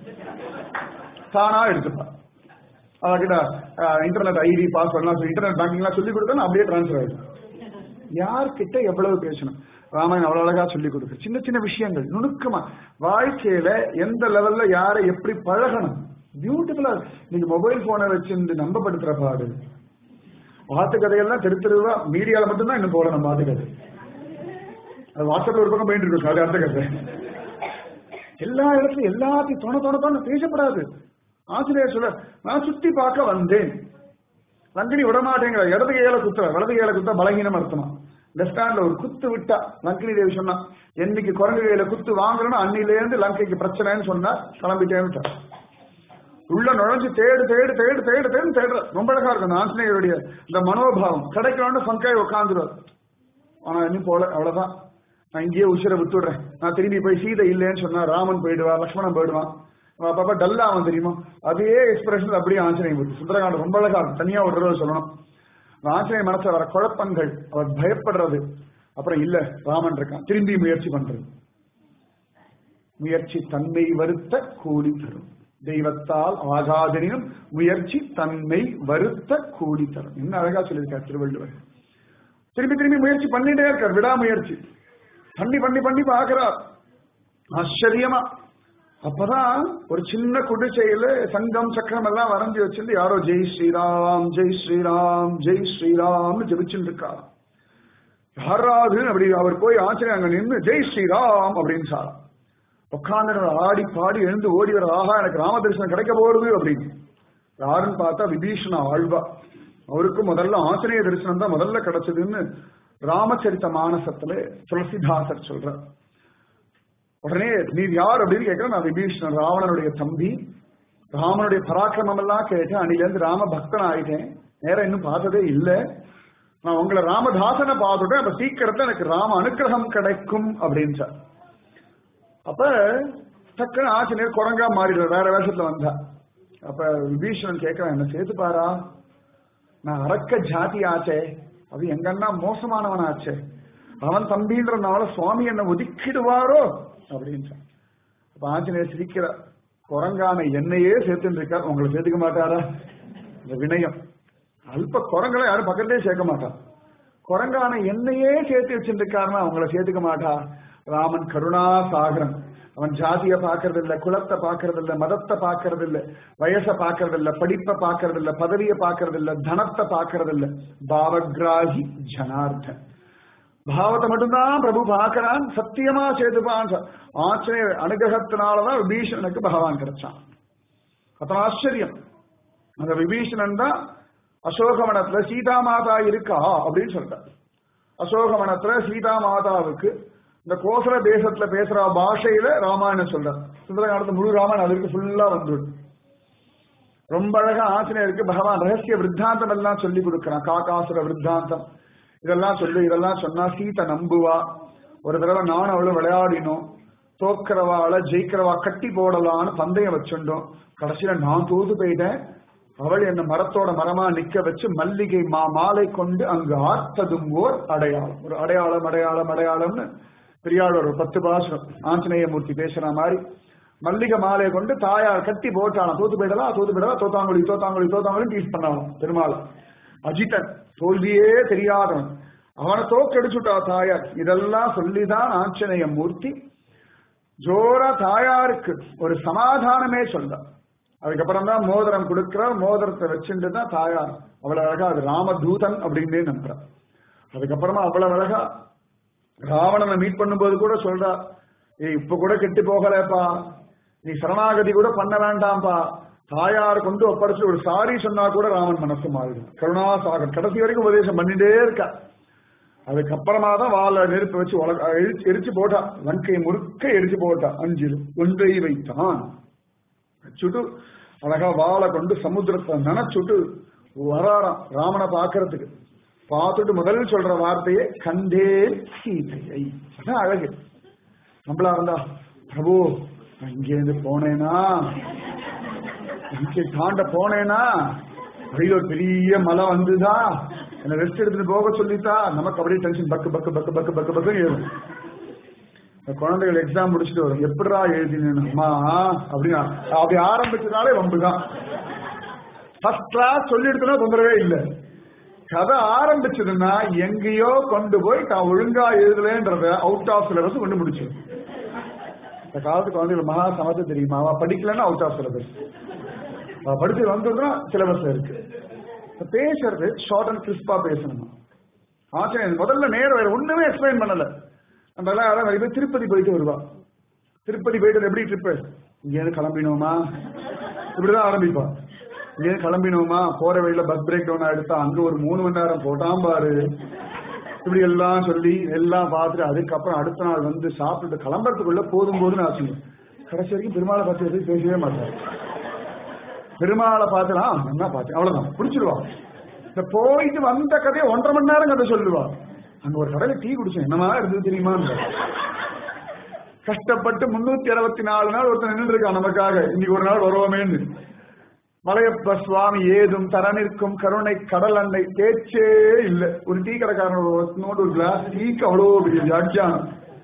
தானா எடுத்துப்பா அவகிட்ட இன்டர்நெட் ஐடி பாஸ்வேர்ட்லாம் இன்டர்நெட் பேங்கிங்லாம் சொல்லி கொடுத்தா அப்படியே டிரான்ஸ்ஃபர் ஆயிடும் யார்கிட்ட எவ்வளவு பேசணும் ராமாயணம் அவ்வளவு அழகா சொல்லி கொடுக்கு சின்ன சின்ன விஷயங்கள் நுணுக்கமா வாழ்க்கையில எந்த லெவல்ல யாரை எப்படி பழகணும் பியூட்டிஃபுல்லா நீங்க மொபைல் போனை வச்சிருந்து நம்பப்படுத்துற பாடு வாத்து கதையெல்லாம் தெரு தெருவா மீடியால மட்டும்தான் இன்னும் போல நம்ம வாத்து கதை அது வாட்ஸ்அப்ல ஒரு பக்கம் போயிட்டு இருக்கும் அது அடுத்த கதை எல்லா இடத்துலயும் எல்லாத்தையும் தொண தொண தொண பேசப்படாது ஆசிரியர் சொல்ல நான் சுத்தி பார்க்க வந்தேன் லங்கினி விடமாட்டேங்கிற இடது கையால குத்துற வலது கையால குத்தா பலகீனம் அர்த்தமா பஸ் ஸ்டாண்ட்ல ஒரு குத்து விட்டா லங்கினி தேவி சொன்னா என்னைக்கு குரங்கு கையில குத்து வாங்கணும் அன்னில இருந்து லங்கைக்கு பிரச்சனைன்னு சொன்னா கிளம்பிட்டேன்னு உள்ள நுழைஞ்சு தேடு தேடு தேடு தேடு தேடு தேடுற ரொம்ப அழகா இருக்கும் அந்த ஆஞ்சநேயருடைய இந்த மனோபாவம் கிடைக்கணும்னு பங்காய் உட்காந்துருவார் ஆனா இன்னும் போல அவ்வளவுதான் நான் இங்கேயே உசிரை விட்டுடுறேன் நான் திரும்பி போய் சீதை இல்லைன்னு சொன்னா ராமன் போயிடுவான் லக்ஷ்மணன் போயிடுவான் அவன் அப்பப்ப டல்லா அவன் தெரியுமா அதே எக்ஸ்பிரஷன் அப்படியே ஆஞ்சநேயம் போட்டு சுந்தரகாண்டம் ரொம்ப அழகா இருக்கும் தனியா ஒரு தடவை சொல்லணும் அந்த ஆஞ்சநேய மனசுல வர குழப்பங்கள் அவர் பயப்படுறது அப்புறம் இல்ல ராமன் இருக்கான் திரும்பி முயற்சி பண்றது முயற்சி தன்மை வருத்த கூலி தரும் தெய்வத்தால் ஆகாதனினும் முயற்சி தன்மை வருத்த கூலி தரும் என்ன அழகா சொல்லியிருக்கார் திருவள்ளுவர் திரும்பி திரும்பி முயற்சி பண்ணிட்டே இருக்கார் விடாமுயற்சி பண்ணி பண்ணி பண்ணி பாக்குறார் ஆச்சரியமா அப்பதான் ஒரு சின்ன குடிசையில சங்கம் சக்கரம் எல்லாம் வரைஞ்சி வச்சிருந்து யாரோ ஜெய் ஸ்ரீராம் ஜெய் ஸ்ரீராம் ஜெய் ஸ்ரீராம் ஜெபிச்சுட்டு இருக்கார் யாராவது அப்படி அவர் போய் ஆச்சரியம் அங்க நின்று ஜெய் ஸ்ரீராம் அப்படின்னு சார் உட்காந்து ஆடி பாடி எழுந்து ஓடி வர ஆஹா எனக்கு ராம தரிசனம் கிடைக்க போறது அப்படின்னு யாருன்னு பார்த்தா விபீஷண ஆழ்வா அவருக்கு முதல்ல ஆசிரிய தரிசனம் தான் முதல்ல கிடைச்சதுன்னு ராமச்சரித்த மானசத்துல துளசிதாசர் சொல்றார் உடனே நீ யார் அப்படின்னு கேட்கிற நான் விபீஷணன் ராவணனுடைய தம்பி ராமனுடைய பராக்கிரமம் எல்லாம் கேட்டேன் அன்னிலேருந்து ராம பக்தன் ஆயிட்டேன் நேரம் இன்னும் பார்த்ததே இல்லை நான் உங்களை ராமதாசனை பார்த்துட்டேன் அப்ப சீக்கிரத்துல எனக்கு ராம அனுக்கிரகம் கிடைக்கும் அப்படின்னு அப்ப டக்குன்னு ஆஞ்சநேயர் குரங்கா மாறிடுற வேற வேஷத்துல வந்தா அப்ப விபீஷணன் கேட்கிறான் என்ன சேர்த்து பாரா நான் அரக்க ஜாதி ஆச்சே அது எங்கன்னா மோசமானவன் ஆச்சே அவன் தம்பின்றனால சுவாமி என்ன ஒதுக்கிடுவாரோ அப்படின்னு அப்ப ஆஞ்சநேயர் சிரிக்கிறார் குரங்கான என்னையே சேர்த்துட்டு இருக்கார் உங்களை சேர்த்துக்க மாட்டாரா இந்த வினயம் அல்ப குரங்களை யாரும் பக்கத்திலே சேர்க்க மாட்டான் குரங்கான என்னையே சேர்த்து வச்சிருக்காருன்னா அவங்கள சேர்த்துக்க மாட்டா ராமன் கருணா சாகரன் அவன் ஜாதிய பாக்குறது இல்ல குலத்தை பாக்குறது இல்ல மதத்தை பாக்குறது இல்ல வயசை பாக்குறது இல்ல படிப்பை பாக்குறது இல்ல பதவியை பாக்குறது இல்ல தனத்தை பாக்குறது இல்ல பாவகிராகி ஜனார்தன் பாவத்தை மட்டும்தான் பிரபு பார்க்கிறான் சத்தியமா சேதுபான் ஆச்சரிய அனுகிரகத்தினாலதான் விபீஷணனுக்கு பகவான் கிடைச்சான் அத்தனை ஆச்சரியம் அந்த விபீஷணன் தான் அசோகவனத்துல சீதா மாதா இருக்கா அப்படின்னு சொல்றார் அசோகவனத்துல சீதா மாதாவுக்கு இந்த கோசல தேசத்துல பேசுற பாஷையில ராமாயணம் சொல்றார் சுந்தரகாலத்து முழு ராமாயணம் அதற்கு ஃபுல்லா வந்துடும் ரொம்ப அழகா ஆசிரியருக்கு பகவான் ரகசிய விருத்தாந்தம் எல்லாம் சொல்லி கொடுக்கிறான் காக்காசுர விருத்தாந்தம் இதெல்லாம் சொல்லி இதெல்லாம் சொன்னா சீத்தை நம்புவா ஒரு தடவை நானும் அவளும் விளையாடினோம் தோக்கிறவாள ஜெயிக்கிறவா கட்டி போடலான்னு பந்தயம் வச்சுட்டோம் கடைசியில நான் தோத்து போயிட்டேன் அவள் என்ன மரத்தோட மரமா நிக்க வச்சு மல்லிகை மா மாலை கொண்டு அங்கு ஆர்த்ததும் ஓர் அடையாளம் ஒரு அடையாளம் அடையாளம் அடையாளம்னு பெரியாளோட ஒரு பத்து பாசனம் ஆஞ்சநேயமூர்த்தி பேசுற மாதிரி மல்லிகை மாலையை கொண்டு தாயார் கட்டி போட்டாலாம் தோத்து போயிடலாம் தோத்து போயிடலாம் தோத்தாங்குழி தோத்தாங்குழி தோத்தாங்குழி டீஸ் பண்ணாலும் பெருமாள் அஜிதன் தோல்வியே தெரியாதவன் அவனை தோக்கடிச்சுட்டா தாயார் இதெல்லாம் சொல்லிதான் ஆஞ்சநேய மூர்த்தி ஜோரா தாயாருக்கு ஒரு சமாதானமே சொல்ல அதுக்கப்புறம் தான் மோதிரம் கொடுக்கிறார் மோதிரத்தை வச்சுட்டு தான் தாயார் அவ்வளவு அழகா அது ராமதூதன் அப்படின்னே நம்புறார் அதுக்கப்புறமா அவ்வளவு அழகா ராவணனை மீட் பண்ணும்போது கூட சொல்றா ஏய் இப்ப கூட கெட்டு போகலப்பா நீ சரணாகதி கூட பண்ண வேண்டாம்ப்பா தாயார் கொண்டு ஒப்படைச்சு ஒரு சாரி சொன்னா கூட ராமன் மனசு மாறிடும் கருணாசாகர் கடைசி வரைக்கும் உபதேசம் பண்ணிட்டே இருக்கா அதுக்கப்புறமா தான் வாழை நெருப்பு வச்சு உலக எரிச்சு எரிச்சு போட்டா லங்கை முறுக்க எரிச்சு போட்டா அஞ்சு ஒன்றை வைத்தான் சுட்டு அழகா வாழை கொண்டு சமுத்திரத்தை நினைச்சுட்டு வராராம் ராமனை பாக்குறதுக்கு பார்த்துட்டு முதல் சொல்ற வார்த்தையே கண்டே சீதையை அதான் அழகு நம்மளா இருந்தா பிரபு நான் இங்கேருந்து போனேனா இங்கே தாண்ட போனேனா ஐயோ பெரிய மலை வந்துதா என்ன ரெஸ்ட் எடுத்துட்டு போக சொல்லித்தா நமக்கு அப்படியே டென்ஷன் பக்கு பக்கு பக்கு பக்கு பக்கு பக்கு ஏறும் இந்த குழந்தைகள் எக்ஸாம் முடிச்சுட்டு வரும் எப்படிடா எழுதினேன் அம்மா அப்படின்னா அப்படி ஆரம்பிச்சதுனாலே வம்புதான் ஃபர்ஸ்ட் கிளாஸ் சொல்லி எடுத்தனா தொந்தரவே இல்லை கதை ஆரம்பிச்சதுன்னா எங்கேயோ கொண்டு போய் தான் ஒழுங்கா எழுதலன்றத அவுட் ஆஃப் சிலபஸ் கொண்டு முடிச்சு இந்த காலத்து குழந்தைகள் மகா சமத்து தெரியுமா அவ படிக்கலன்னா அவுட் ஆஃப் சிலபஸ் அவ படிச்சு வந்ததுன்னா சிலபஸ் இருக்கு பேசுறது ஷார்ட் அண்ட் கிறிஸ்பா பேசணும் ஆச்சரியம் முதல்ல நேரம் வேற ஒண்ணுமே எக்ஸ்பிளைன் பண்ணல நம்ம எல்லாம் யாரும் நிறைய பேர் திருப்பதி போயிட்டு வருவா திருப்பதி போயிட்டு எப்படி ட்ரிப்பு இங்கேருந்து கிளம்பினோமா இப்படிதான் ஆரம்பிப்பா இங்கேருந்து கிளம்பினோமா போற வழியில பஸ் பிரேக் டவுன் எடுத்தா அங்க ஒரு மூணு மணி நேரம் போட்டான் பாரு இப்படி எல்லாம் சொல்லி எல்லாம் பார்த்துட்டு அதுக்கப்புறம் அடுத்த நாள் வந்து சாப்பிட்டு கிளம்புறதுக்குள்ள போதும் போதுன்னு ஆச்சுங்க கடைசி வரைக்கும் பெருமாளை பார்த்து எதுவும் பேசவே மாட்டார் பெருமாளை பார்த்துனா என்ன பார்த்தேன் அவ்வளவுதான் பிடிச்சிருவா இந்த போயிட்டு வந்த கதையை ஒன்றரை மணி நேரம் கதை சொல்லுவா அங்க ஒரு கடையில டீ குடிச்சேன் என்னமா இருந்தது தெரியுமா கஷ்டப்பட்டு முன்னூத்தி அறுபத்தி நாலு நாள் ஒருத்தன் நின்று இருக்கான் நமக்காக இன்னைக்கு ஒரு நாள் வருவோமேன்னு மலையப்ப சுவாமி ஏதும் தரனிற்கும் கருணை கடல் அன்னை பேச்சே இல்ல ஒரு டீ கடைக்காரன் ஒருத்தனோடு ஒரு கிளாஸ் டீக்கு அவ்வளவு பெரிய வியாக்கியானம்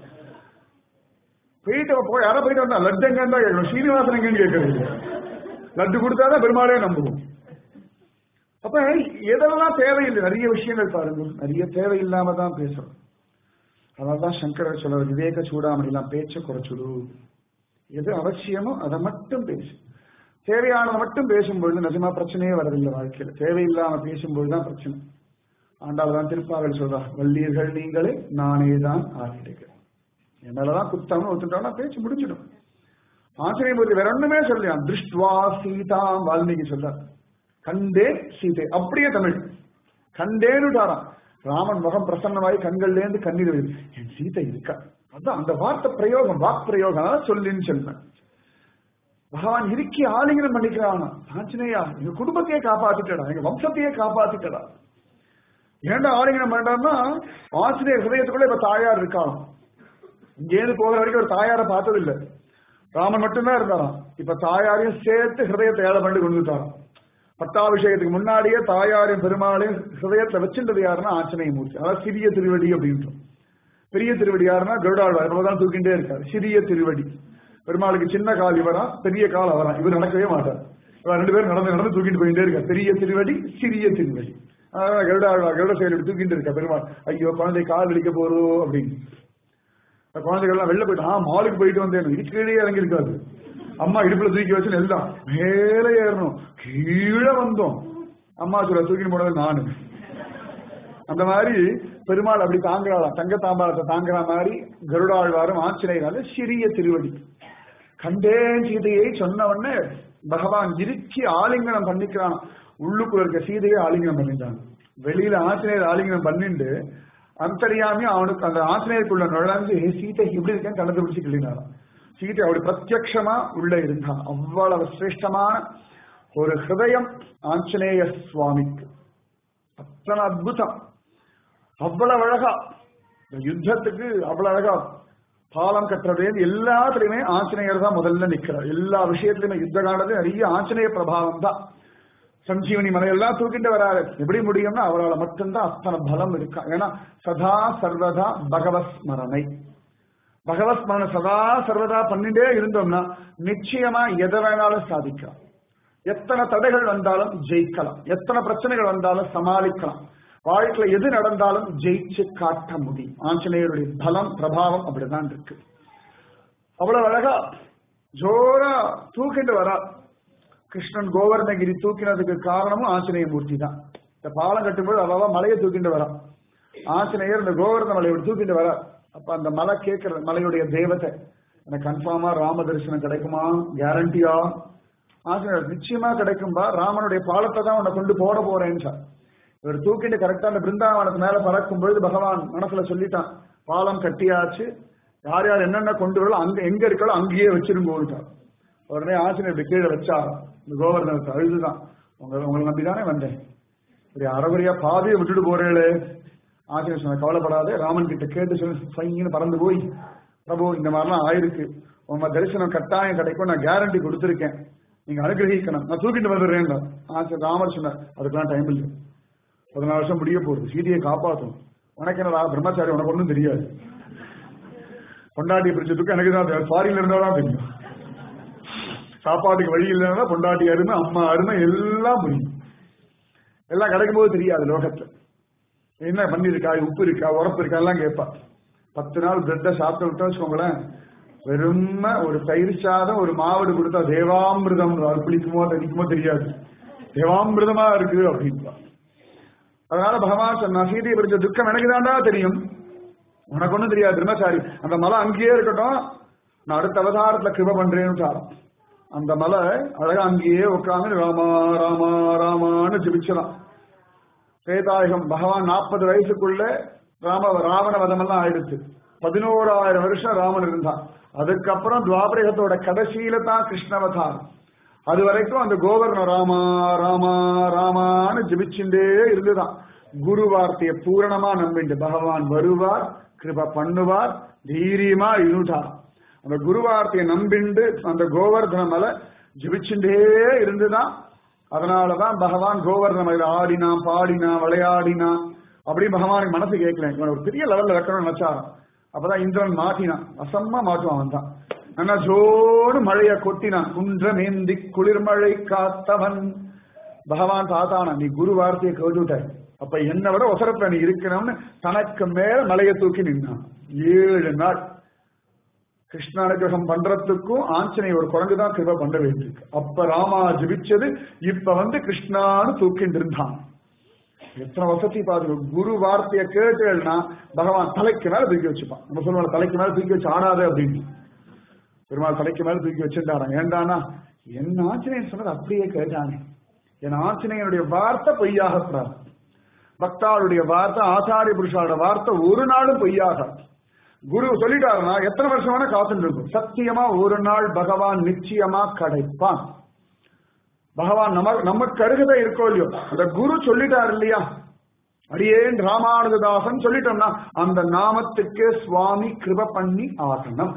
போயிட்டு போய் யாரோ போயிட்டு வந்தா லட்டு எங்கன்னு தான் கேட்கணும் சீனிவாசன் எங்கன்னு கேட்கறது லட்டு கொடுத்தாதான் பெருமாளே நம்புவோம் அப்ப எதெல்லாம் தேவையில்லை நிறைய விஷயங்கள் பாருங்க நிறைய தேவையில்லாம தான் பேசுறோம் அதனால்தான் சங்கரர் சொல்ற விவேக சூடாமணிலாம் பேச்ச குறைச்சுடு எது அவசியமோ அதை மட்டும் பேசு தேவையானதை மட்டும் பேசும்பொழுது நிஜமா பிரச்சனையே வரதில்லை வாழ்க்கையில தேவையில்லாம பேசும்பொழுது தான் பிரச்சனை ஆண்டாள் தான் திருப்பாவல் சொல்றா வள்ளீர்கள் நீங்களே நானே தான் ஆகிடுகிறேன் என்னாலதான் குத்தம்னு ஒத்துட்டோம்னா பேச்சு முடிஞ்சிடும் ஆசிரியர் வேற ஒண்ணுமே சொல்லலாம் திருஷ்டுவா சீதா வால்மீகி சொல்றார் கண்டே சீதை அப்படியே தமிழ் கண்டேனுட்டாராம் ராமன் முகம் பிரசன்னமாயி கண்கள்லேருந்து கண்ணீர் வருது என் சீதை இருக்கா அதான் அந்த வார்த்தை பிரயோகம் வாக் பிரயோகம் சொல்லின்னு சொன்னேன் பகவான் இறுக்கி ஆலிங்கனம் பண்ணிக்கிறான் ஆஞ்சநேயா எங்க குடும்பத்தையே காப்பாத்திட்டடா எங்க வம்சத்தையே காப்பாத்திட்டடா ஏன்டா ஆலிங்கனம் பண்ணான்னா ஆசிரியர் ஹிருதயத்துக்குள்ள இப்ப தாயார் இருக்காளாம் இங்கேருந்து போகிற வரைக்கும் ஒரு தாயாரை பார்த்தது இல்ல ராமன் மட்டும்தான் இருந்தாராம் இப்ப தாயாரையும் சேர்த்து ஹிருதயத்தை ஏழை பண்ணி கொண்டு வந்துட்டாராம் பட்டாபிஷேகத்துக்கு முன்னாடியே தாயாரின் பெருமாளையும் ஹிருதயத்துல வச்சிருந்தது யாருன்னா ஆஞ்சநேய மூர்த்தி அதாவது சிறிய திருவடி அப்படின்றோம் பெரிய திருவடி யாருன்னா கருடாழ்வார் நம்மதான் தூக்கிட்டே இருக்காரு சிறிய திருவடி பெருமாளுக்கு சின்ன கால் இவரா பெரிய கால் அவரா இவர் நடக்கவே மாட்டார் இவர் ரெண்டு பேரும் நடந்து நடந்து தூக்கிட்டு போயிட்டே இருக்கார் பெரிய திருவடி சிறிய திருவடி அதான் கருடாழ்வார் கருட செயல் தூக்கிட்டு இருக்கா பெருமாள் ஐயோ குழந்தை கால் வலிக்க போறோம் அப்படின்னு குழந்தைகள்லாம் வெளில போயிட்டு ஆ மாலுக்கு போயிட்டு வந்தேன் இது கீழே இறங்கி இருக்காது அம்மா இடுப்புல தூக்கி வச்சு எல்லாம் மேலே ஏறணும் கீழே வந்தோம் அம்மா சொல்ல தூக்கிட்டு போனது நானு அந்த மாதிரி பெருமாள் அப்படி தாங்குறாளாம் தங்க தாம்பாளத்தை தாங்குற மாதிரி கருடாழ்வாரும் ஆஞ்சநேயரால சிறிய திருவடி கண்டேன் சீதையை சொன்ன உடனே பகவான் இறுக்கி ஆலிங்கனம் பண்ணிக்கிறான் உள்ளுக்குள்ள இருக்க சீதையை ஆலிங்கனம் பண்ணிட்டான் வெளியில ஆஞ்சநேயர் ஆலிங்கனம் பண்ணிட்டு அந்தரியாமி அவனுக்கு அந்த ஆஞ்சநேயருக்குள்ள நுழைஞ்சு சீதை இப்படி இருக்கேன் கலந்து பிடிச்சு கிள்ளினாராம் சீதை அப்படி பிரத்யக்ஷமா உள்ள இருந்தான் அவ்வளவு சிரேஷ்டமான ஒரு ஹிருதயம் ஆஞ்சநேய சுவாமிக்கு அத்தனை அத்புதம் அவ்வளவு அழகா இந்த யுத்தத்துக்கு அவ்வளவு அழகா பாலம் கட்டுறது எல்லாத்துலயுமே ஆஞ்சநேயர் தான் முதல்ல நிக்கிறார் எல்லா விஷயத்திலுமே யுத்த காலத்துல நிறைய ஆஞ்சநேய பிரபாவம் தான் சஞ்சீவனி மலையெல்லாம் தூக்கிட்டு வராரு எப்படி முடியும்னா அவரால் மட்டும்தான் அத்தனை பலம் இருக்கா ஏன்னா சதா சர்வதா பகவத் ஸ்மரணை பகவத் ஸ்மரணை சதா சர்வதா பண்ணிட்டே இருந்தோம்னா நிச்சயமா எதை வேணாலும் சாதிக்கலாம் எத்தனை தடைகள் வந்தாலும் ஜெயிக்கலாம் எத்தனை பிரச்சனைகள் வந்தாலும் சமாளிக்கலாம் வாழ்க்கையில எது நடந்தாலும் ஜெயிச்சு காட்ட முடியும் ஆஞ்சநேயருடைய பலம் பிரபாவம் அப்படிதான் இருக்கு அவ்வளவு அழகா ஜோரா தூக்கிட்டு வரா கிருஷ்ணன் கோவர்ணகிரி தூக்கினதுக்கு காரணமும் ஆஞ்சநேய மூர்த்தி தான் இந்த பாலம் கட்டும்போது அவ்வளவா மலையை தூக்கிட்டு வரா ஆஞ்சநேயர் இந்த கோவர்ண மலையை தூக்கிட்டு வரா அப்ப அந்த மலை கேட்கிற மலையுடைய தேவதை எனக்கு கன்ஃபார்மா ராம தரிசனம் கிடைக்குமா கேரண்டியா ஆஞ்சநேயர் நிச்சயமா கிடைக்கும்பா ராமனுடைய பாலத்தை தான் உன்னை கொண்டு போட போறேன்னு சார் இவர் தூக்கிட்டு கரெக்டா அந்த பிருந்தாவனத்து மேல பறக்கும் பொழுது பகவான் மனசுல சொல்லிட்டான் பாலம் கட்டியாச்சு யார் யார் என்னென்ன கொண்டு வரலாம் அங்க எங்க இருக்காளோ அங்கேயே வச்சிருங்கோன்ட்டார் உடனே ஆசிரியர் இப்படி கீழே வச்சா இந்த கோவர்தனத்தை அழுதுதான் உங்களை உங்களை நம்பிதானே வந்தேன் இப்படி அறகுறையா பாதையை விட்டுட்டு போறேளே ஆசிரியர் சொன்ன கவலைப்படாதே ராமன் கிட்ட கேட்டு சொல்லி சைன்னு பறந்து போய் பிரபு இந்த மாதிரிலாம் ஆயிருக்கு உங்க தரிசனம் கட்டாயம் கிடைக்கும் நான் கேரண்டி கொடுத்துருக்கேன் நீங்க அனுகிரகிக்கணும் நான் தூக்கிட்டு வந்துடுறேன் ஆசிரியர் ராமர் சொன்னார் அதுக்கெல்லாம் டைம் இல்லை பதினாலு வருஷம் முடிய போகுது சீதையை காப்பாற்றும் உனக்கு என்னடா பிரம்மச்சாரி உனக்கு ஒன்றும் தெரியாது பொண்டாட்டியை பிரிச்சதுக்கு எனக்கு தான் ஃபாரின்ல இருந்தாதான் தெரியும் சாப்பாட்டுக்கு வழி இல்லைன்னா பொண்டாட்டி அருமை அம்மா அருமை எல்லாம் புரியும் எல்லாம் கிடைக்கும் போது தெரியாது லோகத்துல என்ன பண்ணிருக்கா உப்பு இருக்கா உரப்பு இருக்கா எல்லாம் கேட்பா பத்து நாள் பிரெட்டை சாப்பிட்டு விட்டா வச்சுக்கோங்களேன் வெறும ஒரு தயிர் சாதம் ஒரு மாவடு கொடுத்தா தேவாமிர்தம் அது பிடிக்குமோ தடிக்குமோ தெரியாது தேவாமிர்தமா இருக்கு அப்படின்பா அதனால பகவான் சொன்னா சீதையை பிடிச்ச துக்கம் எனக்கு தாண்டா தெரியும் உனக்கு ஒண்ணும் தெரியாது பிரம்மச்சாரி அந்த மலை அங்கேயே இருக்கட்டும் நான் அடுத்த அவதாரத்துல கிருப பண்றேன்னு அந்த மலை அழகா அங்கேயே உட்காந்து ராமா ராமா ராமான்னு ஜபிச்சலாம் வேதாயகம் பகவான் நாற்பது வயசுக்குள்ள ராம ராவண வதமெல்லாம் ஆயிடுச்சு பதினோராயிரம் வருஷம் ராமன் இருந்தான் அதுக்கப்புறம் துவாபரகத்தோட கடைசியில தான் கிருஷ்ணவதாரம் அது வரைக்கும் அந்த கோவர்ணம் ராமா ராமா ராமான்னு ஜபிச்சுட்டே இருந்துதான் குரு வார்த்தையை பூரணமா நம்பிண்டு பகவான் வருவார் கிருப பண்ணுவார் தைரியமா இருட்டார் அந்த குரு வார்த்தையை நம்பிண்டு அந்த கோவர்தன மலை ஜபிச்சுட்டே இருந்துதான் அதனாலதான் பகவான் கோவர்தன மலையில ஆடினா பாடினா விளையாடினா அப்படி பகவானுக்கு மனசு கேட்கல இவன் ஒரு பெரிய லெவல்ல வைக்கணும்னு நினைச்சாராம் அப்பதான் இந்திரன் மாட்டினான் அசம்மா மாட்டுவான் அவன் தான் ஆனா ஜோடு மழைய கொட்டினான் குன்றமேந்தி குளிர்மழை காத்தவன் பகவான் பார்த்தானா நீ குரு வார்த்தையை கேட்டுட்ட அப்ப என்னை விட ஒசரத்துல நீ இருக்கணும்னு தனக்கு மேல மலையை தூக்கி நின்னான் ஏழு நாள் கிருஷ்ணானுகிரகம் பண்றதுக்கும் ஆஞ்சநேய ஒரு குரங்கு தான் கிருப பண்ண வேண்டியிருக்கு அப்ப ராமா ஜபிச்சது இப்ப வந்து கிருஷ்ணான்னு தூக்கிட்டு இருந்தான் எத்தனை வசதி பாருங்க குரு வார்த்தையை கேட்டேன்னா பகவான் தலைக்கு மேல தூக்கி வச்சுப்பான் நம்ம சொல்லுவாங்க தலைக்கு மேல தூக்கி வச்சு ஆடாத அப்படின்னு பெருமாள் தலைக்கு மேல தூக்கி வச்சுட்டாராம் ஏண்டானா என் ஆஞ்சநேயன் சொன்னது அப்படியே கேட்டானே என் ஆஞ்சநேயனுடைய வார்த்தை பொய்யாகக்கூடாது பக்தாளுடைய வார்த்தை ஆச்சாரிய புருஷாவோட வார்த்தை ஒரு நாளும் பொய்யாகாது குரு சொல்லிட்டாருன்னா எத்தனை வருஷம் வேணா காத்துட்டு இருக்கும் சத்தியமா ஒரு நாள் பகவான் நிச்சயமா கிடைப்பான் பகவான் நம்ம நமக்கு அருகதை இருக்கோ இல்லையோ அந்த குரு சொல்லிட்டார் இல்லையா அடியேன் ராமானுஜதாசன் சொல்லிட்டோம்னா அந்த நாமத்துக்கு சுவாமி கிருப பண்ணி ஆகணும்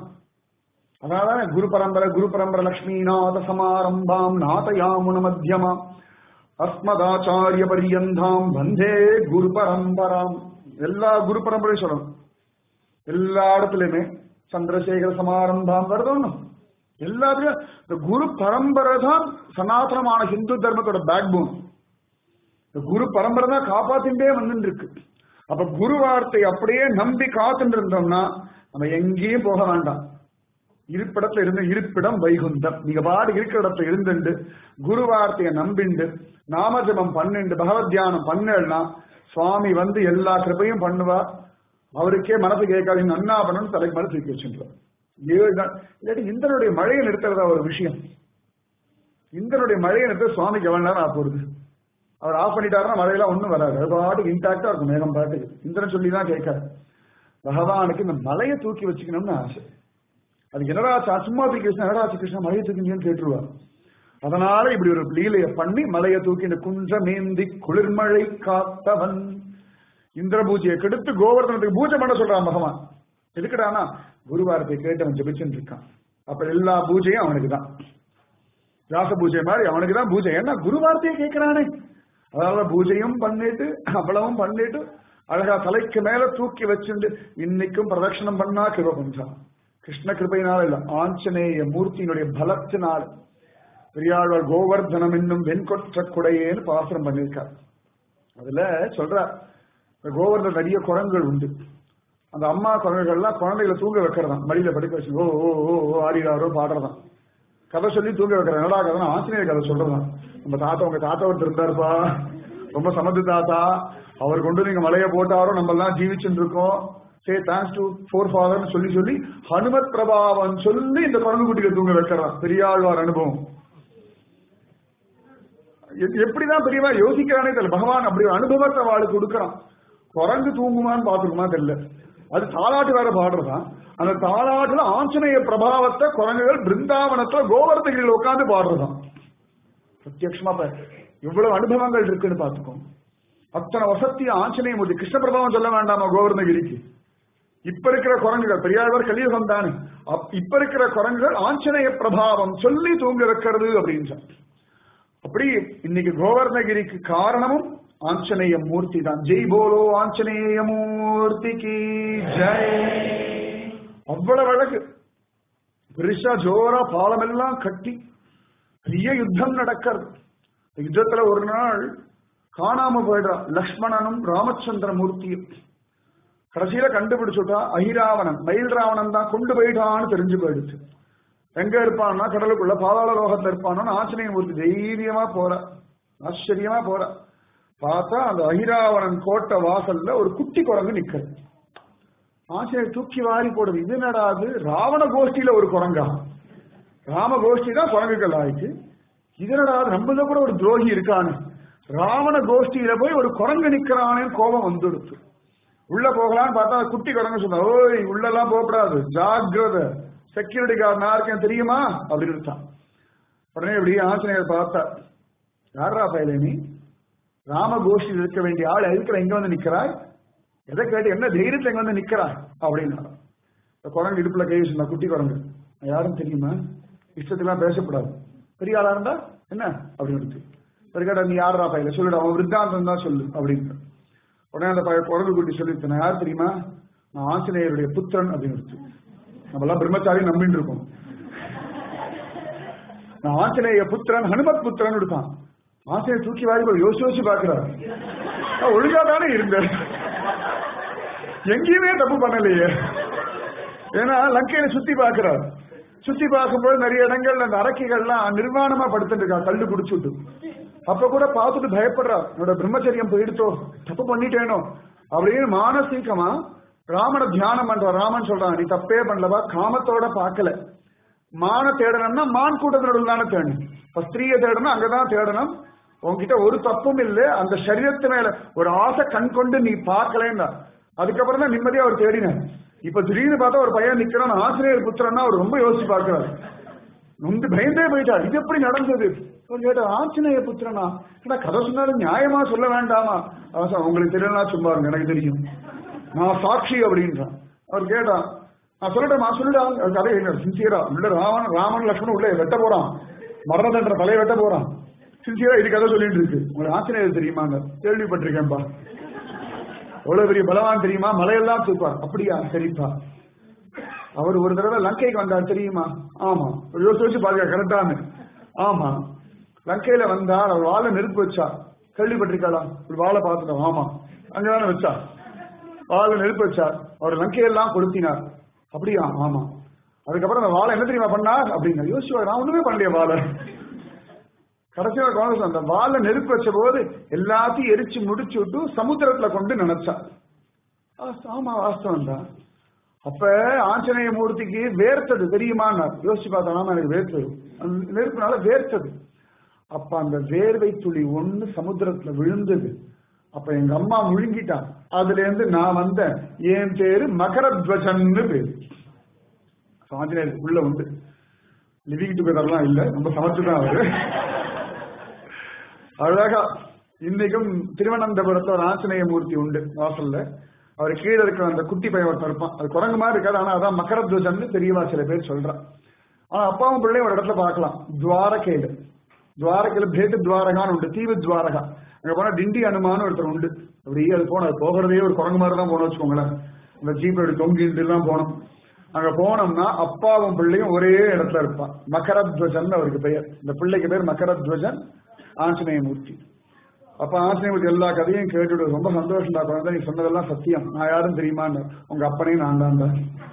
அதனால குரு பரம்பரை குரு பரம்பரை லக்ஷ்மிநாத சமாரம்பாம் நாதயாமுன மத்தியமாம் அஸ்மதாச்சாரிய பரியந்தாம் வந்தே குரு பரம்பராம் எல்லா குரு பரம்பரையும் சொல்லணும் எல்லா இடத்துலயுமே சந்திரசேகர சமாரம்பாம் வருதோன்னு எல்லாத்துலயும் இந்த குரு பரம்பரை தான் சனாதனமான ஹிந்து தர்மத்தோட பேக் போன் இந்த குரு பரம்பரை தான் காப்பாத்திட்டே வந்துட்டு இருக்கு அப்ப குரு வார்த்தை அப்படியே நம்பி காத்துட்டு இருந்தோம்னா நம்ம எங்கேயும் போக வேண்டாம் இருப்பிடத்துல இருந்து இருப்பிடம் வைகுந்தம் நீங்க பாடு இருக்கிற இடத்துல இருந்துண்டு குரு வார்த்தையை நம்பிண்டு நாமஜபம் பண்ணிண்டு பகவத் தியானம் பண்ணலன்னா சுவாமி வந்து எல்லா கிருப்பையும் பண்ணுவார் அவருக்கே மனசு கேட்காது நன்னா பண்ணணும் தலைக்கு மேல தூக்கி வச்சுருவார் ஏழு நாள் இல்லாட்டி இந்திரனுடைய மழையை நிறுத்துறதா ஒரு விஷயம் இந்திரனுடைய மழையை நிறுத்த சுவாமிக்கு எவ்வளவு நேரம் ஆக போகுது அவர் ஆஃப் பண்ணிட்டாருன்னா மழையெல்லாம் ஒண்ணும் வராது அது பாட்டுக்கு இன்டாக்டா இருக்கும் மேகம் பாட்டுக்கு இந்திரன் சொல்லி தான் கேட்காது பகவானுக்கு இந்த மலையை தூக்கி வச்சுக்கணும்னு ஆசை அது என்னடா சும்மா தூக்கி வச்சு என்னடா கிருஷ்ணா மலையை தூக்கிங்கன்னு கேட்டுருவார் அதனால இப்படி ஒரு லீலையை பண்ணி மலையை தூக்கி இந்த குன்ற மேந்தி குளிர்மழை காத்தவன் இந்திர பூஜையை கெடுத்து கோவர்தனத்துக்கு பூஜை பண்ண சொல்றான் பகவான் எதுக்குடானா குருவாரத்தை கேட்டு அவன் ஜபிச்சுட்டு இருக்கான் அப்ப எல்லா பூஜையும் அவனுக்கு தான் வியாச பூஜை மாதிரி அவனுக்கு தான் பூஜை ஏன்னா குருவார்த்தையை கேட்கிறானே அதனால பூஜையும் பண்ணிட்டு அவ்வளவும் பண்ணிட்டு அழகா தலைக்கு மேல தூக்கி வச்சுட்டு இன்னைக்கும் பிரதட்சணம் பண்ணா கிருப பண்றான் கிருஷ்ண கிருபையினால இல்ல ஆஞ்சநேய மூர்த்தியினுடைய பலத்தினால பெரியாழ்வார் கோவர்தனம் என்னும் வெண்கொற்ற குடையேன்னு பாசனம் பண்ணியிருக்கார் அதுல சொல்றார் கோவர்தன் நிறைய குரங்குகள் உண்டு அந்த அம்மா குரங்குகள்லாம் குழந்தைகளை தூங்க வைக்கிறதான் மடியில படுக்க வச்சு ஓ ஓ ஓ ஓ ஆடிடாரோ பாடுறதான் கதை சொல்லி தூங்க வைக்கிற என்னடா கதை ஆசிரியர் கதை சொல்றதான் நம்ம தாத்தா உங்க தாத்தா ஒருத்தர் இருந்தாருப்பா ரொம்ப சமத்து தாத்தா அவர் கொண்டு நீங்க மலையை போட்டாரோ நம்ம எல்லாம் ஜீவிச்சுட்டு இருக்கோம் சே தேங்க்ஸ் டு ஃபோர் ஃபாதர்னு சொல்லி சொல்லி ஹனுமத் பிரபாவன் சொல்லி இந்த குரங்கு குட்டிகளை தூங்க வைக்கிறான் பெரியாழ்வார் அனுபவம் எப்படிதான் பெரியவா யோசிக்கிறானே தெரியல பகவான் அப்படி ஒரு அனுபவத்தை வாழு கொடுக்கறான் குரங்கு தூங்குமான்னு பாத்துக்குமா தெரியல அது தாலாட்டு வேற பாடுறதான் அந்த தாலாட்டுல ஆஞ்சநேய பிரபாவத்தை குரங்குகள் பிருந்தாவனத்துல கோவர்த்தகிரியில் உட்காந்து பாடுறதான் பிரத்யட்சமா இவ்வளவு அனுபவங்கள் இருக்குன்னு பாத்துக்கோ அத்தனை வசத்தி ஆஞ்சநேய மூர்த்தி கிருஷ்ண பிரபாவம் சொல்ல வேண்டாமா கோவர்ணகிரிக்கு இப்ப இருக்கிற குரங்குகள் பெரியாழ்வார் கலியுகம் தானே இப்ப இருக்கிற குரங்குகள் ஆஞ்சநேய பிரபாவம் சொல்லி தூங்க வைக்கிறது அப்படின்னு அப்படி இன்னைக்கு கோவர்ணகிரிக்கு காரணமும் ஆஞ்சநேய மூர்த்தி தான் ஜெய் போலோ ஆஞ்சநேய மூர்த்திக்கு ஜெய் அவ்வளவு அழகு பெருசா ஜோரா பாலம் எல்லாம் கட்டி பெரிய யுத்தம் நடக்கிறது யுத்தத்துல ஒரு நாள் காணாம போயிடுறா லக்ஷ்மணனும் ராமச்சந்திர மூர்த்தியும் கடைசியில கண்டுபிடிச்சுட்டா அஹிராவணன் மயில் ராவணன் தான் கொண்டு போயிட்டான்னு தெரிஞ்சு போயிடுச்சு எங்க இருப்பான்னா கடலுக்குள்ள பாதாள லோகத்துல இருப்பானு ஆஞ்சநேய மூர்த்தி தைரியமா போற ஆச்சரியமா போற பார்த்தா அந்த அஹிராவணன் கோட்டை வாசல்ல ஒரு குட்டி குரங்கு நிக்கிறது ஆஞ்சநேயர் தூக்கி வாரி போடுது இது நடாது ராவண கோஷ்டியில ஒரு குரங்கா ராம கோஷ்டி தான் குரங்குகள் ஆயிடுச்சு இதனடா நம்மள கூட ஒரு துரோகி இருக்கானு ராவண கோஷ்டியில போய் ஒரு குரங்கு நிக்கிறானே கோபம் வந்துடுச்சு உள்ள போகலாம்னு பார்த்தா குட்டி குரங்கு சொன்னா ஓய் உள்ளெல்லாம் போகக்கூடாது ஜாக்கிரத செக்யூரிட்டி கார்டு நான் இருக்கேன் தெரியுமா அப்படின்னு இருந்தான் உடனே இப்படி ஆஞ்சநேயர் பார்த்தா யாரா பயில நீ ராமகோஷில் இருக்க வேண்டிய ஆள் இருக்கிற எங்க வந்து நிக்கிறாய் எதை கேட்டு என்ன தைரியத்துல எங்க வந்து நிக்கிறாய் அப்படின்னா இந்த குரங்கு இடுப்புல கை சொன்னா குட்டி குரங்கு நான் யாரும் தெரியுமா இஷ்டத்துக்குலாம் பேசக்கூடாது பெரிய ஆளா இருந்தா என்ன அப்படின்னு சரி கேட்டா நீ யாரா பையில சொல்லுடா அவன் விருத்தாந்தம் தான் சொல்லு அப்படின்னு உடனே அந்த பையன் குரங்கு குட்டி சொல்லி நான் யார் தெரியுமா நான் ஆஞ்சநேயருடைய புத்திரன் அப்படின்னு நம்மளாம் பிரம்மச்சாரி நம்பின்னு இருக்கோம் நான் ஆஞ்சநேய புத்திரன் ஹனுமத் புத்திரன் இருக்கான் ஆஞ்சநேயர் தூக்கி வாரி போய் யோசிச்சு யோசிச்சு பாக்குறாரு நான் ஒழுங்கா தானே இருந்தேன் எங்கேயுமே தப்பு பண்ணலையே ஏன்னா லங்கையில சுத்தி பாக்குறாரு சுத்தி பார்க்கும்போது நிறைய இடங்கள்ல அந்த அரக்கைகள்லாம் நிர்வாணமா படுத்துட்டு இருக்கா கல்லு குடிச்சுட்டு அப்ப கூட பார்த்துட்டு பயப்படுறா என்னோட பிரம்மச்சரியம் போயிடுத்தோ தப்பு பண்ணிட்டேனோ அப்படின்னு மானசீகமா ராமனை தியானம் பண்ற ராமன் சொல்றான் நீ தப்பே பண்ணலவா காமத்தோட பார்க்கல மான தேடணும்னா மான் கூட்டத்தினோட தானே தேடணும் இப்ப ஸ்திரீயை தேடணும் அங்கதான் தேடணும் உன்கிட்ட ஒரு தப்பும் இல்ல அந்த சரீரத்து மேல ஒரு ஆசை கண் கொண்டு நீ பார்க்கலன்னா அதுக்கப்புறம் தான் நிம்மதியா அவர் தேடினார் இப்ப திடீர்னு பார்த்தா ஒரு பையன் நிக்கிறான் ஆசிரியர் புத்திரன்னா அவர் ரொம்ப யோசிச்சு பார்க்கிறார் நொந்து பயந்தே போயிட்டார் இது எப்படி நடந்தது அவர் கேட்டார் ஆஞ்சநேய புத்திரனா ஏன்னா கதை சொன்னாலும் நியாயமா சொல்ல வேண்டாமா அவன் சொன்னான், உங்களுக்கு தெரியலனா சும்மா இருங்க எனக்கு தெரியும் நான் சாட்சி அப்படின்றான் அவர் கேட்டான் நான் சொல்லட்டேன் நான் சொல்லிடா அவர் கதை என்ன சின்சியரா உள்ள ராமன் ராமன் லட்சுமணன் உள்ள வெட்ட போறான் மரணதன்ற தலையை வெட்ட போறான் சின்சியரா இது கதை சொல்லிட்டு இருக்கு உங்களுக்கு ஆஞ்சநேயர் தெரியுமாங்க கேள்விப்பட்டிருக்கேன்பா எவ்வளவு பெரிய பலவான் தெரியுமா மலையெல்லாம் தூப்பார் அப்படியா சரிப்பா அவர் ஒரு தடவை லங்கைக்கு வந்தார் தெரியுமா ஆமா ஒரு யோசிச்சு யோசிச்சு பாருங்க கரெக்டான்னு ஆமா லங்கையில வந்தார் அவர் வாழை நெருப்பு வச்சா கேள்விப்பட்டிருக்காளா ஒரு வாழை பார்த்துட்டோம் ஆமா அங்கதானே வச்சா வாழை நெருப்பு வச்சார் அவர் லங்கையெல்லாம் கொளுத்தினார் அப்படியா ஆமா அதுக்கப்புறம் அந்த வாழை என்ன தெரியுமா பண்ணார் அப்படின்னா யோசிச்சு நான் ஒண்ணுமே பண்ணலையே வாழை கடைசியாக காங்கிரஸ் அந்த வாழை நெருப்பு வச்ச போது எல்லாத்தையும் எரிச்சு முடிச்சு விட்டு சமுத்திரத்துல கொண்டு நினைச்சா ஆ, ஆமா வாஸ்தவம் தான் அப்ப ஆஞ்சநேய மூர்த்திக்கு வேர்த்தது தெரியுமா யோசிச்சு பார்த்தா ஆமா எனக்கு வேர்த்தது அந்த நெருப்புனால வேர்த்தது அப்ப அந்த வேர்வை துளி ஒண்ணு சமுத்திரத்துல விழுந்தது அப்ப எங்க அம்மா முழுங்கிட்டான் அதுல இருந்து நான் வந்தேன் என் பேரு மகரத்வஜன்னு பேரு ஆஞ்சநேயர் உள்ள உண்டு லிவிங் டுகெதர்லாம் இல்ல ரொம்ப சமைச்சு தான் அவரு அழகா இன்னைக்கும் திருவனந்தபுரத்துல ஒரு ஆஞ்சநேய மூர்த்தி உண்டு வாசல்ல அவர் கீழே இருக்கிற அந்த குட்டி பையன் ஒருத்தன் இருப்பான் அது குரங்கு மாதிரி இருக்காது ஆனா அதான் மக்கரத்வஜன் தெரியவா சில பேர் சொல்றான் ஆனா அப்பாவும் பிள்ளையும் ஒரு இடத்துல பார்க்கலாம் துவாரகையில துவாரகையில பேட்டு துவாரகான்னு உண்டு தீவு துவாரகா அங்க போனா டிண்டி அனுமான்னு ஒருத்தர் உண்டு அப்படியே அது போன அது போகிறதே ஒரு குரங்கு மாதிரி தான் போன வச்சுக்கோங்களேன் இந்த ஜீப் எடுத்து தொங்கிட்டு எல்லாம் போனோம் அங்க போனோம்னா அப்பாவும் பிள்ளையும் ஒரே இடத்துல இருப்பான் மகரத்வஜன் அவருக்கு பெயர் இந்த பிள்ளைக்கு பேர் மகரத்வஜன் ஆஞ்சநேய மூர்த்தி அப்ப ஆஞ்சநேய மூர்த்தி எல்லா கதையும் கேட்டுட்டு ரொம்ப சந்தோஷம் தான் குழந்தை நீ சொன்னதெல்லாம் சத்தியம் நான் யாரும் தெரியுமான்னு உங்க அப்பனே நான் தான்டா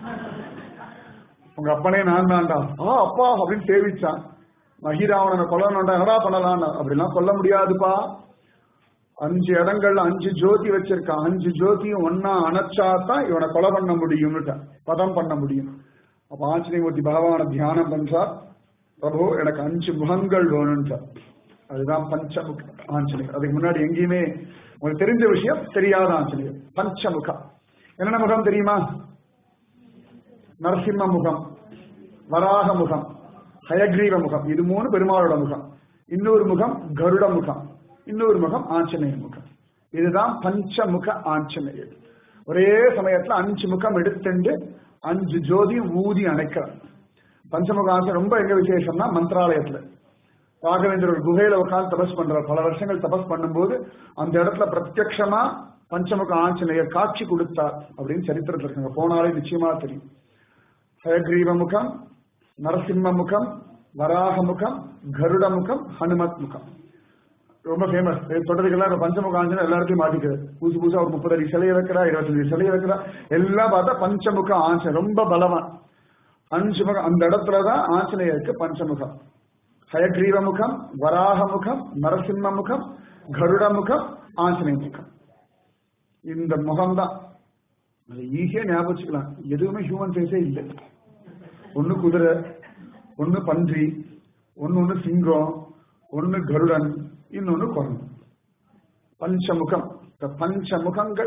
உங்க அப்பனே நான் தான்டா ஆ அப்பா அப்படின்னு சேவிச்சான் மகிராவணனை கொல்லணும்டா என்னடா பண்ணலாம் அப்படிலாம் கொல்ல முடியாதுப்பா அஞ்சு இடங்கள்ல அஞ்சு ஜோதி வச்சிருக்கான் அஞ்சு ஜோதியும் ஒன்னா அணைச்சாதான் இவனை கொலை பண்ண முடியும்னுட்டான் பதம் பண்ண முடியும் அப்ப ஆஞ்சநேயமூர்த்தி பகவான தியானம் பண்றார் பிரபு எனக்கு அஞ்சு முகங்கள் வேணும்ன்றார் அதுதான் பஞ்சமுக ஆஞ்சநேயர் அதுக்கு முன்னாடி எங்கேயுமே உங்களுக்கு தெரிஞ்ச விஷயம் தெரியாத ஆஞ்சநேயர் பஞ்சமுகம் என்னென்ன முகம் தெரியுமா நரசிம்ம முகம் வராக முகம் ஹயக்ரீவ முகம் இது மூணு பெருமாளோட முகம் இன்னொரு முகம் கருட முகம் இன்னொரு முகம் ஆஞ்சநேய முகம் இதுதான் பஞ்சமுக ஆஞ்சநேயர் ஒரே சமயத்துல அஞ்சு முகம் எடுத்துண்டு அஞ்சு ஜோதி ஊதி அணைக்கிறார் பஞ்சமுக ஆஞ்சநேயர் ரொம்ப எங்க விசேஷம்னா மந்திராலயத்துல ராகவேந்திரர் ஒரு குகையில உட்கார்ந்து தபஸ் பண்றார் பல வருஷங்கள் தபஸ் பண்ணும்போது அந்த இடத்துல பிரத்யக்ஷமா பஞ்சமுக ஆஞ்சநேயர் காட்சி கொடுத்தார் அப்படின்னு சரித்திரத்துல இருக்காங்க போனாலே நிச்சயமா தெரியும் ஹயக்ரீவ முகம் நரசிம்ம முகம் வராக முகம் கருட முகம் ஹனுமத் முகம் ரொம்ப ஃபேமஸ் சொல்றதுக்கெல்லாம் இப்ப பஞ்சமுக ஆஞ்சநேயர் எல்லாத்தையும் மாட்டிக்கிறது புதுசு புதுசா ஒரு முப்பது அடி சிலையை வைக்கிறா இருபத்தஞ்சு சிலையை வைக்கிறா எல்லாம் பார்த்தா பஞ்சமுக ஆஞ்சநேயர் ரொம்ப பலவான் அஞ்சு முகம் அந்த இடத்துலதான் ஆஞ்சநேயருக்கு பஞ்சமுகம் ஹயக்ரீவ முகம் வராக முகம் நரசிம்ம முகம் கருட முகம் ஆஞ்சநேய முகம் இந்த முகம் தான் அது ஈஸியா ஞாபகம் வச்சுக்கலாம் எதுவுமே ஹியூமன் ஃபேஸே இல்லை ஒண்ணு குதிரை ஒண்ணு பன்றி ஒண்ணு ஒண்ணு சிங்கம் ஒண்ணு கருடன் இன்னொன்னு குரங்கு பஞ்சமுகம் இந்த பஞ்சமுகங்கள்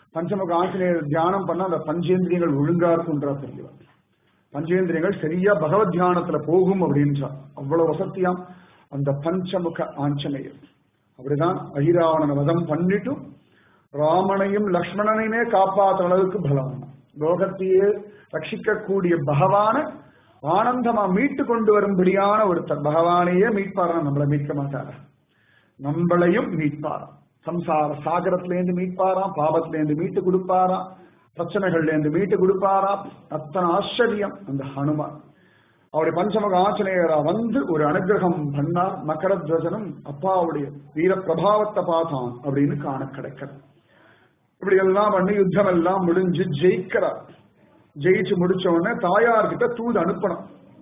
பஞ்சமுக ஆஞ்சநேயர் தியானம் பண்ணா அந்த பஞ்சேந்திரியங்கள் ஒழுங்கா இருக்குன்றா தெரியல பஞ்சேந்திரியங்கள் சரியா பகவத் தியானத்துல போகும் அப்படின்றா அவ்வளவு வசத்தியாம் அந்த பஞ்சமுக ஆஞ்சநேயர் அப்படிதான் அகிராவணன வதம் பண்ணிட்டு ராமனையும் லக்ஷ்மணனையுமே காப்பாற்ற அளவுக்கு பலவான லோகத்தையே ரட்சிக்கக்கூடிய பகவான ஆனந்தமா மீட்டு கொண்டு வரும்படியான ஒருத்தர் பகவானையே மீட்பாரா நம்மளை மீட்க மாட்டாரா நம்மளையும் மீட்பாராம் சம்சார சாகரத்திலேருந்து மீட்பாராம் பாவத்திலேருந்து மீட்டு கொடுப்பாராம் பிரச்சனைகள்ல இருந்து மீட்டு கொடுப்பாராம் அத்தனை ஆச்சரியம் அந்த ஹனுமான் அவருடைய பஞ்சமுக ஆஞ்சநேயரா வந்து ஒரு அனுகிரகம் பண்ணார் மகரத்வஜனும் அப்பாவுடைய வீர பிரபாவத்தை பார்த்தான் அப்படின்னு காண கிடைக்கிறது இப்படி எல்லாம் பண்ணி யுத்தம் எல்லாம் முடிஞ்சு ஜெயிக்கிறார் ஜெயிச்சு முடிச்ச உடனே தாயார்கிட்ட தூது அனுப்பணும்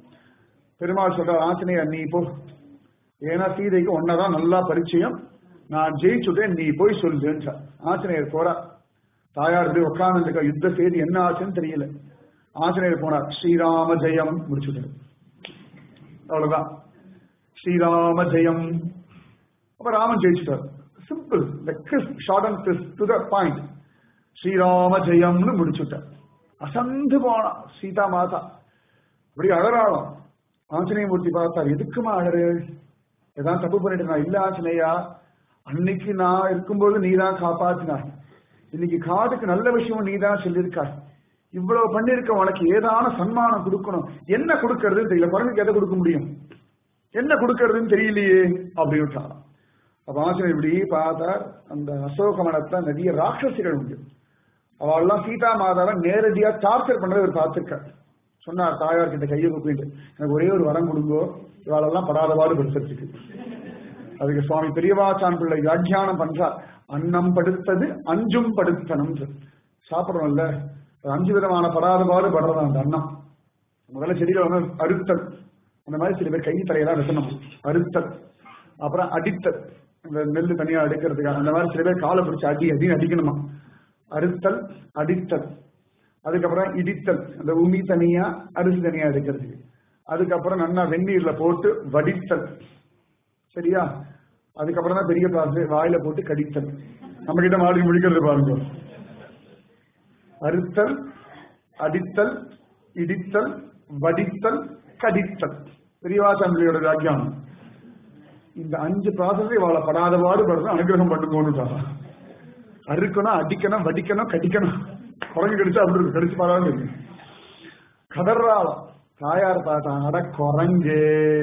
பெருமாள் சொல்ற ஆஞ்சநேயர் நீ போ ஏன்னா சீதைக்கு ஒன்னதான் நல்லா பரிச்சயம் நான் ஜெயிச்சுட்டேன் நீ போய் சொல்லுன்ற ஆஞ்சநேயர் போறா தாயார் இப்படி உட்கார்ந்துருக்க யுத்த செய்தி என்ன ஆச்சுன்னு தெரியல ஆஞ்சநேயர் போனார் ஸ்ரீராம ஜெயம் முடிச்சுட்டார் அவ்வளவுதான் ஸ்ரீராம ஜெயம் அப்ப ராமன் ஜெயிச்சுட்டார் simple the crisp short and crisp to the point Srirama ஜெயம்னு முடிச்சுட்டார் அசந்து போனா சீதா மாதா அப்படி அழறாளாம் ஆஞ்சநேயமூர்த்தி பார்த்தார் எதுக்குமா அழறு ஏதாவது தப்பு பண்ணிட்டு நான் இல்ல ஆஞ்சநேயா அன்னைக்கு நான் இருக்கும்போது நீ தான் காப்பாத்தினாய் இன்னைக்கு காதுக்கு நல்ல விஷயம் நீ தான் சொல்லியிருக்காய் இவ்வளவு பண்ணிருக்க உனக்கு ஏதான சன்மானம் கொடுக்கணும் என்ன கொடுக்கறதுன்னு தெரியல குரங்குக்கு எதை கொடுக்க முடியும் என்ன கொடுக்கறதுன்னு தெரியலையே அப்படின்னு அப்ப ஆசிரியர் இப்படி பார்த்தார் அந்த அசோகமனத்தை நிறைய ராட்சசிகள் உண்டு அவெல்லாம் சீதா மாதாவை நேரடியா டார்ச்சர் பண்ணதை இவர் பார்த்திருக்கார் சொன்னார் தாயார் கிட்ட கையை கூப்பிட்டு எனக்கு ஒரே ஒரு வரம் கொடுங்கோ இவாளெல்லாம் படாத பாடு படுத்துறதுக்கு அதுக்கு சுவாமி பெரியவாச்சான் பிள்ளை வியாக்கியானம் பண்றார் அன்னம் படுத்தது அஞ்சும் படுத்தணும் சாப்பிடணும்ல அஞ்சு விதமான படாத பாடு படுறது அந்த அன்னம் முதல்ல செடிகள் வந்து அறுத்தல் அந்த மாதிரி சில பேர் கை தலையெல்லாம் வெட்டணும் அறுத்தல் அப்புறம் அடித்தல் இந்த நெல் தனியா அடிக்கிறதுக்காக அந்த மாதிரி சில பேர் காலை பிடிச்சி அடி அடின்னு அடிக்கணுமா அறுத்தல் அடித்தல் அதுக்கப்புறம் இடித்தல் அந்த உமி தனியா அரிசி தனியா எடுக்கிறதுக்கு அதுக்கப்புறம் நல்லா வெந்நீர்ல போட்டு வடித்தல் சரியா அதுக்கப்புறம் தான் பெரிய ப்ராசஸ் வாயில போட்டு கடித்தல் நம்ம கிட்ட மாடி முடிக்கிறது பாருங்க அறுத்தல் அடித்தல் இடித்தல் வடித்தல் கடித்தல் பெரியவாசாமியோட வியாக்கியானம் இந்த அஞ்சு ப்ராசஸ் இவாள படாத பாடுபடுறது அனுகிரகம் பண்ணுங்கன்னு அறுக்கணும் அடிக்கணும் வடிக்கணும் கடிக்கணும் குரங்கு கடிச்சா அப்படி இருக்கு கடிச்சு பாராம இருக்கு கதர்றாளாம் தாயார் பார்த்தான் அட குரங்கு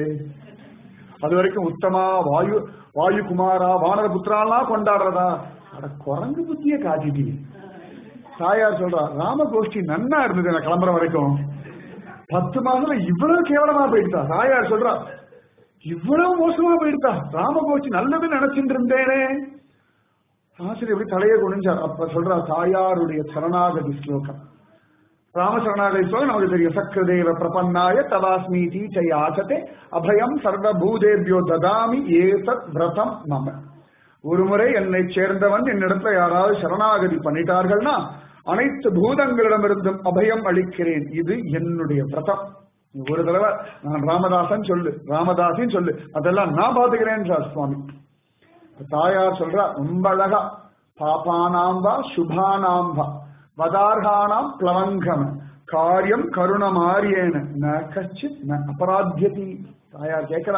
அது வரைக்கும் உத்தமா வாயு வாயு குமாரா வானர புத்திராலாம் கொண்டாடுறதா அட குரங்கு புத்திய காட்டிட்டீங்க தாயார் சொல்றா ராமகோஷ்டி நன்னா இருந்தது எனக்கு கிளம்புற வரைக்கும் பத்து மாசத்துல இவ்வளவு கேவலமா போயிட்டா தாயார் சொல்றா இவ்வளவு மோசமா போயிட்டா ராமகோஷ்டி நல்லதுன்னு நினைச்சிட்டு இருந்தேனே ஆசிரியர் எப்படி தலையை குனிஞ்சார் அப்ப சொல்றா தாயாருடைய சரணாகதி ஸ்லோகம் ராமசரணாகதி ஸ்லோகம் நமக்கு தெரியும் சக்கரதேவ பிரபன்னாய தவாஸ்மி தீச்சை ஆசத்தே அபயம் சர்வபூதேபியோ ததாமி ஏசத் விரதம் மம ஒருமுறை என்னை சேர்ந்தவன் என்னிடத்துல யாராவது சரணாகதி பண்ணிட்டார்கள்னா அனைத்து பூதங்களிடமிருந்தும் அபயம் அளிக்கிறேன் இது என்னுடைய விரதம் ஒரு தடவை நான் ராமதாசன் சொல்லு ராமதாசின்னு சொல்லு அதெல்லாம் நான் பாத்துக்கிறேன் சார் சுவாமி தாயார் சொல்றா ரொம்ப அழகா பாபானாம்பா சுபானாம்பா வதார்கானாம் பிளவங்கம் காரியம் கருணமாரியேன ந கச்சித் ந அபராத்தியதி தாயார் கேட்கிறா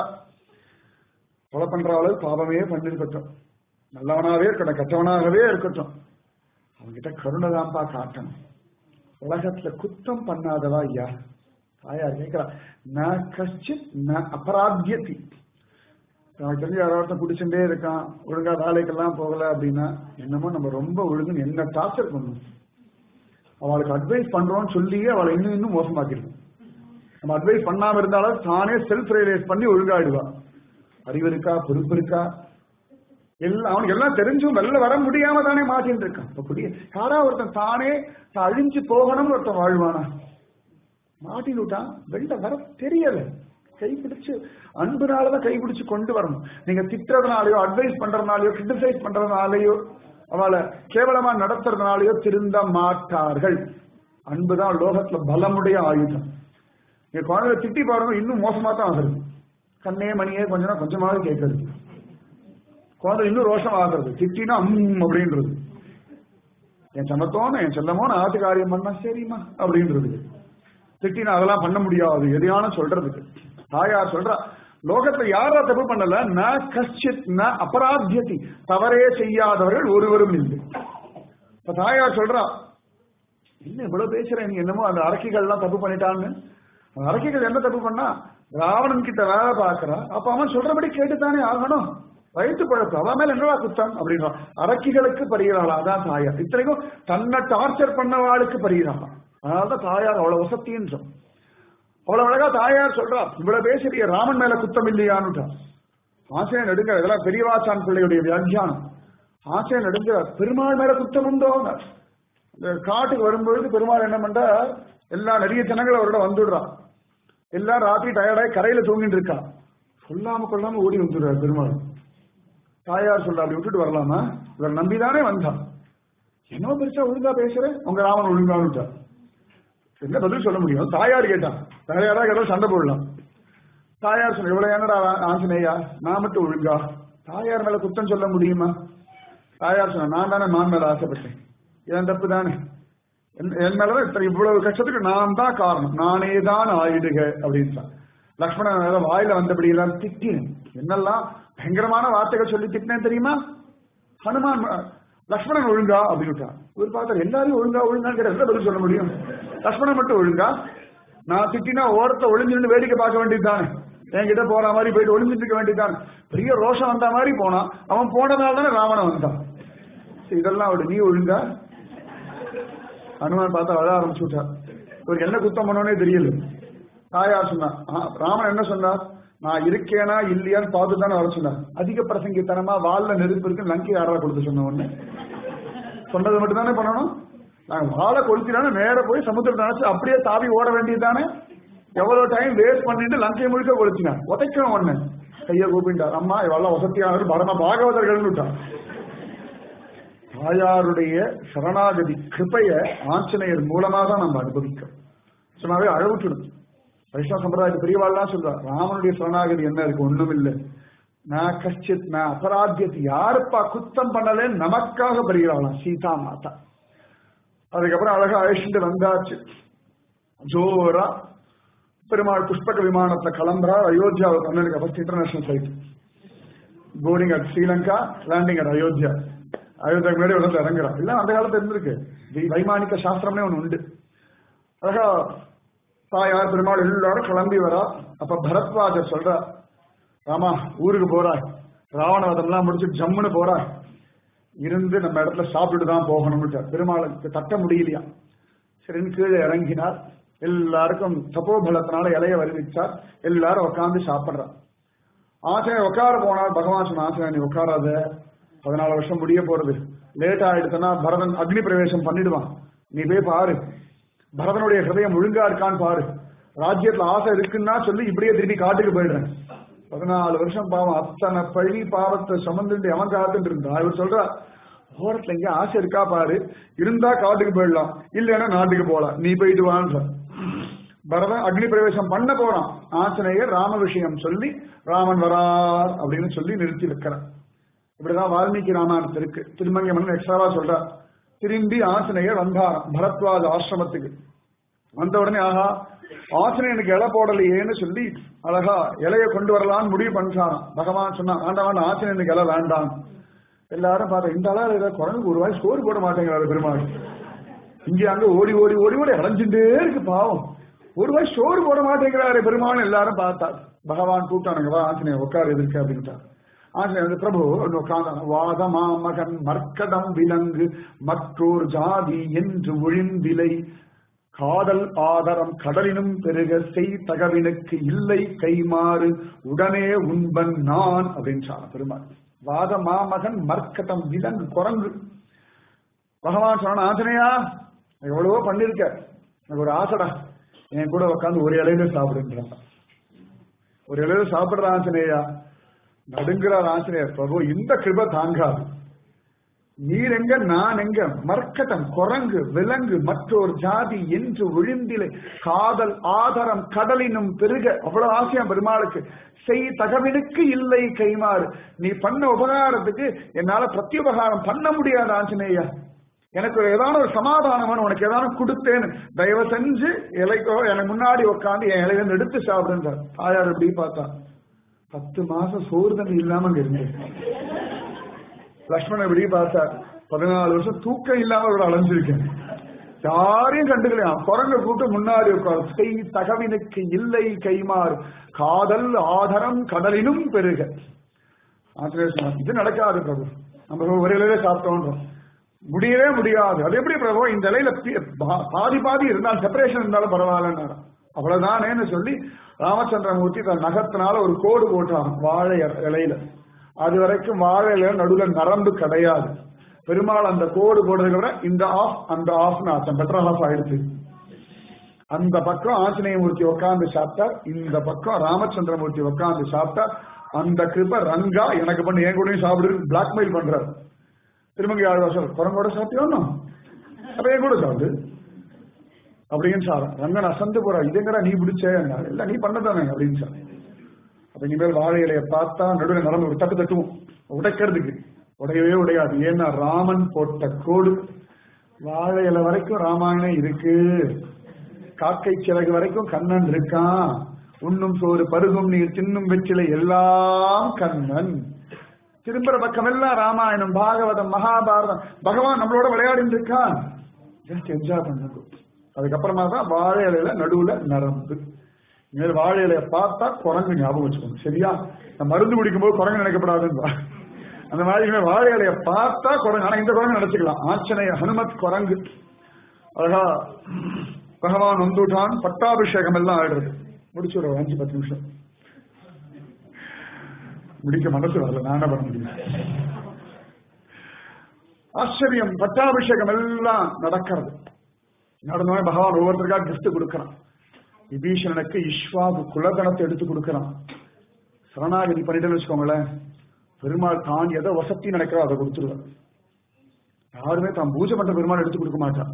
கொலை பண்ற அளவு பாவமே பண்ணிருக்கட்டும் நல்லவனாவே இருக்கட்டும் கெட்டவனாகவே இருக்கட்டும் அவன்கிட்ட கருணை தான்ப்பா காட்டணும் உலகத்துல குத்தம் பண்ணாதவா ஐயா தாயார் கேட்கிறா ந கஷ்டித் ந அபராத்தியதி நமக்கு தெரிஞ்ச யாராவது குடிச்சுட்டே இருக்கான் ஒழுங்கா வேலைக்கெல்லாம் போகல அப்படின்னா என்னமோ நம்ம ரொம்ப ஒழுங்குன்னு என்ன டார்ச்சர் பண்ணணும் அவளுக்கு அட்வைஸ் பண்றோம்னு சொல்லியே அவளை இன்னும் இன்னும் மோசமாக்கிடும் நம்ம அட்வைஸ் பண்ணாம இருந்தாலும் தானே செல்ஃப் ரியலைஸ் பண்ணி ஒழுங்காயிடுவா அறிவு இருக்கா பொறுப்பு இருக்கா எல்லாம் அவனுக்கு எல்லாம் தெரிஞ்சும் வெளில வர முடியாம தானே மாட்டின்னு இருக்கான் இப்ப புரிய யாரா ஒருத்தன் தானே தான் அழிஞ்சு போகணும்னு ஒருத்தன் வாழ்வானா மாட்டின்னு விட்டான் வெளில வர தெரியல கைப்பிடிச்சு அன்புனாலதான் கைப்பிடிச்சு கொண்டு வரணும் நீங்க திட்டுறதுனாலயோ அட்வைஸ் பண்றதுனாலயோ கிரிட்டிசைஸ் பண்றதுனாலயோ அவளை கேவலமா நடத்துறதுனாலயோ திருந்த மாட்டார்கள் அன்புதான் லோகத்துல பலமுடைய ஆயுதம் நீங்க குழந்தை திட்டி பாருங்க இன்னும் மோசமா தான் ஆகுது கண்ணே மணியே கொஞ்சம் கொஞ்சமாவது கேட்கறது குழந்தை இன்னும் ரோஷம் ஆகுறது திட்டினா அம் அப்படின்றது என் சமத்தோன்னு என் செல்லமோன்னு ஆத்து காரியம் பண்ணா சரிம்மா அப்படின்றது திட்டினா அதெல்லாம் பண்ண முடியாது எதையான சொல்றதுக்கு தாயார் சொல்றா லோகத்துல யாரா தப்பு பண்ணல ந கஷ்டித் ந அபராத்தியதி தவறே செய்யாதவர்கள் ஒருவரும் இல்லை இப்ப தாயார் சொல்றா என்ன இவ்வளவு பேசுறேன் நீ என்னமோ அந்த அரக்கிகள் எல்லாம் தப்பு பண்ணிட்டான்னு அந்த அரக்கிகள் என்ன தப்பு பண்ணா ராவணன் கிட்ட வேலை பார்க்கறா அப்ப அவன் சொல்றபடி கேட்டுத்தானே ஆகணும் வயிற்று பழப்பு அவன் மேல என்னவா குத்தம் அப்படின்னா அரக்கிகளுக்கு பரிகிறாளா அதான் தாயார் இத்தனைக்கும் தன்னை டார்ச்சர் பண்ணவாளுக்கு பரிகிறாளா அதனாலதான் தாயார் அவ்வளவு வசத்தின்றோம் அவ்வளவு அழகா தாயார் சொல்றா இவ்வளவு பேசுறிய ராமன் மேல குத்தம் இல்லையான்னுட்டா ஆசையன் நடுங்க இதெல்லாம் பெரியவாச்சான் பிள்ளையுடைய வியாக்கியானம் ஆசையன் நடுங்க பெருமாள் மேல குத்தம் உண்டோ இந்த காட்டுக்கு வரும்பொழுது பெருமாள் என்ன பண்றா எல்லா நிறைய ஜனங்கள் அவரோட வந்துடுறான் எல்லாம் ராத்திரி டயர்டாய் கரையில தூங்கிட்டு இருக்கா சொல்லாம கொள்ளாம ஓடி வந்துடுறாரு பெருமாள் தாயார் சொல்ற அப்படி விட்டுட்டு வரலாமா இவர் நம்பிதானே வந்தான் என்ன பெருசா ஒழுங்கா பேசுற உங்க ராமன் ஒழுங்கான்னுட்டா என்ன பதில் சொல்ல முடியும் தாயார் கேட்டான் வேற யாராவது ஏதாவது சண்டை போடலாம் தாயார் சொன்ன இவ்வளவு என்னடா ஆஞ்சநேயா நான் மட்டும் ஒழுங்கா தாயார் மேல குத்தம் சொல்ல முடியுமா தாயார் சொன்ன நான் தானே மான் மேல ஆசைப்பட்டேன் என் தப்பு தானே என் என் மேலதான் இத்தனை இவ்வளவு கஷ்டத்துக்கு நான் தான் காரணம் நானே தான் ஆயிடுக அப்படின்னு லக்ஷ்மணன் மேல வாயில வந்தபடி எல்லாம் திட்டினேன் என்னெல்லாம் பயங்கரமான வார்த்தைகள் சொல்லி திட்டினேன் தெரியுமா ஹனுமான் லக்ஷ்மணன் ஒழுங்கா அப்படின்னு ஒரு பார்த்தா எல்லாரையும் ஒழுங்கா ஒழுங்காங்கிற எந்த பதில் சொல்ல முடியும் லக்ஷ்மணன் மட்டும் ஒழுங்கா நான் திட்டினா ஓரத்தை ஒளிஞ்சிருந்து வேடிக்கை பார்க்க வேண்டியதுதானே என்கிட்ட போற மாதிரி போயிட்டு ஒளிஞ்சிட்டு இருக்க வேண்டியதுதானே பெரிய ரோஷம் வந்த மாதிரி போனான் அவன் போனதால தானே ராவணன் வந்தான் இதெல்லாம் அவரு நீ ஒழுங்கா அனுமான் பார்த்தா அழ ஆரம்பிச்சு விட்டார் இவருக்கு என்ன குத்தம் பண்ணோனே தெரியல தாயார் சொன்னா ராமன் என்ன சொன்னார் நான் இருக்கேனா இல்லையான்னு பார்த்து தானே வர சொன்னார் அதிக பிரசங்கித்தனமா வால்ல நெருப்பு இருக்கு லங்கி யாரா கொடுத்து சொன்ன உடனே சொன்னது மட்டும் தானே பண்ணணும் நாங்க வாழை கொளுத்தினால நேர போய் சமுத்திரத்தை நினைச்சு அப்படியே தாவி ஓட வேண்டியதுதானே எவ்வளவு டைம் வேஸ்ட் பண்ணிட்டு லங்கை முழுக்க கொளுத்தினான் உதைக்கணும் ஒண்ணு கைய கூப்பிட்டார் அம்மா இவெல்லாம் வசதியானவர் பரம பாகவதர்கள் விட்டான் தாயாருடைய சரணாகதி கிருப்பைய ஆஞ்சநேயர் மூலமா தான் நம்ம அனுபவிக்கிறோம் சொன்னாவே அழவுட்டுடும் வைஷ்ணவ சம்பிரதாயத்து பெரியவாள்லாம் சொல்றார் ராமனுடைய சரணாகதி என்ன இருக்கு ஒண்ணும் இல்லை நான் கஷ்டித் நான் அபராத்தியத்து யாருப்பா குத்தம் பண்ணலே நமக்காக பெறுகிறாளாம் சீதா மாதா அதுக்கப்புறம் அழகா அழிச்சுட்டு வந்தாச்சு ஜோரா பெருமாள் புஷ்பக விமானத்துல கிளம்புறா அயோத்தியாவுக்கு அண்ணனுக்கு first international flight boarding at Sri Lanka landing at Ayodhya அயோத்தியாவுக்கு முன்னாடி உடனே இறங்குறா இல்ல அந்த காலத்துல இருந்திருக்கு வைமானிக சாஸ்திரம்னே ஒண்ணு உண்டு அழகா தாயார் பெருமாள் எல்லாரும் கிளம்பி வரா அப்ப பரத்வாஜர் சொல்றா ராமா ஊருக்கு போறாய் ராவணவதம்லாம் முடிச்சு ஜம்முன்னு போறாய் இருந்து நம்ம இடத்துல சாப்பிட்டுட்டு தான் போகணும்னு பெருமாளுக்கு தட்ட முடியலையா சரின்னு கீழே இறங்கினார் எல்லாருக்கும் தப்போபலத்தினால இலைய வருவிச்சார் எல்லாரும் உட்காந்து சாப்பிடுறான் ஆசிரியர் உட்கார போனார் பகவான் சொன்ன ஆசிரியர் நீ உட்காராத பதினாலு வருஷம் முடிய போறது லேட் ஆயிடுச்சுன்னா பரதன் அக்னி பிரவேசம் பண்ணிடுவான் நீ போய் பாரு பரதனுடைய ஹிருதயம் ஒழுங்கா இருக்கான்னு பாரு ராஜ்யத்துல ஆசை இருக்குன்னா சொல்லி இப்படியே திருப்பி காட்டுக்கு போயிடுறேன் பதினாலு வருஷம் பாவம் அத்தனை பழி பாவத்தை சுமந்துட்டு அவன் காத்துட்டு இருந்தா இவர் சொல்றா ஓரத்துல எங்க ஆசை இருக்கா பாரு இருந்தா காட்டுக்கு போயிடலாம் இல்லைன்னா நாட்டுக்கு போலாம் நீ போயிட்டு வான்னு பரதன் அக்னி பிரவேசம் பண்ண போறான் ஆஞ்சநேயர் ராம விஷயம் சொல்லி ராமன் வரார் அப்படின்னு சொல்லி நிறுத்தி வைக்கிறார் இப்படிதான் வால்மீகி ராமாயணத்து இருக்கு திருமங்கை மன்னன் எக்ஸ்ட்ராவா சொல்றார் திரும்பி ஆஞ்சநேயர் வந்தாராம் பரத்வாஜ் ஆசிரமத்துக்கு வந்த உடனே ஆஹா ஆசிரியனுக்கு இலை போடலையேன்னு சொல்லி அழகா இலைய கொண்டு வரலாம்னு முடிவு பண்ணிட்டாராம் பகவான் சொன்னான் ஆண்டவன் ஆசிரியனுக்கு இலை வேண்டாம் எல்லாரும் பார்த்தா இந்த அளவு ஏதாவது குரங்குக்கு ஒரு வாய் சோறு போட மாட்டேங்கிறாரு பெருமாள் இங்க அங்க ஓடி ஓடி ஓடி ஓடி அலைஞ்சுட்டே இருக்கு பாவம் ஒரு வாய் சோறு போட மாட்டேங்கிறாரு பெருமாள் எல்லாரும் பார்த்தா பகவான் கூட்டானுங்க வா ஆஞ்சநேயர் உட்கார் எதிர்க்க அப்படின்ட்டார் ஆஞ்சநேயர் வந்து பிரபு உட்கார்ந்தான் வாதமா மகன் மர்க்கடம் விலங்கு மற்றோர் ஜாதி என்று ஒழிந்திலை காதல் ஆதரம் கடலினும் பெருக செய் தகவினுக்கு இல்லை கைமாறு உடனே உண்பன் நான் அப்படின்னு பெருமாள் வாத மாமகன் மர்க்கட்டம் விலங்கு குரங்கு பகவான் சொன்ன ஆஞ்சனையா எவ்வளவோ பண்ணிருக்க எனக்கு ஒரு ஆசைடா என் கூட உட்காந்து ஒரு இலையில சாப்பிடுன்றான் ஒரு இலையில சாப்பிடுற ஆஞ்சநேயா நடுங்கிறார் ஆஞ்சநேயர் பிரபு இந்த கிருப தாங்காது நீர் எங்க நான் எங்க மர்க்கட்டம் குரங்கு விலங்கு மற்றொரு ஜாதி என்று விழுந்திலை காதல் ஆதரம் கடலினும் பெருக அவ்வளவு ஆசையா பெருமாளுக்கு செய் தகவினுக்கு இல்லை கைமாறு நீ பண்ண உபகாரத்துக்கு என்னால பிரத்யுபகாரம் பண்ண முடியாது ஆஞ்சநேயா எனக்கு ஒரு ஏதான ஒரு சமாதானம் வேணும் உனக்கு ஏதான கொடுத்தேன்னு தயவு செஞ்சு இலைக்கோ எனக்கு முன்னாடி உட்காந்து என் இலையில இருந்து எடுத்து சாப்பிடுன்றார் தாயார் இப்படி பார்த்தா பத்து மாசம் சோறு தண்ணி இல்லாம அங்க இருந்தேன் லக்ஷ்மணன் இப்படி பார்த்தார் பதினாலு வருஷம் தூக்கம் இல்லாம ஒரு அலைஞ்சிருக்கேன் யாரையும் கண்டுக்கலையா குரங்க கூட்டு முன்னாடி உட்கார் செய் தகவினுக்கு இல்லை கைமாறு காதல் ஆதரம் கடலினும் பெருக ஆசிரியர் சொன்னார் இது நடக்காது பிரபு நம்ம ஒரு இலையில சாப்பிட்டோன்றோம் முடியவே முடியாது அது எப்படி பிரபு இந்த இலையில பி- பா- பாதி பாதி இருந்தால் செப்பரேஷன் இருந்தாலும் பரவாயில்லன்னாரா அவ்வளவுதானேன்னு சொல்லி ராமச்சந்திரமூர்த்தி தன் நகத்தினால ஒரு கோடு போட்டான் வாழை இல- இலையில அது வரைக்கும் வாழை இலையில நடுவில் நரம்பு கிடையாது பெருமாள் அந்த கோடு போடுறதுக்கு விட இந்த ஆஃப் அந்த ஆஃப்னு ஆச்சம் பெட்டர் ஆஃப் ஆயிடுச்சு அந்த பக்கம் ஆஞ்சநேயமூர்த்தி உட்கார்ந்து சாப்பிட்டா இந்த பக்கம் ராமச்சந்திரமூர்த்தி உட்கார்ந்து சாப்பிட்டா அந்த கிருப ரங்கா எனக்கு பண்ணி என் கூடயும் சாப்பிடு பிளாக்மெயில் பண்றாரு திருமங்கி ஆழ்வாசல் குரங்கோட சாப்பிட்டியோன்னு அப்ப என் கூட சாப்பிடு அப்படின்னு சார் ரங்கன் அசந்து போறா இதுங்கடா நீ பிடிச்சே இல்ல நீ பண்ணதானே அப்படின்னு சார் அப்ப இனிமேல் வாழை இலையை பார்த்தா நடுவில் நடந்து ஒரு தட்டு தட்டுவோம் உடைக்கிறதுக்கு உடையவே உடையாது ஏன்னா ராமன் போட்ட கோடு வாழை இலை வரைக்கும் ராமாயணம் இருக்கு காக்கை சிறகு வரைக்கும் கண்ணன் இருக்கான் உண்ணும் சோறு பருகும் நீர் தின்னும் வெற்றிலை எல்லாம் கண்ணன் திரும்புற பக்கம் எல்லாம் ராமாயணம் பாகவதம் மகாபாரதம் பகவான் நம்மளோட விளையாடிட்டு இருக்கான் ஜஸ்ட் என்ஜாய் பண்ணுங்க அதுக்கப்புறமா தான் வாழை இலையில நடுவுல நரம்பு இனிமேல் வாழை இலைய பார்த்தா குரங்கு ஞாபகம் வச்சுக்கணும் சரியா நான் மருந்து குடிக்கும் போது குரங்கு நினைக்கப்படாதுன்னு அந்த மாதிரி இனிமேல் வாழை இலைய பார்த்தா குரங்கு ஆனா இந்த குரங்கு நினைச்சுக்கலாம் ஆஞ்சநேய ஹனுமத் குரங்கு அழகா பகவான் வந்துட்டான் பட்டாபிஷேகம் எல்லாம் ஆயிடுறது முடிச்சு ஒரு அஞ்சு பத்து நிமிஷம் முடிக்க மனசு வரல நான் என்ன பண்ண முடியும் ஆச்சரியம் பட்டாபிஷேகம் எல்லாம் நடக்கிறது நடந்தோடனே பகவான் ஒவ்வொருத்தருக்கா கிஃப்ட் கொடுக்கறான் விபீஷணனுக்கு இஸ்வாகு குலகணத்தை எடுத்து கொடுக்கறான் சரணாகதி பண்ணிட்டேன்னு வச்சுக்கோங்களேன் பெருமாள் தான் எதை வசத்தி நினைக்கிறோ அதை கொடுத்துருவார் யாருமே தான் பூஜை பண்ற பெருமாள் எடுத்து கொடுக்க மாட்டான்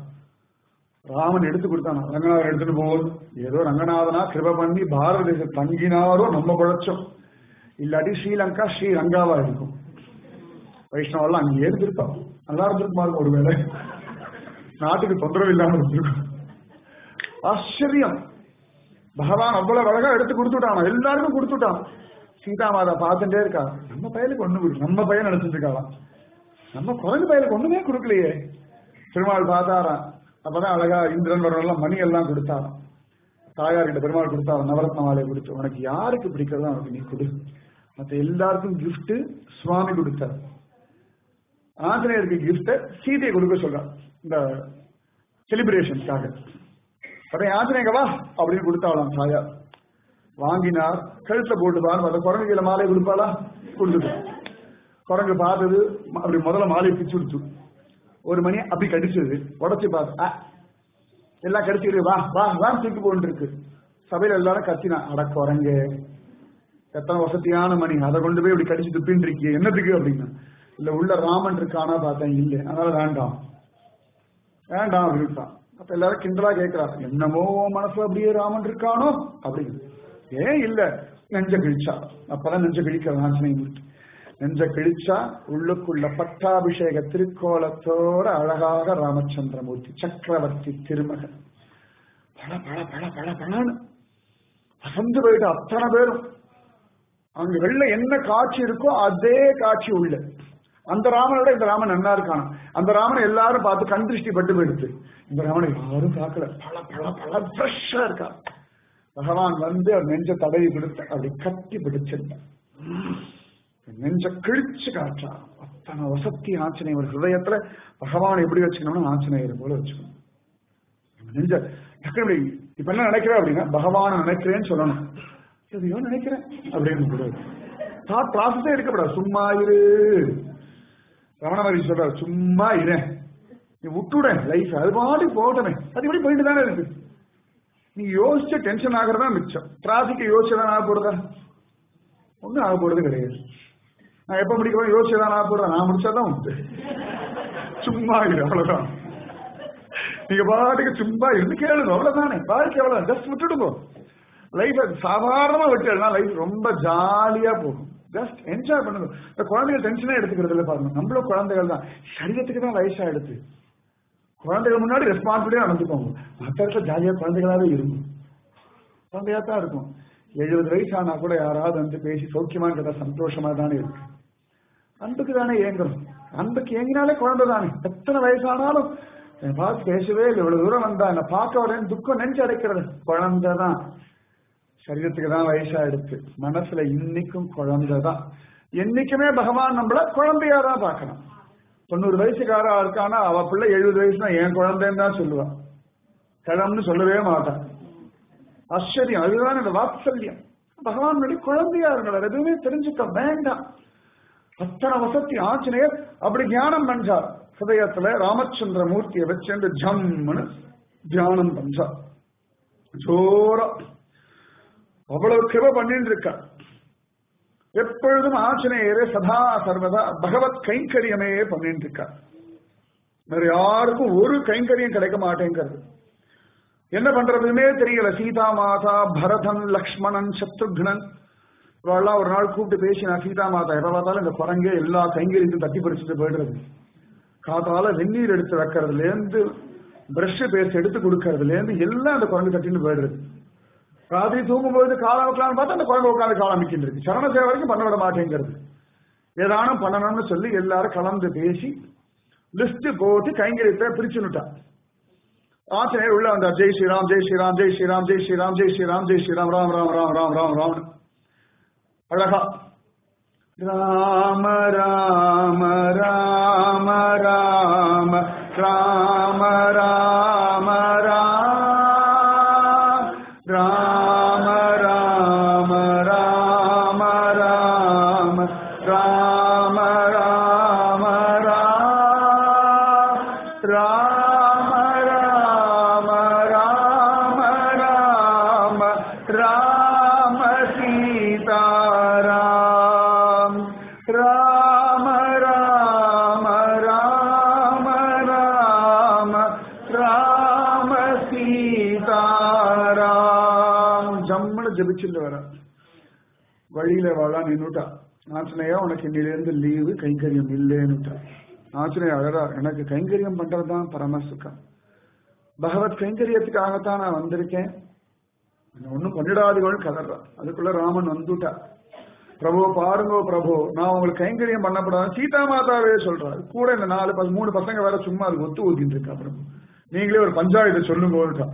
ராமன் எடுத்து கொடுத்தான் ரங்கநாதன் எடுத்துட்டு போகுது ஏதோ ரங்கநாதனா கிருப பண்ணி பாரத தேசம் தங்கினாரோ நம்ம குழைச்சோம் இல்லாட்டி ஸ்ரீலங்கா ஸ்ரீரங்காவா இருக்கும் வைஷ்ணவெல்லாம் அங்கே இருந்திருப்பான் நல்லா இருந்திருப்பாரு ஒருவேளை நாட்டுக்கு தொந்தரவு இல்லாம இருந்திருக்கும் ஆச்சரியம் பகவான் அவ்வளவு அழகா எடுத்து கொடுத்துட்டான் எல்லாருக்கும் கொடுத்துட்டான் சீதா மாதா பார்த்துட்டே இருக்கா நம்ம பையனுக்கு ஒண்ணு கொடு நம்ம பையன் நினைச்சிட்டு இருக்காளாம் நம்ம குரங்கு பையனுக்கு ஒண்ணுமே கொடுக்கலையே பெருமாள் பார்த்தாராம் அப்பதான் அழகா இந்திரன் வரலாம் மணி எல்லாம் கொடுத்தாராம் தாயார்கிட்ட பெருமாள் கொடுத்தாராம் நவரத்ன மாலை கொடுத்து உனக்கு யாருக்கு பிடிக்கிறதோ அவனுக்கு நீ கொடு மத்த எல்லாருக்கும் கிஃப்ட் சுவாமி கொடுத்தார் ஆஞ்சநேயருக்கு கிஃப்ட் சீதையை கொடுக்க சொல்றார் இந்த செலிப்ரேஷன்ஸ்க்காக உடனே ஆஞ்சநேயங்க வா அப்படின்னு கொடுத்தாளாம் தாயார் வாங்கினார் கழுத்துல போட்டுதான் அந்த குரங்கு கீழே மாலை கொடுப்பாளா கொடுத்துட்டு குரங்கு பார்த்தது அப்படி முதல்ல மாலையை பிச்சு விடுச்சு ஒரு மணி அப்படி கடிச்சது உடச்சி பார்த்து ஆ, எல்லாம் கடிச்சிருக்கு வா வா வா தூக்கி போட்டு இருக்கு சபையில எல்லாரும் கத்தினா அட குரங்கு எத்தனை வசதியான மணி அதை கொண்டு போய் இப்படி கடிச்சு துப்பின்னு இருக்கியே என்னத்துக்கு அப்படின்னா இல்ல உள்ள ராமன் இருக்கானா பார்த்தேன் இல்ல அதனால வேண்டாம் வேண்டாம் அப்படின்ட்டான் அப்ப எல்லாரும் கிண்டலா கேட்கிறா என்னமோ உன் மனசுல அப்படியே ராமன் இருக்கானோ அப்படின்னு ஏன் இல்ல நெஞ்ச கிழிச்சா அப்பதான் நெஞ்ச கிழிக்கிற ஆஞ்சநேயமூர்த்தி நெஞ்ச கிழிச்சா உள்ளுக்குள்ள பட்டாபிஷேக திருக்கோலத்தோட அழகாக ராமச்சந்திரமூர்த்தி சக்கரவர்த்தி திருமகன் பல பல பல பல பலன்னு அசந்து போயிட்டு அத்தனை பேரும் அங்க வெளில என்ன காட்சி இருக்கோ அதே காட்சி உள்ள அந்த ராமனோட இந்த ராமன் நன்னா இருக்கானா அந்த ராமனை எல்லாரும் பார்த்து கண் திருஷ்டி பட்டு போயிடுச்சு இந்த ராமனை யாரும் பார்க்கல பல பல பல ஃப்ரெஷ்ஷா இருக்கா பகவான் வந்து அவர் நெஞ்ச தடவி கொடுத்து அப்படி கட்டி பிடிச்சிருந்தார் நெஞ்ச கிழிச்சு காற்றா அத்தனை வசத்தி ஆஞ்சநேயர் ஹிருதயத்துல பகவான் எப்படி வச்சுக்கணும்னு ஆஞ்சநேயர் போல வச்சுக்கணும் நெஞ்ச டக்குனு இப்படி இப்ப என்ன நினைக்கிற அப்படின்னா பகவான நினைக்கிறேன்னு சொல்லணும் எதையோ நினைக்கிறேன் அப்படின்னு கூடாது தாட் ப்ராசஸே இருக்கக்கூடாது சும்மா இரு ரமண மகரிஷி சொல்றாரு சும்மா இரு நீ விட்டுட லைஃப் அது பாடி போகட்டமே அது இப்படி போயிட்டு தானே இருக்கு நீ யோசிச்ச டென்ஷன் ஆகிறதா மிச்சம் டிராபிக் யோசிச்சுதான் ஆக போறதா ஒன்றும் ஆக போறது கிடையாது நான் எப்ப முடிக்கிறோம் யோசிச்சுதான் ஆக போறேன் நான் முடிச்சாதான் உண்டு சும்மா இரு அவ்வளவுதான் நீங்க பாட்டுக்கு சும்மா இருந்து கேளுங்க அவ்வளவுதானே வாழ்க்கை எவ்வளவு ஜஸ்ட் விட்டுடுங்க லைஃப் சாதாரணமா விட்டுனா லைஃப் ரொம்ப ஜாலியா போகும் ஜஸ்ட் என்ஜாய் பண்ணுங்க இந்த குழந்தைகள் டென்ஷனே எடுத்துக்கிறது இல்லை பாருங்க நம்மளும் குழந்தைகள் தான் சரீரத்துக்கு தான் வயசாயிடுது குழந்தைகள் முன்னாடி ரெஸ்பான்சிபிலிட்டியா நடந்துக்கோங்க மற்ற இடத்துல ஜாலியா குழந்தைகளாவே இருக்கும் குழந்தையா தான் இருக்கும் எழுபது வயசு ஆனா கூட யாராவது வந்து பேசி சௌக்கியமான்னு கேட்டா சந்தோஷமா தானே இருக்கு அன்புக்கு தானே ஏங்குறோம் அன்புக்கு ஏங்கினாலே குழந்தை தானே எத்தனை வயசானாலும் என்னை பார்த்து பேசவே இல்லை இவ்வளவு தூரம் வந்தா என்னை பார்க்க வரேன் துக்கம் நெஞ்சு அடைக்கிறது குழந்தை தான் சரீரத்துக்கு தான் வயசா எடுத்து மனசுல இன்னைக்கும் குழந்தை தான் என்னைக்குமே பகவான் நம்மள குழந்தையா தான் பார்க்கணும் தொண்ணூறு வயசுக்காரா இருக்கானா அவ பிள்ளை எழுபது வயசுனா என் குழந்தைன்னு தான் சொல்லுவான் கிழம்னு சொல்லவே மாட்டான் ஆச்சரியம் அதுதான் இந்த வாத்சல்யம் பகவான் முன்னாடி குழந்தையா இருங்க வேற எதுவுமே தெரிஞ்சுக்க வேண்டாம் அத்தனை வசதி ஆஞ்சநேயர் அப்படி தியானம் பண்றார் ஹிருதயத்துல ராமச்சந்திர மூர்த்தியை வச்சு ஜம்னு தியானம் பண்றார் ஜோரா அவ்வளவு கிருப பண்ணிட்டு இருக்கார் எப்பொழுதும் ஆஞ்சநேயரே சதா சர்வதா பகவத் கைங்கரியமே பண்ணிட்டு இருக்கார் வேற யாருக்கும் ஒரு கைங்கரியம் கிடைக்க மாட்டேங்கிறது என்ன பண்றதுன்னே தெரியல சீதா மாதா பரதன் லக்ஷ்மணன் சத்ருக்னன் இவெல்லாம் ஒரு நாள் கூப்பிட்டு பேசினா சீதா மாதா எப்ப பார்த்தாலும் இந்த குரங்கே எல்லா கைங்கரியத்தையும் தட்டி பறிச்சுட்டு போயிடுறது காத்தால வெந்நீர் எடுத்து வைக்கிறதுல இருந்து பிரஷ் பேஸ்ட் எடுத்து கொடுக்கறதுல இருந்து எல்லாம் அந்த குரங்கு தட்டின்னு போயிடுறது ராத்திரி தூங்கும்போது காலம் வைக்கலாம்னு பார்த்தா அந்த குழந்தை உட்காந்து காலம் அமைக்கிட்டு இருக்கு சரண சேவை வரைக்கும் பண்ண விட மாட்டேங்கிறது ஏதானும் பண்ணணும்னு சொல்லி எல்லாரும் கலந்து பேசி லிஸ்ட் போட்டு கைங்கரியத்தை பிரிச்சுனுட்டா ஆசிரியர் உள்ள வந்தார் ஜெய் ஸ்ரீராம் ஜெய் ஸ்ரீராம் ஜெய் ஸ்ரீராம் ஜெய் ஸ்ரீராம் ஜெய் ஸ்ரீராம் ஜெய் ஸ்ரீராம் ராம் ராம் ராம் ராம் ராம் ராம் அழகா ராம ராம ராம ராம ராம ராம ராம ராம ராம ராம ராம ராம ராம ராம ராம ராம ராம ராம சீதாராம் ராம ராம ராம ராம ராம சீதாராம் ஜம்முன்னு ஜபிச்சுட்டு வர வழியில வாழா நின்னுட்டா ஆச்சனையா உனக்கு இன்னிலிருந்து லீவு கைங்கரியம் இல்லைன்னுட்டா ஆச்சனையா அழகா எனக்கு கைங்கரியம் பண்றதுதான் பரம சுகம் பகவத் கைங்கரியத்துக்காகத்தான் நான் வந்திருக்கேன் ஒன்னும் பண்ணிடாதீர்கள் கதறான் அதுக்குள்ள ராமன் வந்துட்டா பிரபு பாருங்கோ பிரபு நான் உங்களுக்கு கைங்கரியம் பண்ணப்படாது சீதா மாதாவே சொல்றாரு கூட இந்த நாலு பச- மூணு பசங்க வேற சும்மா அதுக்கு ஒத்து ஊத்திட்டு இருக்கா பிரபு நீங்களே ஒரு பஞ்சாயத்தை சொல்லுங்க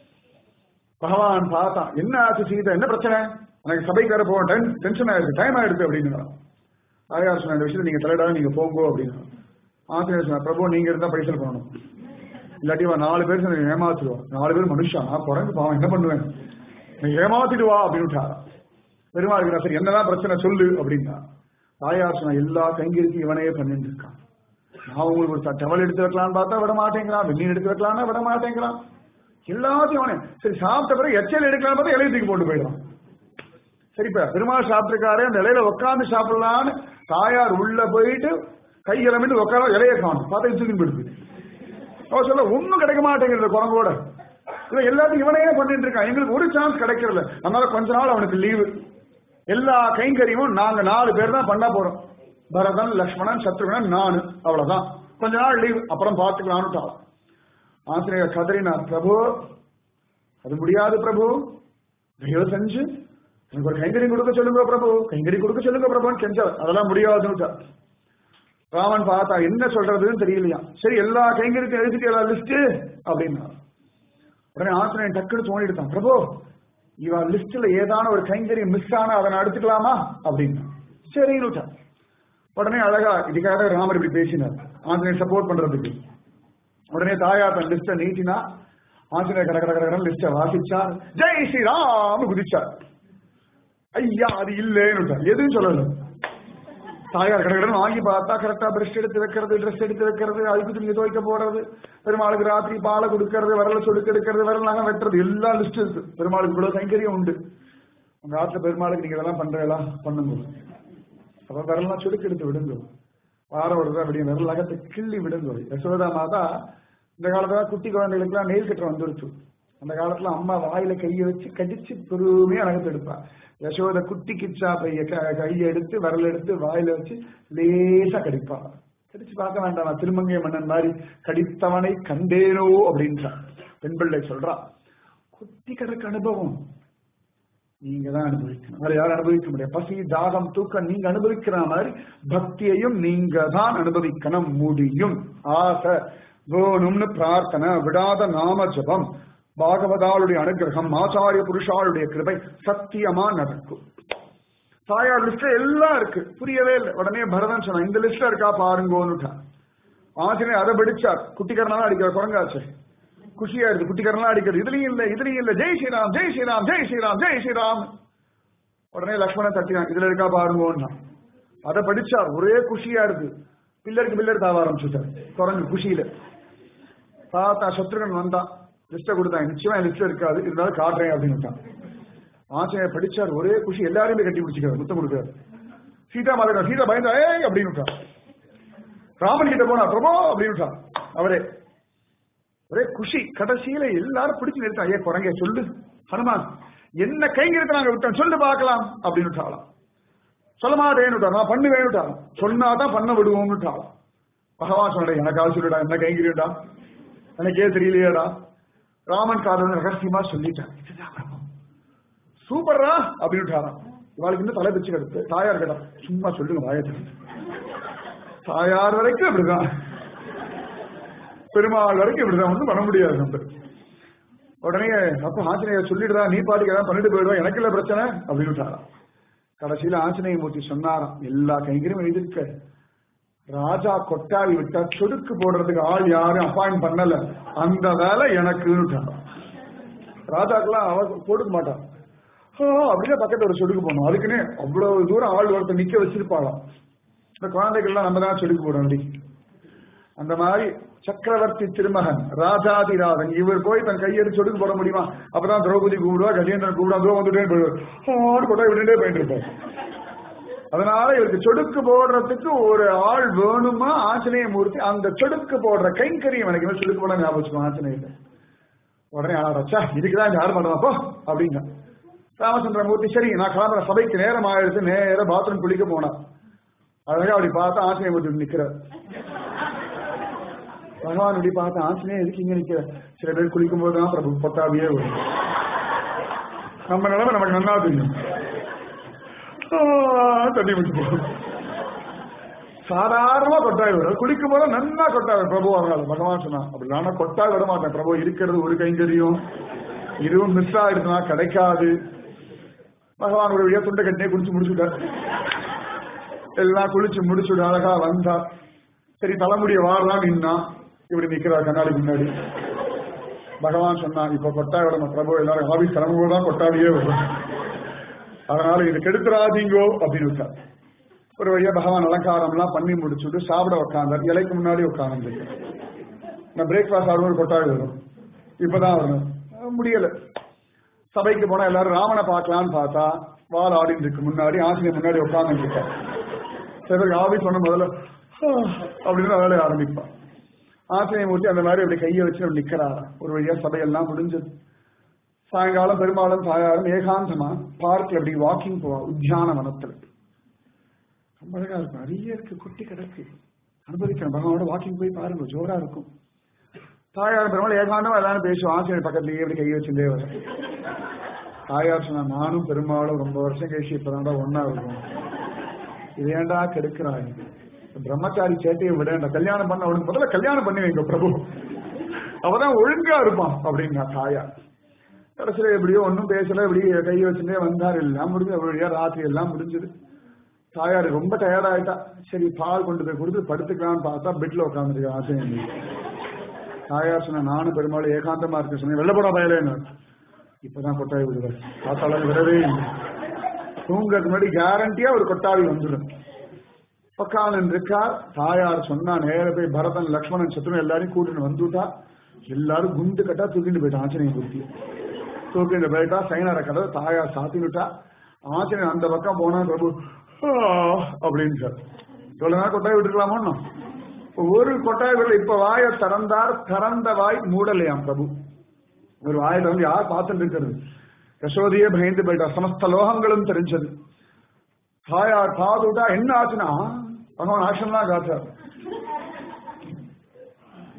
பகவான் பார்த்தான் என்ன ஆச்சு சீதா என்ன பிரச்சனை எனக்கு சபைக்கு வேற போக டென்ஷன் ஆயிருக்கு டைம் ஆயிடுச்சு அப்படின்னு ஆயார் சொன்ன இந்த விஷயத்தை நீங்க தலையிடாத நீங்க போங்கோ அப்படின்னு ஆசிரியர் சொன்னார் பிரபு நீங்க இருந்தா பைசல் பண்ணணும் இல்லாட்டி இவன் நாலு பேர் சேர்ந்து ஏமாத்திடுவான் நாலு பேர் மனுஷன் நான் குறைஞ்சு பாவம் என்ன பண்ணுவேன் நீ ஏமாத்திடுவா அப்படின்னு விட்டாரா பெருமாள் கிட்ட, சரி என்னதான் பிரச்சனை சொல்லு அப்படின்னா தாயார் சொன்ன எல்லா கைங்கரிக்கும் இவனே பண்ணிட்டு இருக்கான் நான் உங்களுக்கு ஒரு ட- டவல் எடுத்து வைக்கலாம்னு பார்த்தா விட மாட்டேங்கிறான் வெந்நீர் எடுத்து வைக்கலாம்னா விட மாட்டேங்கிறான் எல்லாத்தையும் அவனே சரி சாப்பிட்ட பிறகு எச்சல் எடுக்கலாம்னு பார்த்தா இலையை தூக்கி போட்டு போயிடுவான் சரிப்பா பெருமாள் சாப்பிட்டுருக்காரு அந்த இலையில உட்காந்து சாப்பிடலான்னு தாயார் உள்ள போயிட்டு கை இளமிட்டு உட்கார இலைய காணும் பார்த்தா தூக்கி போயிடுது அவ சொல்ல ஒண்ணும் கிடைக்க மாட்டேங்கிறது குரங்கோட இவன் எல்லாத்தையும் இவனே பண்ணிட்டு இருக்கான் எங்களுக்கு ஒரு சான்ஸ் கிடைக்கிறதில்ல அதனால கொஞ்ச நாள் அவனுக்கு லீவு எல்லா கைங்கரியமும் நாங்க நாலு பேர் தான் பண்ண போறோம் பரதன் லக்ஷ்மணன் சத்ருகனன் நானு அவ்வளவுதான் கொஞ்ச நாள் லீவ் அப்புறம் பார்த்துக்கலாம்னு ஆசிரியர் கதறினார் பிரபு அது முடியாது பிரபு தயவு செஞ்சு எனக்கு ஒரு கைங்கரியம் கொடுக்க சொல்லுங்க பிரபு கைங்கரியம் கொடுக்க சொல்லுங்க பிரபுன்னு கெஞ்சார் அதெல்லாம் முடியாதுன்னு ராமன் பார்த்தா என்ன சொல்றதுன்னு தெரியலையா சரி எல்லா கைங்கரியத்தையும் எழுதிட்டு லிஸ்ட் அப்படின்னா உடனே ஆசிரியன் டக்குன்னு தோணிடுதான் பிரபு இவ லிஸ்ட்ல ஏதான ஒரு கைங்கரியம் மிஸ் ஆனா அதை நான் எடுத்துக்கலாமா அப்படின்னு சரின்னு உடனே அழகா இதுக்காக ராமர் இப்படி பேசினார் ஆஞ்சநேயர் சப்போர்ட் பண்றதுக்கு உடனே தாயார் தன் லிஸ்ட நீட்டினா ஆஞ்சநேயர் கட கட கடகடன் லிஸ்ட வாசிச்சார் ஜெய் ஸ்ரீராம் குதிச்சார் ஐயா அது இல்லைன்னு எதுவும் சொல்லல தாயார் கடகடன் வாங்கி பார்த்தா கரெக்டா பிரஷ் எடுத்து வைக்கிறது ட்ரெஸ் எடுத்து வைக்கிறது அழுக்கு துணி துவைக்க போடுறது பெருமாளுக்கு ராத்திரி பாலை கொடுக்கறது விரல சொடுக்கு எடுக்கிறது விரல் நகம் வெட்டுறது எல்லா லிஸ்ட் இருக்கு பெருமாளுக்கு இவ்வளவு கைங்கரியம் உண்டு உங்க ஆத்துல பெருமாளுக்கு நீங்க இதெல்லாம் பண்றீங்களா பண்ணுங்க அப்ப விரல்லாம் சுடுக்கு எடுத்து விடுங்க வாரம் ஒரு தடவை அப்படியே விரல் அகத்தை கிள்ளி விடுங்க யசோதா மாதா இந்த காலத்துல குட்டி குழந்தைகளுக்குலாம் நெயில் கட்டுற வந்துருச்சு அந்த காலத்துல அம்மா வாயில கையை வச்சு கடிச்சு பொறுமையா நகத்தை எடுப்பா யசோத குட்டி கிச்சா பைய க- கையை எடுத்து விரல் எடுத்து வாயில வச்சு லேசா கடிப்பா கடிச்சு பார்க்க வேண்டாம் நான் திருமங்கை மன்னன் மாதிரி கடித்தவனை கண்டேனோ அப்படின்றான் பெண் பிள்ளை சொல்றான் கொட்டி கிடக்கு அனுபவம் நீங்க தான் அனுபவிக்கணும் வேற யாரும் அனுபவிக்க முடியாது பசி தாகம் தூக்கம் நீங்க அனுபவிக்கிற மாதிரி பக்தியையும் நீங்க தான் அனுபவிக்கணும் முடியும் ஆசை வேணும்னு பிரார்த்தனை விடாத நாம ஜபம் பாகவதாளுடைய அனுகிரகம் ஆச்சாரிய புருஷாளுடைய கிருபை சத்தியமா நடக்கும் தாயார் லிஸ்ட்ல எல்லாம் இருக்கு புரியவே இல்லை உடனே பரதன் சொன்னான் இந்த லிஸ்ட்ல இருக்கா பாருங்கோன்னுட்டான் ஆசிரியர் அதை படிச்சார் குட்டிக்கரனால அடிக்கிற குரங்காச்சு குஷியா இருக்கு குட்டிக்கரனால அடிக்கிறது இதுலயும் இல்ல இதுலயும் இல்ல ஜெய் ஸ்ரீராம் ஜெய் ஸ்ரீராம் ஜெய் ஸ்ரீராம் ஜெய் ஸ்ரீராம் உடனே லக்ஷ்மணன் தட்டினான் இதுல இருக்கா பாருங்கோன்னா அதை படிச்சார் ஒரே குஷியா இருக்கு பில்லருக்கு பில்லர் தாவ ஆரம்பிச்சுட்டார் குரங்கு குஷியில பார்த்தா சத்ருகன் வந்தான் லிஸ்ட கொடுத்தான் நிச்சயமா லிஸ்ட்ல இருக்காது இருந்தாலும் காட்டுறேன் அப்படின்னு ஆச்சரிய படிச்சார் ஒரே குஷி எல்லாரையுமே கட்டி பிடிச்சிக்கிறார் முத்தம் கொடுக்கிறார் சீதா மாதா சீதா பயந்தா ஏய் அப்படின்னு ராமன் கிட்ட போனா பிரபோ அப்படின்னு அவரே ஒரே குஷி கடைசியில எல்லாரும் பிடிச்சு நிறுத்தான் ஏ குரங்க சொல்லு ஹனுமான் என்ன கைங்கிறத நாங்க விட்டோம் சொல்லு பார்க்கலாம் அப்படின்னு சொல்ல மாட்டேன்னு நான் பண்ணுவேன் சொன்னாதான் பண்ண விடுவோம்னு பகவான் சொன்ன எனக்காவது சொல்லுடா என்ன கைங்கிறடா எனக்கே தெரியலையாடா ராமன் காதல் ரகசியமா சொல்லிட்டான் சூப்பர்ரா அப்படின்னு இவாளுக்கு இன்னும் தலை பிச்சு கிடக்கு தாயார் கிட்ட சும்மா சொல்லுங்க வாயத்தை தாயார் வரைக்கும் இப்படிதான் பெருமாள் வரைக்கும் இப்படிதான் ஒன்றும் பண்ண முடியாது நம்ம உடனே அப்ப ஆஞ்சநேயர் சொல்லிடுறா நீ பாட்டுக்கு ஏதாவது பண்ணிட்டு போயிடுவா எனக்கு இல்ல பிரச்சனை அப்படின்னு கடைசியில ஆஞ்சநேய மூர்த்தி சொன்னாராம் எல்லா கைங்கரியும் எழுதிருக்க ராஜா கொட்டாவி விட்டா சொடுக்கு போடுறதுக்கு ஆள் யாரும் அப்பாயிண்ட் பண்ணல அந்த வேலை எனக்கு ராஜாக்கெல்லாம் அவ போடுக்க மாட்டான் அப்படியே பக்கத்துல ஒரு சொடுக்கு போடணும் அதுக்குன்னு அவ்வளவு தூரம் ஆள் ஒருத்தர் நிக்க வச்சிருப்பாளாம் இந்த குழந்தைகள்லாம் நம்ம தான் சொடுக்கு போடணும் அப்படி அந்த மாதிரி சக்கரவர்த்தி திருமகன் ராஜாதிராஜன் இவர் போய் தன் கையெடுத்து சொடுக்கு போட முடியுமா அப்பதான் திரௌபதி கூப்பிடுவா கஜேந்திரன் கூப்பிடுவா அதோ வந்துட்டே போயிடுவார் கொட்டை விட்டுட்டே போயிட்டு இருப்பார் அதனால இவருக்கு சொடுக்கு போடுறதுக்கு ஒரு ஆள் வேணுமா ஆஞ்சநேய மூர்த்தி அந்த சொடுக்கு போடுற கைங்கரியம் எனக்கு சொடுக்கு போட ஞாபகம் ஆஞ்சநேயர் உடனே ஆடாச்சா இதுக்குதான் யார் பண்ணுவாப்போ அப்படிங்க ராமச்சந்திர மூர்த்தி சரி நான் கிளம்புற சபைக்கு நேரம் ஆயிடுச்சு நேர பாத்ரூம் குளிக்க போனேன் அழகா அப்படி பார்த்தா ஆஞ்சநேய மூர்த்தி நிக்கிறார் பகவான் இப்படி பார்த்து ஆஞ்சநேய எதுக்கு இங்க நிக்கிற சில பேர் குளிக்கும் போதுதான் பிரபு பொத்தாவியே வரும் நம்ம நிலைமை நமக்கு நன்னா தெரியும் தண்ணி முடிச்சு போகும் சாதாரணமா கொட்டாய் வரும் குளிக்கும் போது நன்னா கொட்டாய் வரும் பிரபு வராது பகவான் சொன்னா அப்படி நானா கொட்டாய் விட மாட்டேன் பிரபு இருக்கிறது ஒரு கைங்கரியம் இதுவும் மிஸ் ஆயிடுச்சுனா கிடைக்காது பகவான் ஒரு வழியா துண்டை கட்டினே குடிச்சு முடிச்சுட்டார் எல்லாம் குளிச்சு முடிச்சுடு அழகா வந்தா சரி தலைமுடிய வாரலாம் நின்னா இப்படி நிக்கிறார் கண்ணாடி முன்னாடி பகவான் சொன்னான் இப்ப கொட்டாய் விடணும் பிரபு எல்லாரும் ஆபீஸ் கிளம்பும்போது தான் கொட்டாவியே வரும் அதனால இது கெடுத்துறாதீங்கோ அப்படின்னு விட்டார் ஒரு வழியா பகவான் அலங்காரம் எல்லாம் பண்ணி முடிச்சுட்டு சாப்பிட உட்காந்தார் இலைக்கு முன்னாடி உட்காந்து நான் பிரேக்ஃபாஸ்ட் ஆடும்போது கொட்டாவி வரும் இப்பதான் வரணும் முடியல சபைக்கு போனா எல்லாரும் ராமனை பார்க்கலான்னு பார்த்தா வால் ஆடிட்டு இருக்கு முன்னாடி ஆசிரியர் முன்னாடி உட்கார்ந்து இருக்கார் சில ஆபீஸ் பண்ண முதல்ல அப்படின்னு வேலையை ஆரம்பிப்பான் ஆசிரியர் மூர்த்தி அந்த மாதிரி அப்படி கையை வச்சு அப்படி நிக்கிறாரா ஒரு வழியா சபையெல்லாம் முடிஞ்சது சாயங்காலம் பெரும்பாலும் தாயாரும் ஏகாந்தமா பார்க்ல அப்படி வாக்கிங் போவா உத்தியான வனத்துல ரொம்ப அழகா இருக்கும் நிறைய இருக்கு குட்டி கிடக்கு அனுபவிக்கணும் பகவானோட வாக்கிங் போய் பாருங்க ஜோரா இருக்கும் தாயார் பெருமாள் ஏகாந்தமா எல்லாரும் பேசுவோம் ஆசிரியர் பக்கத்துலயே இப்படி கை வச்சுட்டே வர தாயார் சொன்னா நானும் பெருமாளும் ரொம்ப வருஷம் கழிச்சு இப்பதான்டா ஒன்னா இருக்கும் இது ஏன்டா கெடுக்கிறாய் பிரம்மச்சாரி சேட்டையை விட கல்யாணம் பண்ண அவனுக்கு முதல்ல கல்யாணம் பண்ணி வைங்க பிரபு அவதான் ஒழுங்கா இருப்பான் அப்படின்னா தாயார் கடைசியில எப்படியோ ஒன்றும் பேசல இப்படி கை வச்சுட்டே வந்தார் எல்லாம் முடிஞ்சு வழியா ராத்திரி எல்லாம் முடிஞ்சது தாயார் ரொம்ப டயர்ட் ஆயிட்டா சரி பால் கொண்டு போய் கொடுத்து படுத்துக்கலாம்னு பார்த்தா பெட்ல உட்காந்துருக்கு ஆசையம் தாயார் சொன்ன நானும் பெரும்பாலும் ஏகாந்தமா இருக்கு சொன்னேன் வெள்ளப்படா பயலேன்னு இப்பதான் கொட்டாவி விடுவார் பார்த்தாலும் விடவே இல்லை தூங்கறதுக்கு முன்னாடி கேரண்டியா ஒரு கொட்டாவி வந்துடும் பக்காலன் இருக்கார் தாயார் சொன்னா நேர போய் பரதன் லக்ஷ்மணன் சத்ருன் எல்லாரையும் கூட்டிட்டு வந்துட்டா எல்லாரும் குண்டு கட்டா தூக்கிட்டு போயிட்டான் ஆஞ்சநேய குருத்தி தூக்கிட்டு போயிட்டா சைனார கதை தாயார் சாத்தினுட்டா ஆஞ்சநேயன் அந்த பக்கம் போனா பிரபு அப்படின்னு சார் இவ்வளவு நேரம் கொட்டாய் விட்டுருக்கலாமோ ஒரு கொட்டாய் விடல இப்ப வாய திறந்தார் திறந்த வாய் மூடலையாம் பிரபு ஒரு வாயில வந்து யார் பார்த்துட்டு இருக்கிறது யசோதையே பயந்து போயிட்டா சமஸ்த லோகங்களும் தெரிஞ்சது தாயார் காதுட்டா என்ன ஆச்சுன்னா பகவான் ஆஷன் தான் காத்தார்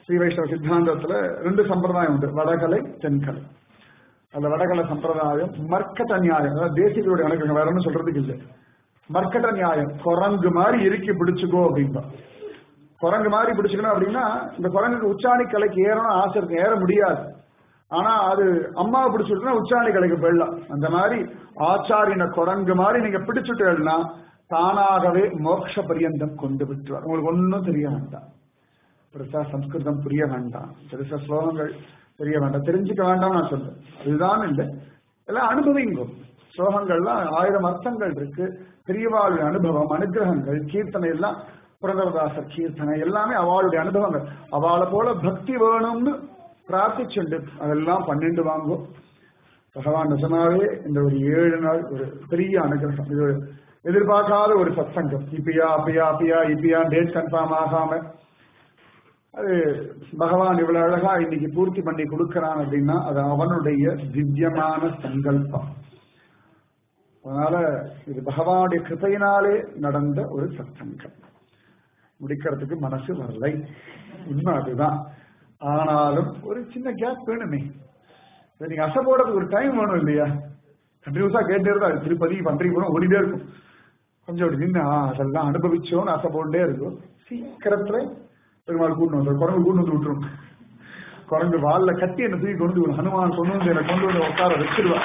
ஸ்ரீ வைஷ்ணவ சித்தாந்தத்துல ரெண்டு சம்பிரதாயம் உண்டு வடகலை தென்கலை அந்த வடகலை சம்பிரதாயம் மர்க்கட்ட நியாயம் அதாவது தேசிகளுடைய எனக்கு வேற ஒன்றும் சொல்றதுக்கு இல்லை மர்க்கட்ட நியாயம் குரங்கு மாதிரி இறுக்கி பிடிச்சுக்கோ அப்படின்பா குரங்கு மாதிரி பிடிச்சுக்கணும் அப்படின்னா இந்த குரங்குக்கு உச்சாணி கலைக்கு ஏறணும் ஆசை இருக்கு ஏற முடியாது ஆனா அது அம்மாவை பிடிச்சுட்டுனா உச்சாணி கலைக்கு போயிடலாம் அந்த மாதிரி ஆச்சாரின குரங்கு மாதிரி நீங்க பிடிச்சுட்டேன்னா தானாகவே மோட்ச பரியந்தம் கொண்டு விட்டுவார் உங்களுக்கு ஒன்றும் தெரிய வேண்டாம் பெருசா சம்ஸ்கிருதம் புரிய வேண்டாம் பெருசா ஸ்லோகங்கள் தெரிய வேண்டாம் தெரிஞ்சுக்க வேண்டாம் நான் சொல்றேன் அதுதான் இல்லை எல்லாம் அனுபவிங்கோ ஸ்லோகங்கள்லாம் ஆயிரம் அர்த்தங்கள் இருக்கு பெரியவாளுடைய அனுபவம் அனுகிரகங்கள் கீர்த்தனை எல்லாம் புரந்தரதாசர் கீர்த்தனை எல்லாமே அவளுடைய அனுபவங்கள் அவளை போல பக்தி வேணும்னு பிரார்த்திச்சுண்டு அதெல்லாம் பன்னெண்டு வாங்கும் பகவான் நிஜமாவே இந்த ஒரு ஏழு நாள் ஒரு பெரிய அனுகிரகம் இது ஒரு எதிர்பார்க்காத ஒரு சத்சங்கம் இப்பியா அப்பியா அப்பியா இப்பியா டேட் கன்ஃபார்ம் ஆகாம அது பகவான் இவ்வளவு அழகா இன்னைக்கு பூர்த்தி பண்ணி கொடுக்கறான் அப்படின்னா அது அவனுடைய திவ்யமான சங்கல்பம் அதனால இது பகவானுடைய கிருபையினாலே நடந்த ஒரு சத்சங்கம் முடிக்கிறதுக்கு மனசு வரலை உண்மை அதுதான் ஆனாலும் ஒரு சின்ன கேப் வேணுமே இதை நீங்க அசை போடுறதுக்கு ஒரு டைம் வேணும் இல்லையா கண்டினியூஸா கேட்டே இருந்தா அது திருப்பதி பன்றிக்கு போனா ஓடிட்டே இருக்கும் கொஞ்சம் அப்படி நின்று ஆ, அதெல்லாம் அனுபவிச்சோன்னு ஆசை போட்டுட்டே இருக்கும் சீக்கிரத்துல பெருமாள் கூட்டு வந்து குரங்கு கூட்டு வந்து விட்டுரும் குரங்கு வால்ல கட்டி என்ன தூக்கி கொண்டு வரும் ஹனுமான் கொண்டு வந்து என்னை கொண்டு வந்து உட்கார வச்சிருவா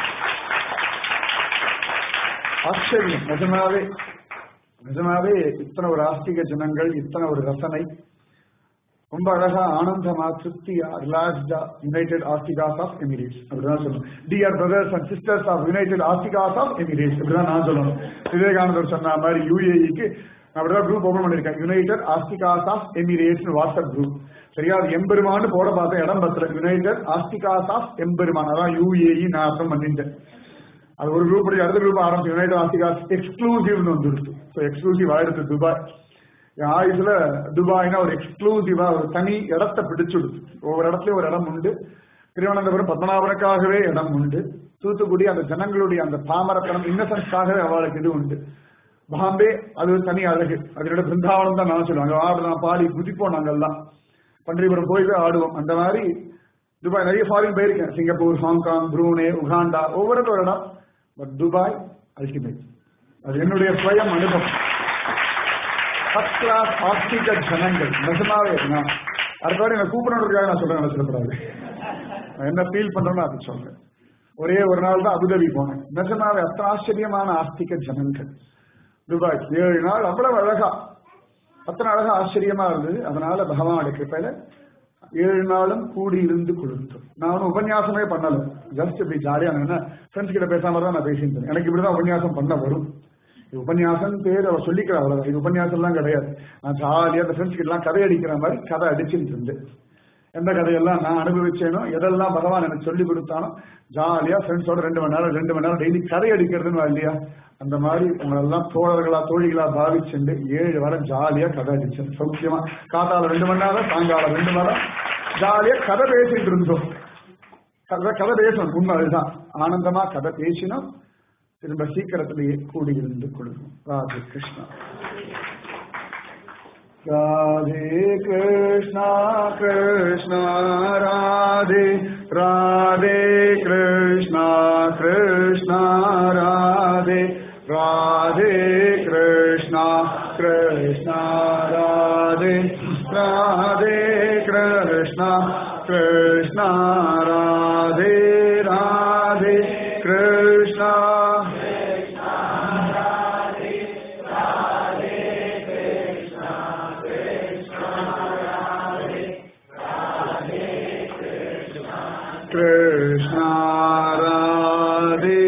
ஆச்சரியம் நிஜமாவே நிஜமாவே இத்தனை ஒரு ஆஸ்திக ஜனங்கள் இத்தனை ஒரு ரசனை ரொம்ப அழகா ஆனந்தமா திருப்தியா ரிலாக்ஸ்டா யுனைடெட் ஆஸ்திகாஸ் ஆஃப் எமிரேட்ஸ் அப்படிதான் சொல்லணும் dear brothers and sisters of United Astikas of Emirates அப்படிதான் நான் சொல்லணும் விவேகானந்தர் சொன்ன மாதிரி யூஏஇக்கு அப்படிதான் குரூப் ஓபன் பண்ணிருக்கேன் United Astikas of Emirates WhatsApp group சரியா அது எம்பெருமான்னு போட பார்த்த இடம் பத்தல யுனைடெட் ஆஸ்திகாஸ் ஆஃப் எம்பெருமான் அதான் யூஏஇ நான் அர்த்தம் பண்ணிட்டேன் அது ஒரு குரூப் அடுத்த குரூப் ஆரம்பிச்சு யுனைடெட் ஆஸ்திகாஸ் எக்ஸ்க்ளூசிவ்னு வந்துருச்சு ஸோ எக்ஸ்க்ளூசிவ் ஆயிடுச்சு துபாய் என் ஆயுசுல துபாய்னா ஒரு எக்ஸ்க்ளூசிவா ஒரு தனி இடத்தை பிடிச்சுடுச்சு ஒவ்வொரு இடத்துலயும் ஒரு இடம் உண்டு திருவனந்தபுரம் பத்மநாபனுக்காகவே இடம் உண்டு தூத்துக்குடி அந்த ஜனங்களுடைய அந்த பாமரத்தனம் இன்னசென்ஸ்க்காகவே அவளுக்கு இது உண்டு பாம்பே அது ஒரு தனி அழகு அதனோட பிருந்தாவனம் தான் நான் சொல்லுவேன் அங்க ஆடு நான் பாடி குதிப்போம் நாங்கெல்லாம் பன்றிபுரம் போய் போய் ஆடுவோம் அந்த மாதிரி துபாய் நிறைய ஃபாரின் போயிருக்கேன் சிங்கப்பூர் ஹாங்காங் புரூனே உகாண்டா ஒவ்வொரு ஒரு இடம் பட் துபாய் அல்டிமேட் அது என்னுடைய சுயம் அனுபவம் ஃபர்ஸ்ட் கிளாஸ் ஆஸ்திக ஜனங்கள் நிஜமாவே நான் அடுத்த வாரம் என்ன கூப்பிடணுன்றதுக்காக நான் சொல்றேன் சொல்லக்கூடாது நான் என்ன ஃபீல் பண்றேன்னு அது சொல்றேன் ஒரே ஒரு நாள் தான் அபுதாபி போனேன் நிஜமாவே அத்தனை ஆச்சரியமான ஆஸ்திக ஜனங்கள் துபாய் ஏழு நாள் அவ்வளவு அழகா அத்தனை அழகா ஆச்சரியமா இருந்தது அதனால பகவானுடைய கிருப்பையில ஏழு நாளும் கூடி இருந்து கொடுத்தோம் நானும் உபன்யாசமே பண்ணல ஜஸ்ட் இப்படி ஜாலியா என்ன ஃப்ரெண்ட்ஸ் கிட்ட பேசாம தான் நான் பேசிட்டு இருந்தேன் எனக்கு இப்படிதான் உபன்யாசம் பண்ண வரும் இது உபன்யாசம் பேர் அவ சொல்லிக்கிறா அவ்வளவுதான் இது உபன்யாசம் எல்லாம் கிடையாது நான் ஜாலியா அந்த ஃப்ரெண்ட்ஸ் கிட்ட எல்லாம் கதை அடிக்கிற மாதிரி கதை அடிச்சுட்டு இருந்தேன் எந்த கதையெல்லாம் நான் அனுபவிச்சேனோ எதெல்லாம் பகவான் எனக்கு சொல்லி கொடுத்தானோ ஜாலியா ஃப்ரெண்ட்ஸோட ரெண்டு மணி நேரம் ரெண்டு மணி நேரம் டெய்லி கதை அடிக்கிறதுன்னு இல்லையா அந்த மாதிரி உங்களெல்லாம் தோழர்களா தோழிகளா பாவிச்சுண்டு ஏழு வாரம் ஜாலியா கதை அடிச்சேன் சௌக்கியமா காத்தால ரெண்டு மணி நேரம் சாயங்காலம் ரெண்டு மணி நேரம் ஜாலியா கதை பேசிட்டு இருந்தோம் கதை கதை பேசணும் உண்மை அதுதான் ஆனந்தமா கதை பேசினோம் திரும்ப சீக்கிரத்திலேயே கூடியிருந்து கொள்ளும் ராதே கிருஷ்ணா ராதே கிருஷ்ணா கிருஷ்ணா ராதே ராதே கிருஷ்ணா கிருஷ்ணா ராதே ராதே கிருஷ்ணா கிருஷ்ணா ராதே ராதே கிருஷ்ணா கிருஷ்ணா ராதே ராதே கிருஷ்ணா कृष्णा राधे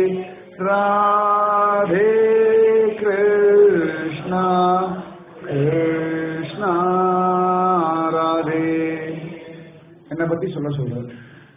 राधे कृष्णा कृष्णा ராதே என்னை பத்தி சொல்ல சொல்றாரு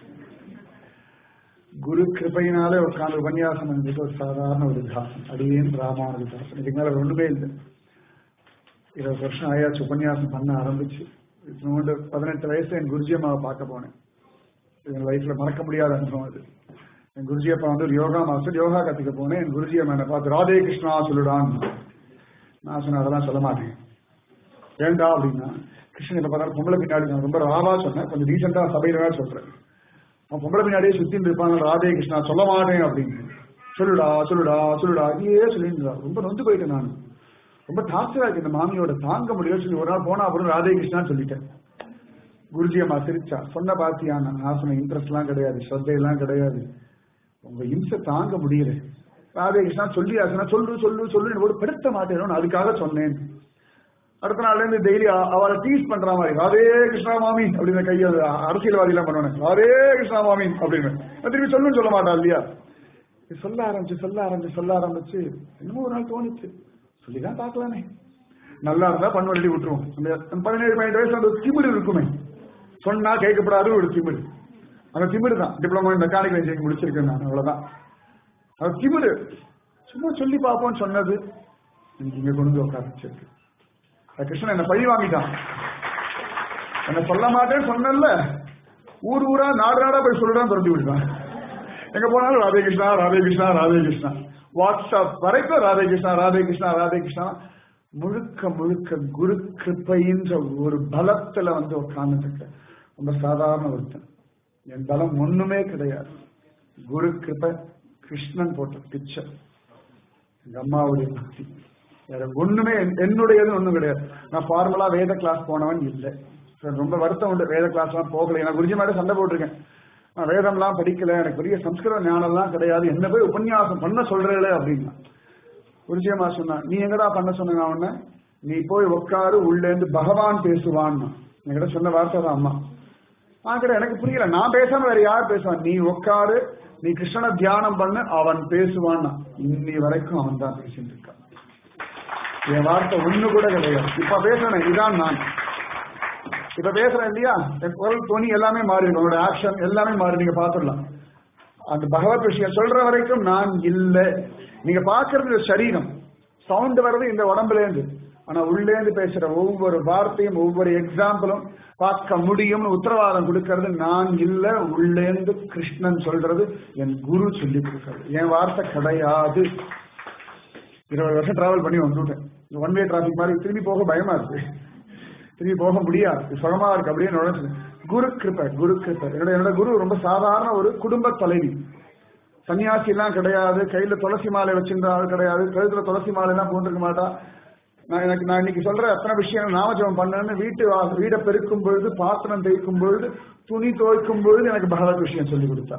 குரு கிருபையினாலே உட்கார்ந்து உபன்யாசம் பண்ணிட்டு ஒரு சாதாரண ஒரு தாசன் அடியேன் ராமானுஜ தாசன் இதுக்கு மேல ஒண்ணுமே இல்லை இருபது வருஷம் ஆயாச்சு உபன்யாசம் பண்ண ஆரம்பிச்சு இன்னொன்று பதினெட்டு வயசுல என் குருஜி அம்மாவை பார்க்க போனேன் என் லைஃப்ல மறக்க முடியாத அனுபவம் அது என் குருஜி அப்பா வந்து ஒரு யோகா மாஸ்டர் யோகா கத்துக்க போனேன் என் குருஜி அம்மா என்னை பார்த்து ராதே கிருஷ்ணா சொல்லுடான்னு நான் சொன்னேன் அதெல்லாம் சொல்ல மாட்டேன் ஏண்டா அப்படின்னா கிருஷ்ணன் எப்ப பார்த்தாலும் பொம்பளை பின்னாடி நான் ரொம்ப ராவா சொன்னேன் கொஞ்சம் ரீசெண்டா சபையில தான் சொல்றேன் அவன் பொம்பளை பின்னாடியே சுத்தின்னு இருப்பாங்க ராதே கிருஷ்ணா சொல்ல மாட்டேன் அப்படின்னு சொல்லுடா சொல்லுடா சொல்லுடா இதையே சொல்லிட்டு ரொம்ப நொந்து போயிட்டேன் நான் ரொம்ப டார்ச்சரா இருக்கு இந்த மாமியோட தாங்க முடியாது சொல்லி ஒரு நாள் போனா அப்புறம் ராதே கிருஷ்ணா சொல்லிட்டேன் குருஜி அம்மா சிரிச்சா சொன்ன பாத்தியா நான் சொன்ன இன்ட்ரெஸ்ட் எல்லாம் கிடையாது ஸ்ரத்தை எல்லாம் கிடையாது உங்க இம்சை தாங்க முடியல ராதே கிருஷ்ணா சொல்லி ஆச்சுன்னா சொல்லு சொல்லு சொல்லு ஒரு படுத்த மாட்டேன் அதுக்காக சொன்னேன் அடுத்த நாள்ல இருந்து டெய்லி அவளை டீஸ் பண்ற மாதிரி ராதே கிருஷ்ணா மாமி அப்படின்னு கையை அரசியல்வாதி எல்லாம் பண்ணுவாங்க ராதே கிருஷ்ணா மாமி அப்படின்னு நான் திருப்பி சொல்லுன்னு சொல்ல மாட்டா இல்லையா இது சொல்ல ஆரம்பிச்சு சொல்ல ஆரம்பிச்சு சொல்ல ஆரம்பிச்சு என்னமோ ஒரு நாள் தோணுச்சு சொல்லிதான் பார்க்கலாமே நல்லா இருந்தா பண்ணு எழுதி விட்டுருவோம் அந்த பதினேழு பதினெட்டு வயசுல அந்த திமிரு இருக்குமே சொன்னா கேட்கப்படாத ஒரு திமிரு அந்த திமிரு தான் டிப்ளமோ மெக்கானிக்கல் இன்ஜினியரிங் முடிச்சிருக்கேன் நான் அவ்வளவுதான் அது திமிரு சும்மா சொல்லி பார்ப்போம்னு சொன்னது எனக்கு இங்க கொண்டு வந்து உட்கார வச்சிருக்கு அது கிருஷ்ணன் என்ன பழி வாங்கிட்டான் என்ன சொல்ல மாட்டேன்னு சொன்னல ஊர் ஊரா நாடு நாடா போய் சொல்லிடாம திறந்து விடுறான் எங்க போனாலும் ராதே கிருஷ்ணா ராதே கிருஷ்ணா ராதே கிருஷ்ணா வாட்ஸ்அப் வரைக்கும் ராதே கிருஷ்ணா ராதே கிருஷ்ணா ராதே கிருஷ்ணா முழுக்க முழுக்க குரு கிருப்பைன்ற ஒரு பலத்துல வந்து உட்கார்ந்துட்டு ரொம்ப சாதாரண ஒருத்தன் என் பலம் ஒண்ணுமே கிடையாது குரு கிருப கிருஷ்ணன் போட்ட பிக்சர் எங்க அம்மாவுடைய பக்தி வேற ஒண்ணுமே என்னுடையது ஒண்ணும் கிடையாது நான் ஃபார்மலா வேத கிளாஸ் போனவன் இல்லை ரொம்ப வருத்தம் உண்டு வேத கிளாஸ் எல்லாம் போகல நான் குருஜி மேல சண்டை போட்டிருக்கேன் நான் வேதம்லாம் படிக்கல எனக்கு பெரிய சம்ஸ்கிருத ஞானம்லாம் கிடையாது என்ன போய் உபன்யாசம் பண்ண சொல்றேல அப்படின்னா குருஜியம்மா சொன்னா நீ எங்கடா பண்ண சொன்ன உன்ன நீ போய் உட்காரு உள்ள இருந்து பகவான் பேசுவான்னு என்கிட்ட சொன்ன வார்த்தை தான் அம்மா நான் கிட்ட எனக்கு புரியல நான் பேசாம வேற யார் பேசுவான் நீ உட்காரு நீ கிருஷ்ணனை தியானம் பண்ணு அவன் பேசுவான்னா இன்னி வரைக்கும் அவன் தான் பேசிட்டு இருக்கான் என் வார்த்தை ஒண்ணு கூட கிடையாது இப்ப பேசுறேன் இதான் நான் இப்ப பேசுறேன் இல்லையா என் குரல் துணி எல்லாமே மாறி இருக்கு உங்களோட ஆக்ஷன் எல்லாமே மாறி நீங்க பாத்துடலாம் அந்த பகவத் விஷயம் சொல்ற வரைக்கும் நான் இல்லை நீங்க பாக்குறது சரீரம் சவுண்ட் வர்றது இந்த உடம்புல இருந்து ஆனா உள்ளே இருந்து பேசுற ஒவ்வொரு வார்த்தையும் ஒவ்வொரு எக்ஸாம்பிளும் பார்க்க முடியும்னு உத்தரவாதம் கொடுக்கறது நான் இல்ல உள்ளேந்து கிருஷ்ணன் சொல்றது என் குரு சொல்லி கொடுக்கறது என் வார்த்தை கிடையாது இருபது வருஷம் டிராவல் பண்ணி வந்துட்டேன் ஒன் வே டிராபிக் மாதிரி திரும்பி போக பயமா இருக்கு திரும்பி போக முடியாது சுகமா இருக்கு அப்படியே நுழைச்சு குரு கிருப்ப குரு கிருப்ப என்னோட என்னோட குரு ரொம்ப சாதாரண ஒரு குடும்ப தலைவி சன்னியாசி எல்லாம் கிடையாது கையில துளசி மாலை வச்சிருந்த ஆள் கிடையாது கழுத்துல துளசி மாலை எல்லாம் போட்டிருக்க மாட்டா நான் எனக்கு நான் இன்னைக்கு சொல்ற அத்தனை விஷயம் நாமஜபம் பண்ணேன்னு வீட்டு வா- வீடை பெருக்கும் பொழுது பாத்திரம் தேய்க்கும் பொழுது துணி துவைக்கும் பொழுது எனக்கு பகவத் விஷயம் சொல்லி கொடுத்தா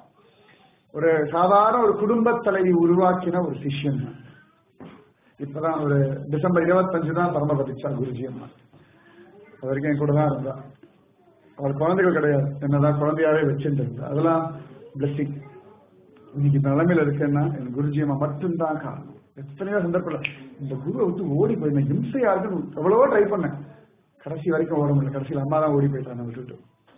ஒரு சாதாரண ஒரு குடும்ப தலைவி உருவாக்கின ஒரு சிஷ்யன் நான். இப்பதான் ஒரு டிசம்பர் இருபத்தஞ்சு தான் பரமபதிச்சா குருஜி அம்மா அது வரைக்கும் என் கூட தான் இருந்தா அவள் குழந்தைகள் கிடையாது என்னதான் குழந்தையாவே வச்சுட்டு இருந்தா அதெல்லாம் பிளஸிங் இன்னைக்கு இந்த நிலைமையில இருக்கேன்னா என் குருஜி அம்மா மட்டும்தான் காரணம் எத்தனையோ சந்தர்ப்பம் இந்த குருவை விட்டு ஓடி போயிருந்தேன் இம்சையா இருக்குன்னு எவ்வளவோ ட்ரை பண்ணேன் கடைசி வரைக்கும் ஓட முடியல கடைசியில் அம்மா தான் ஓடி போயிட்டாங்க விட்டுட்டு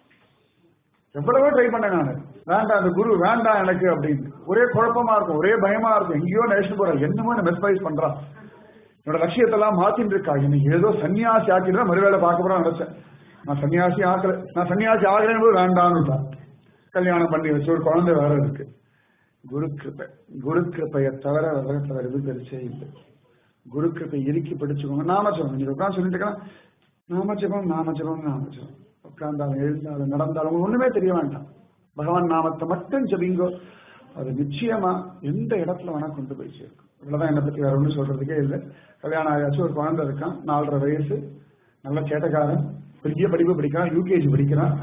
எவ்வளவோ ட்ரை பண்ணேன் நான் வேண்டாம் அந்த குரு வேண்டாம் எனக்கு அப்படின்னு ஒரே குழப்பமா இருக்கும் ஒரே பயமா இருக்கும் எங்கேயோ நேஷன் போறா என்னமோ என்ன மெஸ்பைஸ் பண்றான் என்னோட லட்சியத்தெல்லாம் மாத்தின்னு இருக்கா எனக்கு ஏதோ சன்னியாசி ஆக்கிட்டு மறுவேளை பார்க்க போறோம் நினைச்சேன் நான் சன்னியாசி ஆக்கல நான் சன்னியாசி ஆகலன்னு போது வேண்டான்னு கல்யாணம் பண்ணி வச்சு ஒரு குழந்தை வேற இருக்கு குரு கிருப்பை குரு கிருப்பையை தவிர உலகத்துல வேற எதுவும் பெருசே இல்லை குரு கிருப்பை இறுக்கி பிடிச்சுக்கோங்க நாமஜபம் நீங்க உட்காந்து சொல்லிட்டு இருக்கலாம் நாமஜபம் நாமஜபம் நாமஜபம் உட்கார்ந்தாலும் எழுந்தாலும் நடந்தாலும் உங்களுக்கு ஒண்ணுமே தெரிய வேண்டாம் பகவான் நாமத்தை மட்டும் ஜபிங்கோ அது நிச்சயமா எந்த இடத்துல வேணா கொண்டு போய் சேர்க்கும் இவ்வளவுதான் என்னை பத்தி வேற ஒண்ணும் சொல்றதுக்கே இல்லை கல்யாணம் ஆயாச்சு ஒரு குழந்தை இருக்கான் நாலரை வயசு நல்ல சேட்டக்காரன் பெரிய படிப்பு படிக்கிறான் யூகேஜி படிக்கிறான்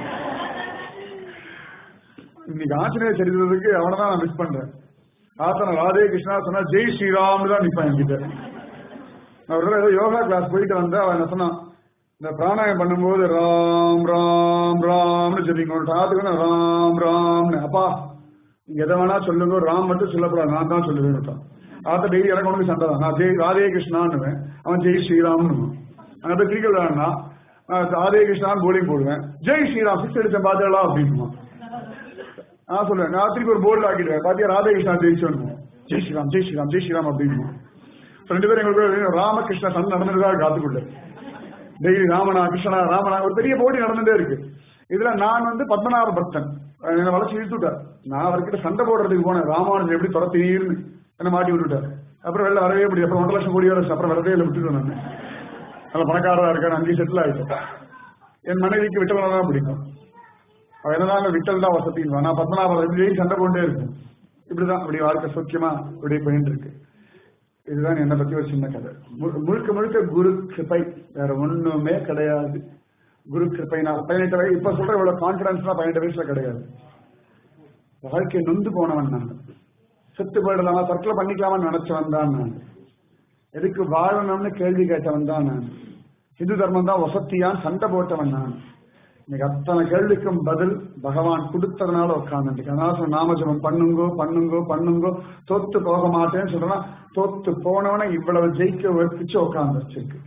இன்னைக்கு ஆஞ்சநேயர் சரித்திரத்துக்கு அவனை தான் நான் மிஸ் பண்றேன் ஆத்தன ராதே கிருஷ்ணா சொன்னா ஜெய் ஸ்ரீராம் தான் நிப்பான் என்கிட்ட நான் ஒரு தடவை ஏதோ யோகா கிளாஸ் போயிட்டு வந்தா அவன் என்ன சொன்னான் இந்த பிராணாயம் பண்ணும்போது ராம் ராம் ராம்னு சொல்லிங்க ஆத்துக்கு வந்து ராம் ராம்னு அப்பா நீங்க எதை வேணா சொல்லுங்க ராம் மட்டும் சொல்லக்கூடாது நான் தான் சொல்லுவேன் ஆத்த டெய்லி எனக்கு உனக்கு சண்டை தான் நான் ஜெய் ராதே கிருஷ்ணான்னுவேன் அவன் ஜெய் ஸ்ரீராம்னு அங்க போய் கிரிக்கெட் விளையாடினா நான் ராதே கிருஷ்ணான்னு போலிங் போடுவேன் ஜெய் ஸ்ரீராம் சிக்ஸ் அடிச்சேன் பாத்தியா அப்படின்னுவான் நான் சொல்லுவேன் நான் திருப்பி ஒரு போர்டில் ஆக்கிடுவேன் பாத்தியா ராதாகிருஷ்ணா ஜெயிச்சோன்னு ஜெய் ஸ்ரீராம் ஜெய் ஸ்ரீராம் ஜெய் ஸ்ரீராம் அப்படின்னு ரெண்டு பேரும் எங்களுக்கு ராமகிருஷ்ண சண்டை நடந்துருக்கா காத்துக்குள்ள டெய்லி ராமனா கிருஷ்ணனா ராமனா ஒரு பெரிய போட்டி நடந்துட்டே இருக்கு இதுல நான் வந்து பத்மநாப பக்தன் என்னை வளர்ச்சி இழுத்துட்டார் நான் அவர்கிட்ட சண்டை போடுறதுக்கு போனேன் ராமானுஜன் எப்படி துரத்தீர்னு என்ன மாட்டி விட்டுட்டார் அப்புறம் வெளில வரவே முடியும் அப்புறம் ஒன்றரை லட்சம் கோடி வர அப்புறம் வரவே இல்லை விட்டுட்டேன் நான் நல்ல பணக்காரரா இருக்காரு அங்கேயும் செட்டில் ஆயிட்டோம் என் மனைவிக்கு விட்டவனை தான் பிடிக்கும் அவ என்னதான் விட்டல் தான் வசதின்னு நான் பத்மநாபம் ரெண்டு டெய்லி சண்டை போட்டே இருக்கும் இப்படிதான் அப்படி வாழ்க்கை சௌக்கியமா இப்படி போயிட்டு இருக்கு இதுதான் என்னை பத்தி ஒரு சின்ன கதை மு- முழுக்க முழுக்க குரு கிருபை வேற ஒண்ணுமே கிடையாது குரு கிருபை நான் பதினெட்டு வயசு இப்ப சொல்ற இவ்வளவு கான்பிடன்ஸ்லாம் பதினெட்டு வயசுல கிடையாது வாழ்க்கை நொந்து போனவன் நான் செத்து போயிடலாமா தற்கொலை பண்ணிக்கலாமான்னு நினைச்சவன் தான் நான் எதுக்கு வாழணும்னு கேள்வி கேட்டவன் தான் நான் இந்து தர்மம் தான் வசத்தியான் சண்டை போட்டவன் நான் இன்னைக்கு அத்தனை கேள்விக்கும் பதில் பகவான் கொடுத்ததுனால உட்கார்ந்துட்டு அதனால சொன்ன நாமஜபம் பண்ணுங்கோ பண்ணுங்கோ பண்ணுங்கோ தோத்து போக மாட்டேன்னு சொல்றேன்னா தோத்து போனவனை இவ்வளவு ஜெயிக்க வச்சு உட்கார்ந்து வச்சிருக்கு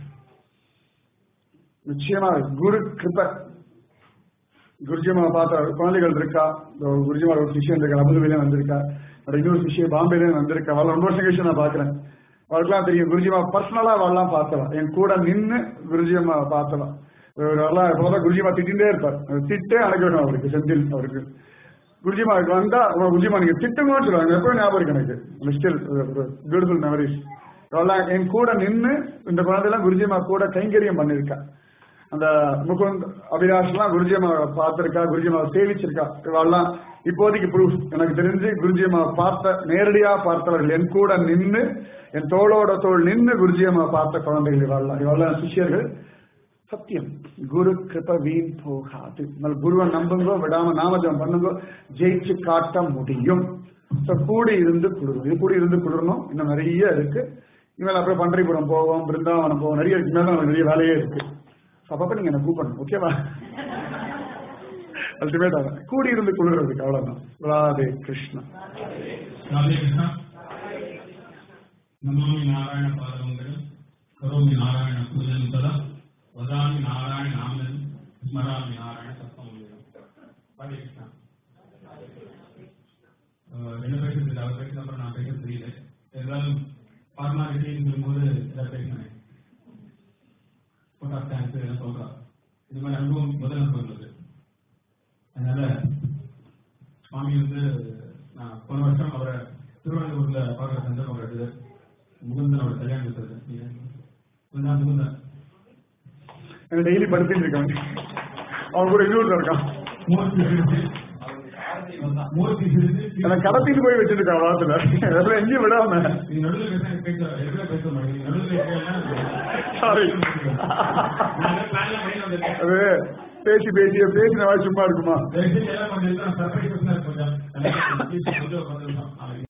நிச்சயமா குரு கிருப குருஜிமா பார்த்த குழந்தைகள் இருக்கா இதோ குருஜிமா ஒரு சிஷியன் இருக்கா அபுதாபிலே வந்திருக்கா அப்புறம் இன்னொரு சிஷிய பாம்பேல வந்திருக்கா அவள் ரொம்ப வருஷம் கழிச்சு நான் பாக்குறேன் அவளுக்குலாம் தெரியும் குருஜிமா பர்சனலா அவள்லாம் பார்த்தவா என் கூட நின்னு குருஜிமா பார்த்தவா அவர்லாம் எப்போதான் குருஜிமா திட்டிகிட்டே இருப்பார் திட்டே அழைக்க வேணும் அவருக்கு செந்தில் அவருக்கு குருஜிமா வந்தா "உங்க குருஜிமா நீங்க திட்டுங்கன்னு சொல்லுவாங்க எப்பவும் ஞாபகம் இருக்கு எனக்கு ஸ்டில் பியூட்டிஃபுல் மெமரிஸ் அவெல்லாம் என் கூட நின்னு இந்த குழந்தைலாம் குருஜிமா கூட கைங்கரியம் பண்ணிருக்கா அந்த முகுந்த் அபிலாஷ்லாம் குருஜியம்மா பார்த்திருக்கா குருஜியம்மா சேவிச்சிருக்கா இவெல்லாம் இப்போதைக்கு ப்ரூஃப் எனக்கு தெரிஞ்சு குருஜியம்மா பார்த்த நேரடியா பார்த்தவர்கள் என் கூட நின்னு என் தோளோட தோள் நின்னு குருஜியம்மா பார்த்த குழந்தைகள் இவெல்லாம் இவெல்லாம் சிஷ்யர்கள் சத்தியம் குரு கிருப வீண் போகாது உங்கள் குருவை நம்புங்கோ விடாம நாமஜம் பண்ணுங்கோ ஜெயிச்சு காட்ட முடியும் So, கூடி இருந்து குளிரும் இது கூடி இருந்து குளிரணும் இன்னும் நிறைய இருக்கு இனிமேல் அப்புறம் பன்றிபுரம் போவோம் பிருந்தாவனம் போவோம் நிறைய இருக்கு இனிமேல் நமக்கு நிறைய வேலையே இருக்கு அப்பப்ப நீங்க என்ன கூப்பிடணும் ஓகேவா அல்டிமேட் அதான் கூடி இருந்து குளிர்றதுக்கு அவ்வளவுதான் ராதே கிருஷ்ணா ராதே கிருஷ்ணா நமாமி நாராயண பாதமங்கலம் கரோமி நாராயண பூஜனம் ததா வதாமி நாராயண நாமன் ஸ்மராமி நாராயண சத்தமங்கலம் ராதே கிருஷ்ணா அஹ், என்ன பேசுறது அவர் பேசுறது அப்புறம் நான் பேச தெரியல இருந்தாலும் ஃபார்மாலிட்டிங்கும் போது ஏதாவது பேசினேன் போட்டோ ஸ்டான்ஸ் எல்லாம் சொல்றா இது மாதிரி அனுபவம் முதல் அனுபவம் இது அதனால சுவாமி வந்து நான் போன வருஷம் அவரை திருவனந்தபுரத்துல பார்க்குற சந்தர்ப்பம் கிடைச்சது முகுந்தனோட கல்யாணம் இருக்கிறது நான் முகுந்தன் எனக்கு டெய்லி படுத்திட்டு இருக்காங்க அவன் கூட இன்னொரு இருக்கான் மூர்த்தி சிரிச்சு மூர்த்தி சிரிச்சு எனக்கு கடத்திட்டு போய் வச்சிருக்கான் வாரத்துல அதெல்லாம் எங்கேயும் விடாம நீ நடுவில் பேச பேச ரெகுலர் பேச மாட்டேங்க நடுவில் சாரி நான் பிளான்ல பண்ணி வந்திருக்கேன் அது பேசி பேசி பேசின வாய் சும்மா இருக்குமா தயவுசெய்து எல்லாம் கொஞ்சம் சர்ப்ரைஸ் கொஞ்சம் கொஞ்சம் கொஞ்சம்